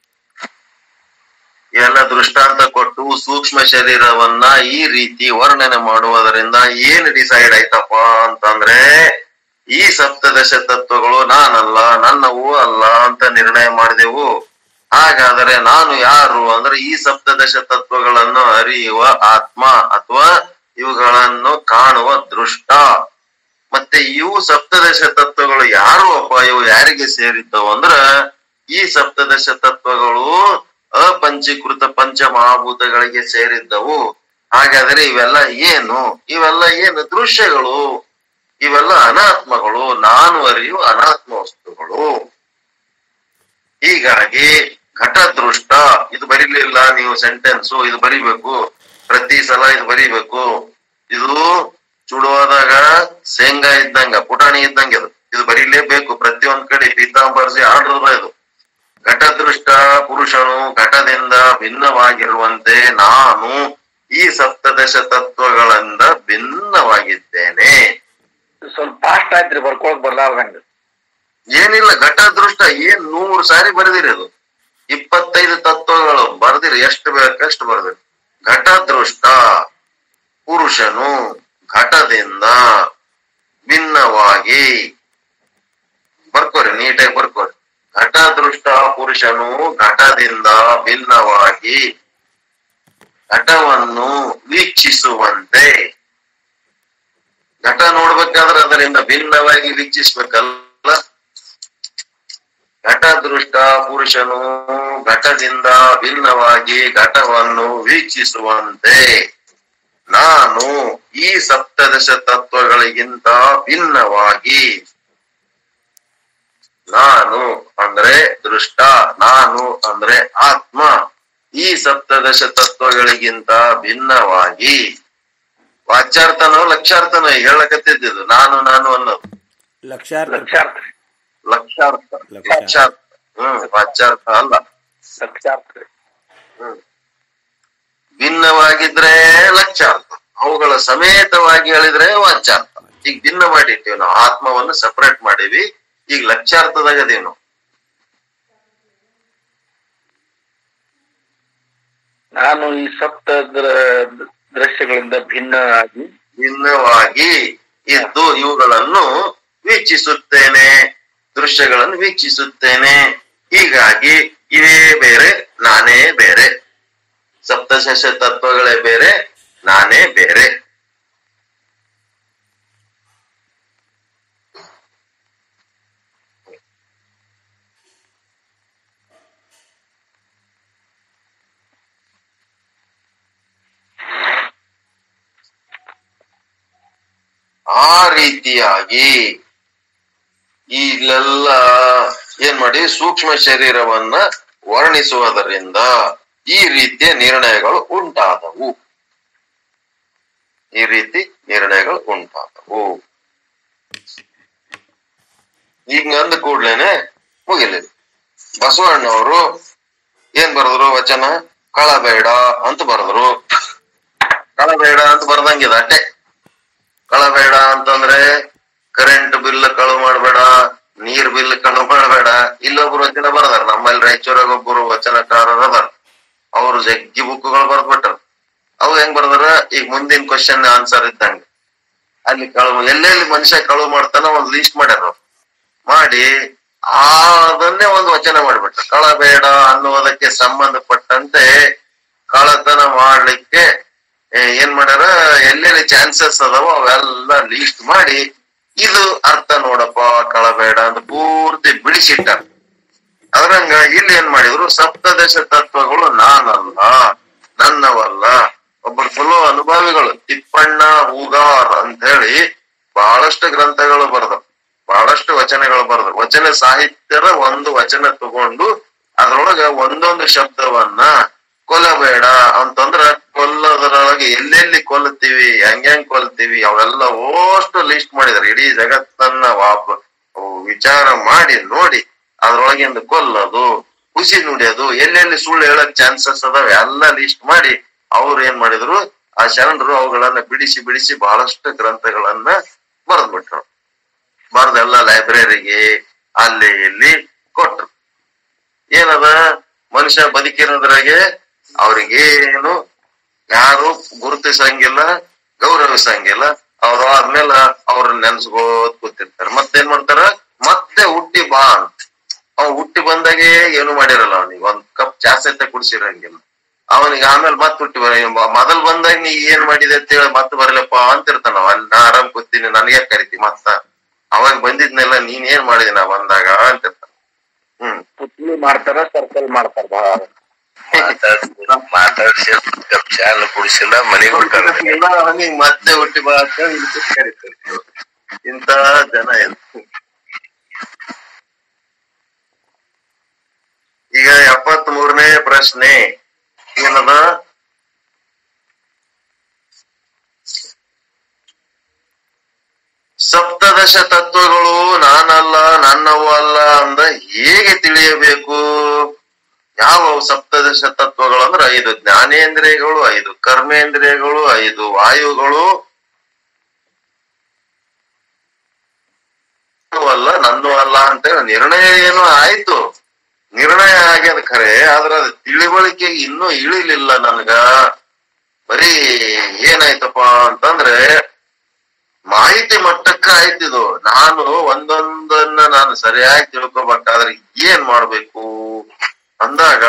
ಎಲ್ಲ ದೃಷ್ಟಾಂತ ಕೊಟ್ಟು ಸೂಕ್ಷ್ಮ ಶರೀರವನ್ನ ಈ ರೀತಿ ವರ್ಣನೆ ಮಾಡುವುದರಿಂದ ಏನ್ ಡಿಸೈಡ್ ಆಯ್ತಪ್ಪ ಅಂತಂದ್ರೆ ಈ ಸಪ್ತದಶ ತತ್ವಗಳು ನಾನಲ್ಲ ನನ್ನವು ಅಲ್ಲ ಅಂತ ನಿರ್ಣಯ ಮಾಡಿದೆವು ಹಾಗಾದರೆ ನಾನು ಯಾರು ಅಂದ್ರೆ ಈ ಸಪ್ತದಶ ತತ್ವಗಳನ್ನು ಅರಿಯುವ ಆತ್ಮ ಅಥವಾ ಇವುಗಳನ್ನು ಕಾಣುವ ದೃಷ್ಟ ಮತ್ತೆ ಇವು ಸಪ್ತದಶ ತತ್ವಗಳು ಯಾರು ಅಪ್ಪ ಇವು ಯಾರಿಗೆ ಸೇರಿದ್ದವು ಅಂದ್ರ ಈ ಸಪ್ತದಶ ತತ್ವಗಳು ಅಪಂಚೀಕೃತ ಪಂಚಮಹಾಭೂತಗಳಿಗೆ ಸೇರಿದ್ದವು ಹಾಗಾದರೆ ಇವೆಲ್ಲ ಏನು ಇವೆಲ್ಲ ಏನು ದೃಶ್ಯಗಳು ಇವೆಲ್ಲ ಅನಾತ್ಮಗಳು ನಾನು ಅರಿಯುವ ಅನಾತ್ಮ ವಸ್ತುಗಳು ಹೀಗಾಗಿ ಘಟದೃಷ್ಟ ಇದು ಬರೀಲಿಲ್ಲ ನೀವು ಸೆಂಟೆನ್ಸ್ ಇದು ಬರಿಬೇಕು ಪ್ರತಿ ಸಲ ಇದು ಬರಿಬೇಕು ಇದು ಚುಡುವಾದಾಗ ಶೇಂಗಾ ಇದ್ದಂಗ ಪುಟಾಣಿ ಇದ್ದಂಗೆ ಇದು ಇದು ಬರೀಲೇಬೇಕು ಪ್ರತಿಯೊಂದ್ ಕಡೆ ಪೀತಾಂಬರ್ಸಿ ಆರ್ಡರ್ ಇದು ಘಟದೃಷ್ಟ ಪುರುಷನು ಘಟದಿಂದ ಭಿನ್ನವಾಗಿರುವಂತೆ ನಾನು ಈ ಸಪ್ತದಶ ತತ್ವಗಳಿಂದ ಭಿನ್ನವಾಗಿದ್ದೇನೆ ಸ್ವಲ್ಪ ಫಾಸ್ಟ್ ಆಯ್ತ್ರಿ ಬರ್ಕೊಳಕ್ ಬರ್ಲಾರ್ದಂಗ ಏನಿಲ್ಲ ಘಟದೃಷ್ಟ ಏನ್ ನೂರು ಸಾರಿ ಬರೆದಿರಿ ಅದು ಇಪ್ಪತ್ತೈದು ತತ್ವಗಳು ಬರ್ದಿರಿ ಎಷ್ಟು ಬೇಕಷ್ಟು ಬರ್ದಿರಿ ಘಟದೃಷ್ಟ ಪುರುಷನು ಘಟದಿಂದ ಭಿನ್ನವಾಗಿ ಬರ್ಕೋರಿ ನೀಟಾಗಿ ಬರ್ಕೋರಿ ಘಟದೃಷ್ಟ ಪುರುಷನು ಘಟದಿಂದ ಭಿನ್ನವಾಗಿ ಘಟವನ್ನು ವೀಕ್ಷಿಸುವಂತೆ ಘಟ ನೋಡ್ಬೇಕಾದ್ರೆ ಅದರಿಂದ ಭಿನ್ನವಾಗಿ ವೀಕ್ಷಿಸ್ಬೇಕಲ್ಲ ಘಟದೃಷ್ಟ ಪುರುಷನು ಘಟದಿಂದ ಭಿನ್ನವಾಗಿ ಘಟವನ್ನು ವೀಕ್ಷಿಸುವಂತೆ ನಾನು ಈ ಸಪ್ತದಶ ತತ್ವಗಳಿಗಿಂತ ಭಿನ್ನವಾಗಿ ನಾನು ಅಂದ್ರೆ ದೃಷ್ಟ ನಾನು ಅಂದ್ರೆ ಆತ್ಮ ಈ ಸಪ್ತದಶ ತತ್ವಗಳಿಗಿಂತ ಭಿನ್ನವಾಗಿ ವಾಚ್ಯಾರ್ಥನೋ ಲಕ್ಷಾರ್ಥನೋ ಹೇಳಕತ್ತಿದ್ದು ನಾನು ನಾನು ಅನ್ನೋದು ಲಕ್ಷಾರ್ಥ ಲಕ್ಷಾರ್ಥ ರೀ. ಲಕ್ಷಾರ್ಥ ಲಕ್ಷಾರ್ಥ. ಲಕ್ಷಾರ್ಥ ಹ್ಮ್ ವಾಚ್ಯಾರ್ಥ ಅಲ್ಲ ಲಕ್ಷಾರ್ಥ ರೀ. ಹ್ಮ್. ಭಿನ್ನವಾಗಿದ್ರೆ ಲಕ್ಷಾರ್ಥ ಅವುಗಳ ಸಮೇತವಾಗಿ ಹೇಳಿದ್ರೆ ವಾಚ್ಯಾರ್ಥ ಈಗ ಭಿನ್ನ ಮಾಡಿರ್ತೀವಿ ನಾವು ಆತ್ಮವನ್ನು ಸಪರೇಟ್ ಮಾಡೀವಿ ಈಗ ಲಕ್ಷಾರ್ಥದಾಗ ಅದೇನು ನಾವು ನಾನು ಈ ಸಪ್ತ ದ್ರ- ದೃಶ್ಯಗಳಿಂದ ಭಿನ್ನ ಆಗಿ ಭಿನ್ನವಾಗಿ ಇದ್ದು ಇವುಗಳನ್ನು ವೀಕ್ಷಿಸುತ್ತೇನೆ ದೃಶ್ಯಗಳನ್ನು ವೀಕ್ಷಿಸುತ್ತೇನೆ ಹೀಗಾಗಿ ಇವೇ ಬೇರೆ ನಾನೇ ಬೇರೆ ಸಪ್ತಶಶ ತತ್ವಗಳೇ ಬೇರೆ ನಾನೇ ಬೇರೆ ಆ ರೀತಿಯಾಗಿ ಇಲ್ಲೆಲ್ಲ ಏನ್ ಮಾಡಿ ಸೂಕ್ಷ್ಮ ಶರೀರವನ್ನ ವರ್ಣಿಸುವುದರಿಂದ ಈ ರೀತಿಯ ನಿರ್ಣಯಗಳು ಉಂಟಾದವು ಈ ರೀತಿ ನಿರ್ಣಯಗಳು ಉಂಟಾದವು ಈಗ ಅಂದ ಕೂಡ್ಲೇನೆ ಮುಗಿಲಿಲ್ಲ ಬಸವಣ್ಣವರು ಏನ್ ಬರೆದ್ರು ವಚನ ಕಳಬೇಡ ಅಂತ ಬರೆದ್ರು ಕಳಬೇಡ ಅಂತ ಬರ್ದಂಗಿದೆ ಅಟ್ಟೆ ಕಳಬೇಡ ಅಂತಂದ್ರೆ ಕರೆಂಟ್ ಬಿಲ್ ಕಳು ಮಾಡ್ಬೇಡ ನೀರ್ ಬಿಲ್ ಕಳು ಮಾಡ್ಬೇಡ ಇಲ್ಲೊಬ್ರು ವಚನ ಬರ್ದಾರ ನಮ್ಮಲ್ಲಿ ರಾಯಚೂರಾಗ ಒಬ್ಬರು ವಚನಕಾರರು ಅದಾರ ಅವ್ರು ಜಗ್ಗಿ ಬುಕ್ಗಳು ಬರ್ದ್ಬಿಟ್ಟಾರ ಅವು ಹೆಂಗ್ ಬರ್ದಾರ ಈಗ ಮುಂದಿನ ಕ್ವಶನ್ ಆನ್ಸರ್ ಇದ್ದಂಗ ಅಲ್ಲಿ ಕಳು ಎಲ್ಲೆಲ್ಲಿ ಮನುಷ್ಯ ಕಳು ಮಾಡ್ತಾನ ಒಂದ್ ಲೀಸ್ಟ್ ಮಾಡ್ಯಾರ ಅವ್ರು. ಮಾಡಿ ಆ ಅದನ್ನೇ ಒಂದು ವಚನ ಮಾಡ್ಬಿಟ್ರು ಕಳಬೇಡ ಅನ್ನುವುದಕ್ಕೆ ಸಂಬಂಧಪಟ್ಟಂತೆ ಕಳತನ ಮಾಡ್ಲಿಕ್ಕೆ ಏ, ಏನ್ ಮಾಡ್ಯಾರ ಎಲ್ಲೆಲ್ಲಿ ಚಾನ್ಸಸ್ ಅದಾವ ಅವೆಲ್ಲ ಲೀಸ್ಟ್ ಮಾಡಿ ಇದು ಅರ್ಥ ನೋಡಪ್ಪ ಕಳಬೇಡ ಅಂತ ಪೂರ್ತಿ ಬಿಡಿಸಿಟ್ಟಾರ ಅದ್ರಂಗ ಇಲ್ಲಿ ಏನ್ ಮಾಡಿದ್ರು ಸಪ್ತದಶ ತತ್ವಗಳು ನಾನಲ್ಲ ನನ್ನವಲ್ಲ ಒಬ್ಬರು ಚಲೋ ಅನುಭವಿಗಳು ತಿಪ್ಪಣ್ಣ ಹೂಗಾರ್ ಅಂತ ಹೇಳಿ ಬಹಳಷ್ಟು ಗ್ರಂಥಗಳು ಬರ್ದವು ಬಹಳಷ್ಟು ವಚನಗಳು ಬರ್ದವು ವಚನ ಸಾಹಿತ್ಯದ ಒಂದು ವಚನ ತಗೊಂಡು ಅದ್ರೊಳಗ ಒಂದೊಂದು ಶಬ್ದವನ್ನ ಕೊಲ್ಲಬೇಡ ಅಂತಂದ್ರ ಕೊಲ್ಲೋದ್ರೊಳಗೆ ಎಲ್ಲೆಲ್ಲಿ ಕೊಲ್ತೀವಿ ಹೆಂಗ್ ಕೊಲ್ತೀವಿ ಅವೆಲ್ಲ ಓಷ್ಟು ಲಿಸ್ಟ್ ಮಾಡಿದಾರೆ ಇಡೀ ಜಗತ್ತನ್ನ ವಾಪ ವಿಚಾರ ಮಾಡಿ ನೋಡಿ ಅದ್ರೊಳಗಿಂದ ಕೊಲ್ಲೋದು ಖುಷಿ ನುಡಿಯೋದು ಎಲ್ಲೆಲ್ಲಿ ಸುಳ್ಳು ಹೇಳಕ್ ಚಾನ್ಸಸ್ ಅದಾವ ಎಲ್ಲ ಲಿಸ್ಟ್ ಮಾಡಿ ಅವ್ರು ಏನ್ ಮಾಡಿದ್ರು ಆ ಶರಣರು ಅವುಗಳನ್ನ ಬಿಡಿಸಿ ಬಿಡಿಸಿ ಬಹಳಷ್ಟು ಗ್ರಂಥಗಳನ್ನ ಬರೆದ್ಬಿಟ್ರು ಬರೆದೆಲ್ಲ ಲೈಬ್ರರಿಗೆ ಅಲ್ಲಿ ಇಲ್ಲಿ ಕೊಟ್ರು ಏನದ ಮನುಷ್ಯ ಬದುಕಿರೋದ್ರಾಗೆ ಅವ್ರಿಗೇನು ಯಾರು ಗುರುತಿಸಂಗಿಲ್ಲ ಗೌರವಿಸಂಗಿಲ್ಲ ಅವ್ರು ಆದ್ಮೇಲೆ ಅವ್ರನ್ನ ನೆನ್ಸ್ಕೋತ್ ಕೂತಿರ್ತಾರೆ ಮತ್ತೇನ್ ಮಾಡ್ತಾರ ಮತ್ತೆ ಹುಟ್ಟಿ ಬಾ ಅಂತ ಅವ್ ಹುಟ್ಟಿ ಬಂದಾಗೆ ಏನು ಮಾಡಿರಲ್ಲ ಅವನಿಗೆ ಒಂದ್ ಕಪ್ ಚಾ ಸಹಿತ ಕುಡಿಸಿರಂಗಿಲ್ಲ ಅವನಿಗೆ ಆಮೇಲೆ ಮತ್ ಹುಟ್ಟಿ ಬರ ಮೊದಲ್ ಬಂದಾಗ ನೀ ಏನ್ ಮಾಡಿದೆ ಅಂತ ಹೇಳಿ ಮತ್ತೆ ಬರ್ಲಪ್ಪ ಅಂತ ಇರ್ತಾನ ಅವ. ಅಲ್ಲಿ ನಾ ಆರಾಮ್ ಕೂತೀನಿ ನನಗೆ ಕರಿತಿ ಮತ್ತ ಅವಾಗ ಬಂದಿದ್ನೆಲ್ಲ ನೀನ್ ಏನ್ ಮಾಡಿದೆ ನಾ ಬಂದಾಗ ಅಂತ ಇರ್ತಾನ ಹ್ಮ್ ಪುತ್ಲಿ ಮಾಡ್ತಾರ ಸರ್ಕಲ್ ಮಾಡ್ತಾರ ಬಹಳ ಮಾತಾಡ್ಸಿ ಕಪ್ ಚಾನು ಕುಡಿಸಿಲ್ಲ ಮನೆಗೆ ಹೊಂಟಾರ ಎಲ್ಲ ಅವನಿಗೆ ಮತ್ತೆ ಹುಟ್ಟಿ ಬಾ ಅಂತ ಹೇಳಿ ಇದಕ್ಕೆ ಕರಿತಾರೆ ಇಂತ ಜನ ಇದು ಈಗ ಎಪ್ಪತ್ ಮೂರನೇ ಪ್ರಶ್ನೆ ಏನದ ಸಪ್ತದಶ ತತ್ವಗಳು ನಾನಲ್ಲ ನನ್ನವು ಅಲ್ಲ ಅಂದ ಹೇಗೆ ತಿಳಿಯಬೇಕು ಯಾವ ಸಪ್ತದಶ ತತ್ವಗಳು ಅಂದ್ರೆ ಐದು ಜ್ಞಾನೇಂದ್ರಿಯಗಳು ಐದು ಕರ್ಮೇಂದ್ರಿಯಗಳು ಐದು ವಾಯುಗಳು ನನ್ನೂ ಅಲ್ಲ ನನ್ನೂ ಅಲ್ಲ ಅಂತ ನಿರ್ಣಯ ಏನೋ ಆಯ್ತು ನಿರ್ಣಯ ಆಗ್ಯದ ಖರೆ ಆದ್ರ ಅದು ತಿಳಿವಳಿಕೆ ಇನ್ನೂ ಇಳಿಲಿಲ್ಲ ನನ್ಗ ಬರೀ ಏನಾಯ್ತಪ್ಪ ಅಂತಂದ್ರೆ ಮಾಹಿತಿ ಮಟ್ಟಕ್ಕ ಆಯ್ತಿದು ನಾನು ಒಂದೊಂದನ್ನ ನಾನು ಸರಿಯಾಗಿ ತಿಳ್ಕೊಬೇಕಾದ್ರೆ ಏನ್ ಮಾಡ್ಬೇಕು ಅಂದಾಗ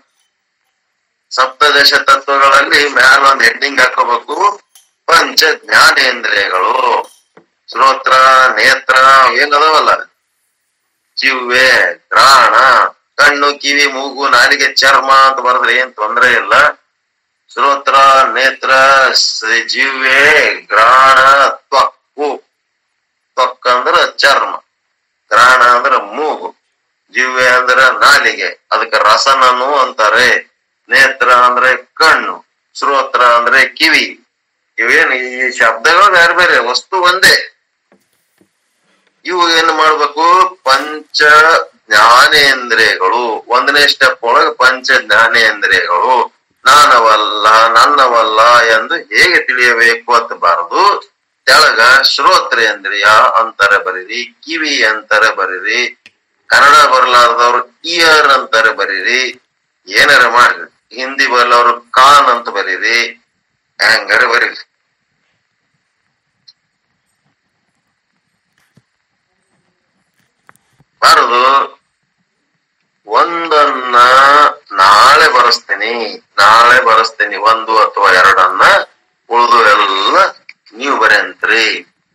ಸಪ್ತದಶ ತತ್ವಗಳಲ್ಲಿ ಮ್ಯಾಲ ಒಂದ್ ಹೆಡ್ಡಿಂಗ್ ಹಾಕೋಬೇಕು ಪಂಚ ಜ್ಞಾನೇಂದ್ರಿಯಗಳು ಶ್ರೋತ್ರ ನೇತ್ರ ಏನದವಲ್ಲ ಜಿವ್ವೆ ಗ್ರಾಣ ಕಣ್ಣು ಕಿವಿ ಮೂಗು ನಾಲಿಗೆ ಚರ್ಮ ಅಂತ ಬರೆದ್ರೆ ಏನ್ ತೊಂದ್ರೆ ಇಲ್ಲ ಶ್ರೋತ್ರ ನೇತ್ರ ಸ- ಜಿವ್ವೆ ಗ್ರಾಣ ತ್ವಕ್ಕು ತ್ವಕ್ ಅಂದ್ರ ಚರ್ಮ ಗ್ರಾಣ ಅಂದ್ರ ಮೂಗು ಜಿವ್ವೆ ಅಂದ್ರ ನಾಲಿಗೆ ಅದಕ್ಕೆ ರಸನನು ಅಂತಾರೆ ನೇತ್ರ ಅಂದ್ರೆ ಕಣ್ಣು ಶ್ರೋತ್ರ ಅಂದ್ರೆ ಕಿವಿ ಇವೇನು ಈ ಶಬ್ದಗಳು ಬೇರೆ ಬೇರೆ ವಸ್ತು ಒಂದೇ ಇವು ಏನ್ ಮಾಡ್ಬೇಕು ಪಂಚ ಜ್ಞಾನೇಂದ್ರಿಯಗಳು ಒಂದನೇ ಸ್ಟೆಪ್ ಒಳಗೆ ಪಂಚ ಜ್ಞಾನೇಂದ್ರಿಯಗಳು ನಾನವಲ್ಲ ನನ್ನವಲ್ಲ ಎಂದು ಹೇಗೆ ತಿಳಿಯಬೇಕು ಅಂತ ಬಾರದು ತೆಳಗ ಶ್ರೋತ್ರೇಂದ್ರಿಯ ಅಂತಾರೆ ಬರೀರಿ ಕಿವಿ ಅಂತಾರೆ ಬರೀರಿ ಕನ್ನಡ ಬರ್ಲಾರ್ದವ್ರು ಇಯರ್ ಅಂತಾರೆ ಬರೀರಿ ಏನಾರ ಮಾಡ್ರಿ ಹಿಂದಿ ಬರ್ಲವ್ರು ಕಾನ್ ಅಂತ ಬರೀರಿ ಹಂಗಾರ ಬರೀರಿ ಬರದು ಒಂದನ್ನ ನಾಳೆ ಬರೆಸ್ತೀನಿ ನಾಳೆ ಬರೆಸ್ತೀನಿ ಒಂದು ಅಥವಾ ಎರಡನ್ನ ಉಳಿದು ಎಲ್ಲ ನೀವು ಬರೆಯಂತ್ರಿ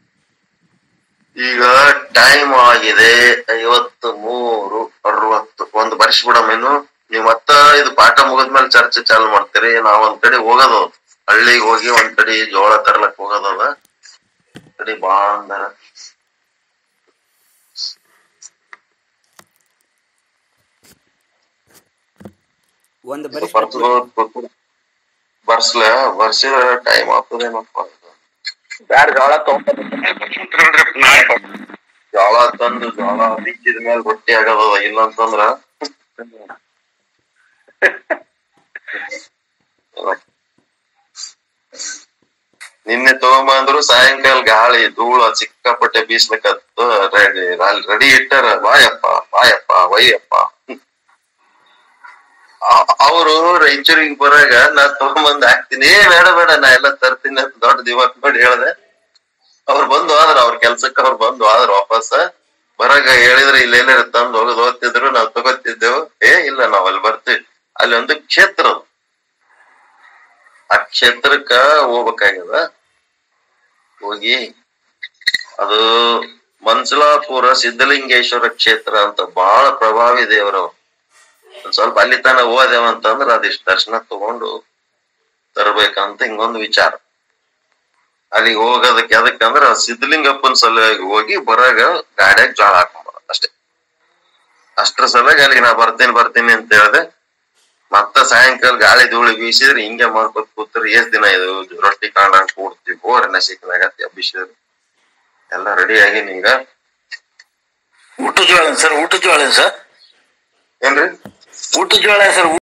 ಈಗ ಟೈಮ್ ಆಗಿದೆ ಐವತ್ತು ಮೂರು ಅರವತ್ತು ಒಂದು ಬರ್ಸ್ಬಿಡಮೇನು ನೀವ್ ಮತ್ತ ಇದು ಪಾಠ ಮುಗಿದ್ಮೇಲೆ ಚರ್ಚೆ ಚಾಲು ಮಾಡ್ತೀರಿ ನಾವ್ ಒಂದ್ ಕಡೆ ಹೋಗೋದು ಹಳ್ಳಿಗೆ ಹೋಗಿ ಒಂದ್ ಕಡೆ ಜೋಳ ತರ್ಲಕ್ ಹೋಗೋದದ ಕಡೆ ಬಾ ಅಂದಾರ ಒಂದು ಬರೀ ಬರ್ಸ್ಲ ಬರ್ಸಿದ್ರ ಟೈಮ್ ಆಗ್ತದೇನಪ್ಪ ಯಾರು ಜೋಳ ತಗೊಂಡ್ ಜೋಳ ತಂದು ಜೋಳ ಬಿಚ್ಚಿದ ಮೇಲೆ ರೊಟ್ಟಿ ಆಗದ ಇಲ್ಲ ಅಂತಂದ್ರ ನಿನ್ನೆ ತಗೊಂಬಂದ್ರು ಸಾಯಂಕಾಲ ಗಾಳಿ ಧೂಳ ಸಿಕ್ಕಾಪಟ್ಟೆ ಬೀಸ್ಲಿಕ್ಕತ್ತು ರೆಡಿ ಅಲ್ಲಿ ರೆಡಿ ಇಟ್ಟಾರ ಬಾಯಪ್ಪ ಬಾಯಪ್ಪ ವಯ್ಯಪ್ಪ ಅವರು ರಾಯಚೂರಿಗೆ ಬರಾಗ ನಾ ತಗೊಂಬಂದ್ ಹಾಕ್ತೀನಿ ಏ ಬೇಡ ಬೇಡ ನಾ ಎಲ್ಲ ತರ್ತೀನಿ ಅಂತ ದೊಡ್ಡ ದಿಮಾಕ್ ಮಾಡಿ ಹೇಳ್ದೆ ಅವ್ರು ಬಂದು ಆದ್ರ ಅವ್ರ ಕೆಲ್ಸಕ್ಕೆ ಅವ್ರು ಬಂದು ಆದ್ರ ವಾಪಸ್ ಬರಾಗ ಹೇಳಿದ್ರೆ ಇಲ್ಲೇನಾರ ತಂದು ಹೋಗೋದು ಓದ್ತಿದ್ರು ನಾವ್ ತಗೋತಿದ್ದೆವು ಏ ಇಲ್ಲ ನಾವ್ ಅಲ್ಲಿ ಬರ್ತೀವಿ ಅಲ್ಲಿ ಒಂದು ಕ್ಷೇತ್ರ ಅದು. ಆ ಕ್ಷೇತ್ರಕ್ಕ ಹೋಗ್ಬೇಕಾಗ್ಯದ ಹೋಗಿ ಅದು ಮನ್ಸಲಾಪುರ ಸಿದ್ಧಲಿಂಗೇಶ್ವರ ಕ್ಷೇತ್ರ ಅಂತ ಬಹಳ ಪ್ರಭಾವಿ ದೇವರವ್ರು ಒಂದ್ ಸ್ವಲ್ಪ ಅಲ್ಲಿ ತನ ಹೋದೆವ ಅಂತಂದ್ರ ಅದಿಷ್ಟು ದರ್ಶನ ತಗೊಂಡು ತರ್ಬೇಕಂತ ಹಿಂಗೊಂದು ವಿಚಾರ ಅಲ್ಲಿಗೆ ಹೋಗೋದಕ್ಕೆ ಅದಕ್ಕಂದ್ರ ಸಿದ್ಧಲಿಂಗಪ್ಪನ ಸಲುವಾಗಿ ಹೋಗಿ ಬರಾಗ ಗಾಡ್ಯಾಗ ಜೋಳ ಹಾಕೊಂಬರ ಅಷ್ಟೇ ಅಷ್ಟ್ರ ಸಲುವಾಗಿ ಅಲ್ಲಿಗೆ ನಾ ಬರ್ತೀನಿ ಬರ್ತೀನಿ ಅಂತ ಹೇಳ್ದೆ ಮತ್ತ ಸಾಯಂಕಾಲ ಗಾಳಿ ಧೂಳಿ ಬೀಸಿದ್ರೆ ಹಿಂಗೆ ಮಾಡ್ಕೊತ ಕೂತ್ರೆ ಎಷ್ಟ್ ದಿನ ಇದು ರೊಟ್ಟಿ ಕಾಳ ಕೂಡ್ತೀವಿ ಬೋರ್ ನಸಿಕ್ನಾಗತ್ತಿ ಹಬ್ಬಿಸಿದ್ರು ಎಲ್ಲ ರೆಡಿ ಆಗಿ ಈಗ ಊಟ ಜೋಳ ಸರ್ ಊಟ ಜೋಳ ಸರ್ ಏನ್ರಿ ಊಟ ಜೋಳ ಸರ್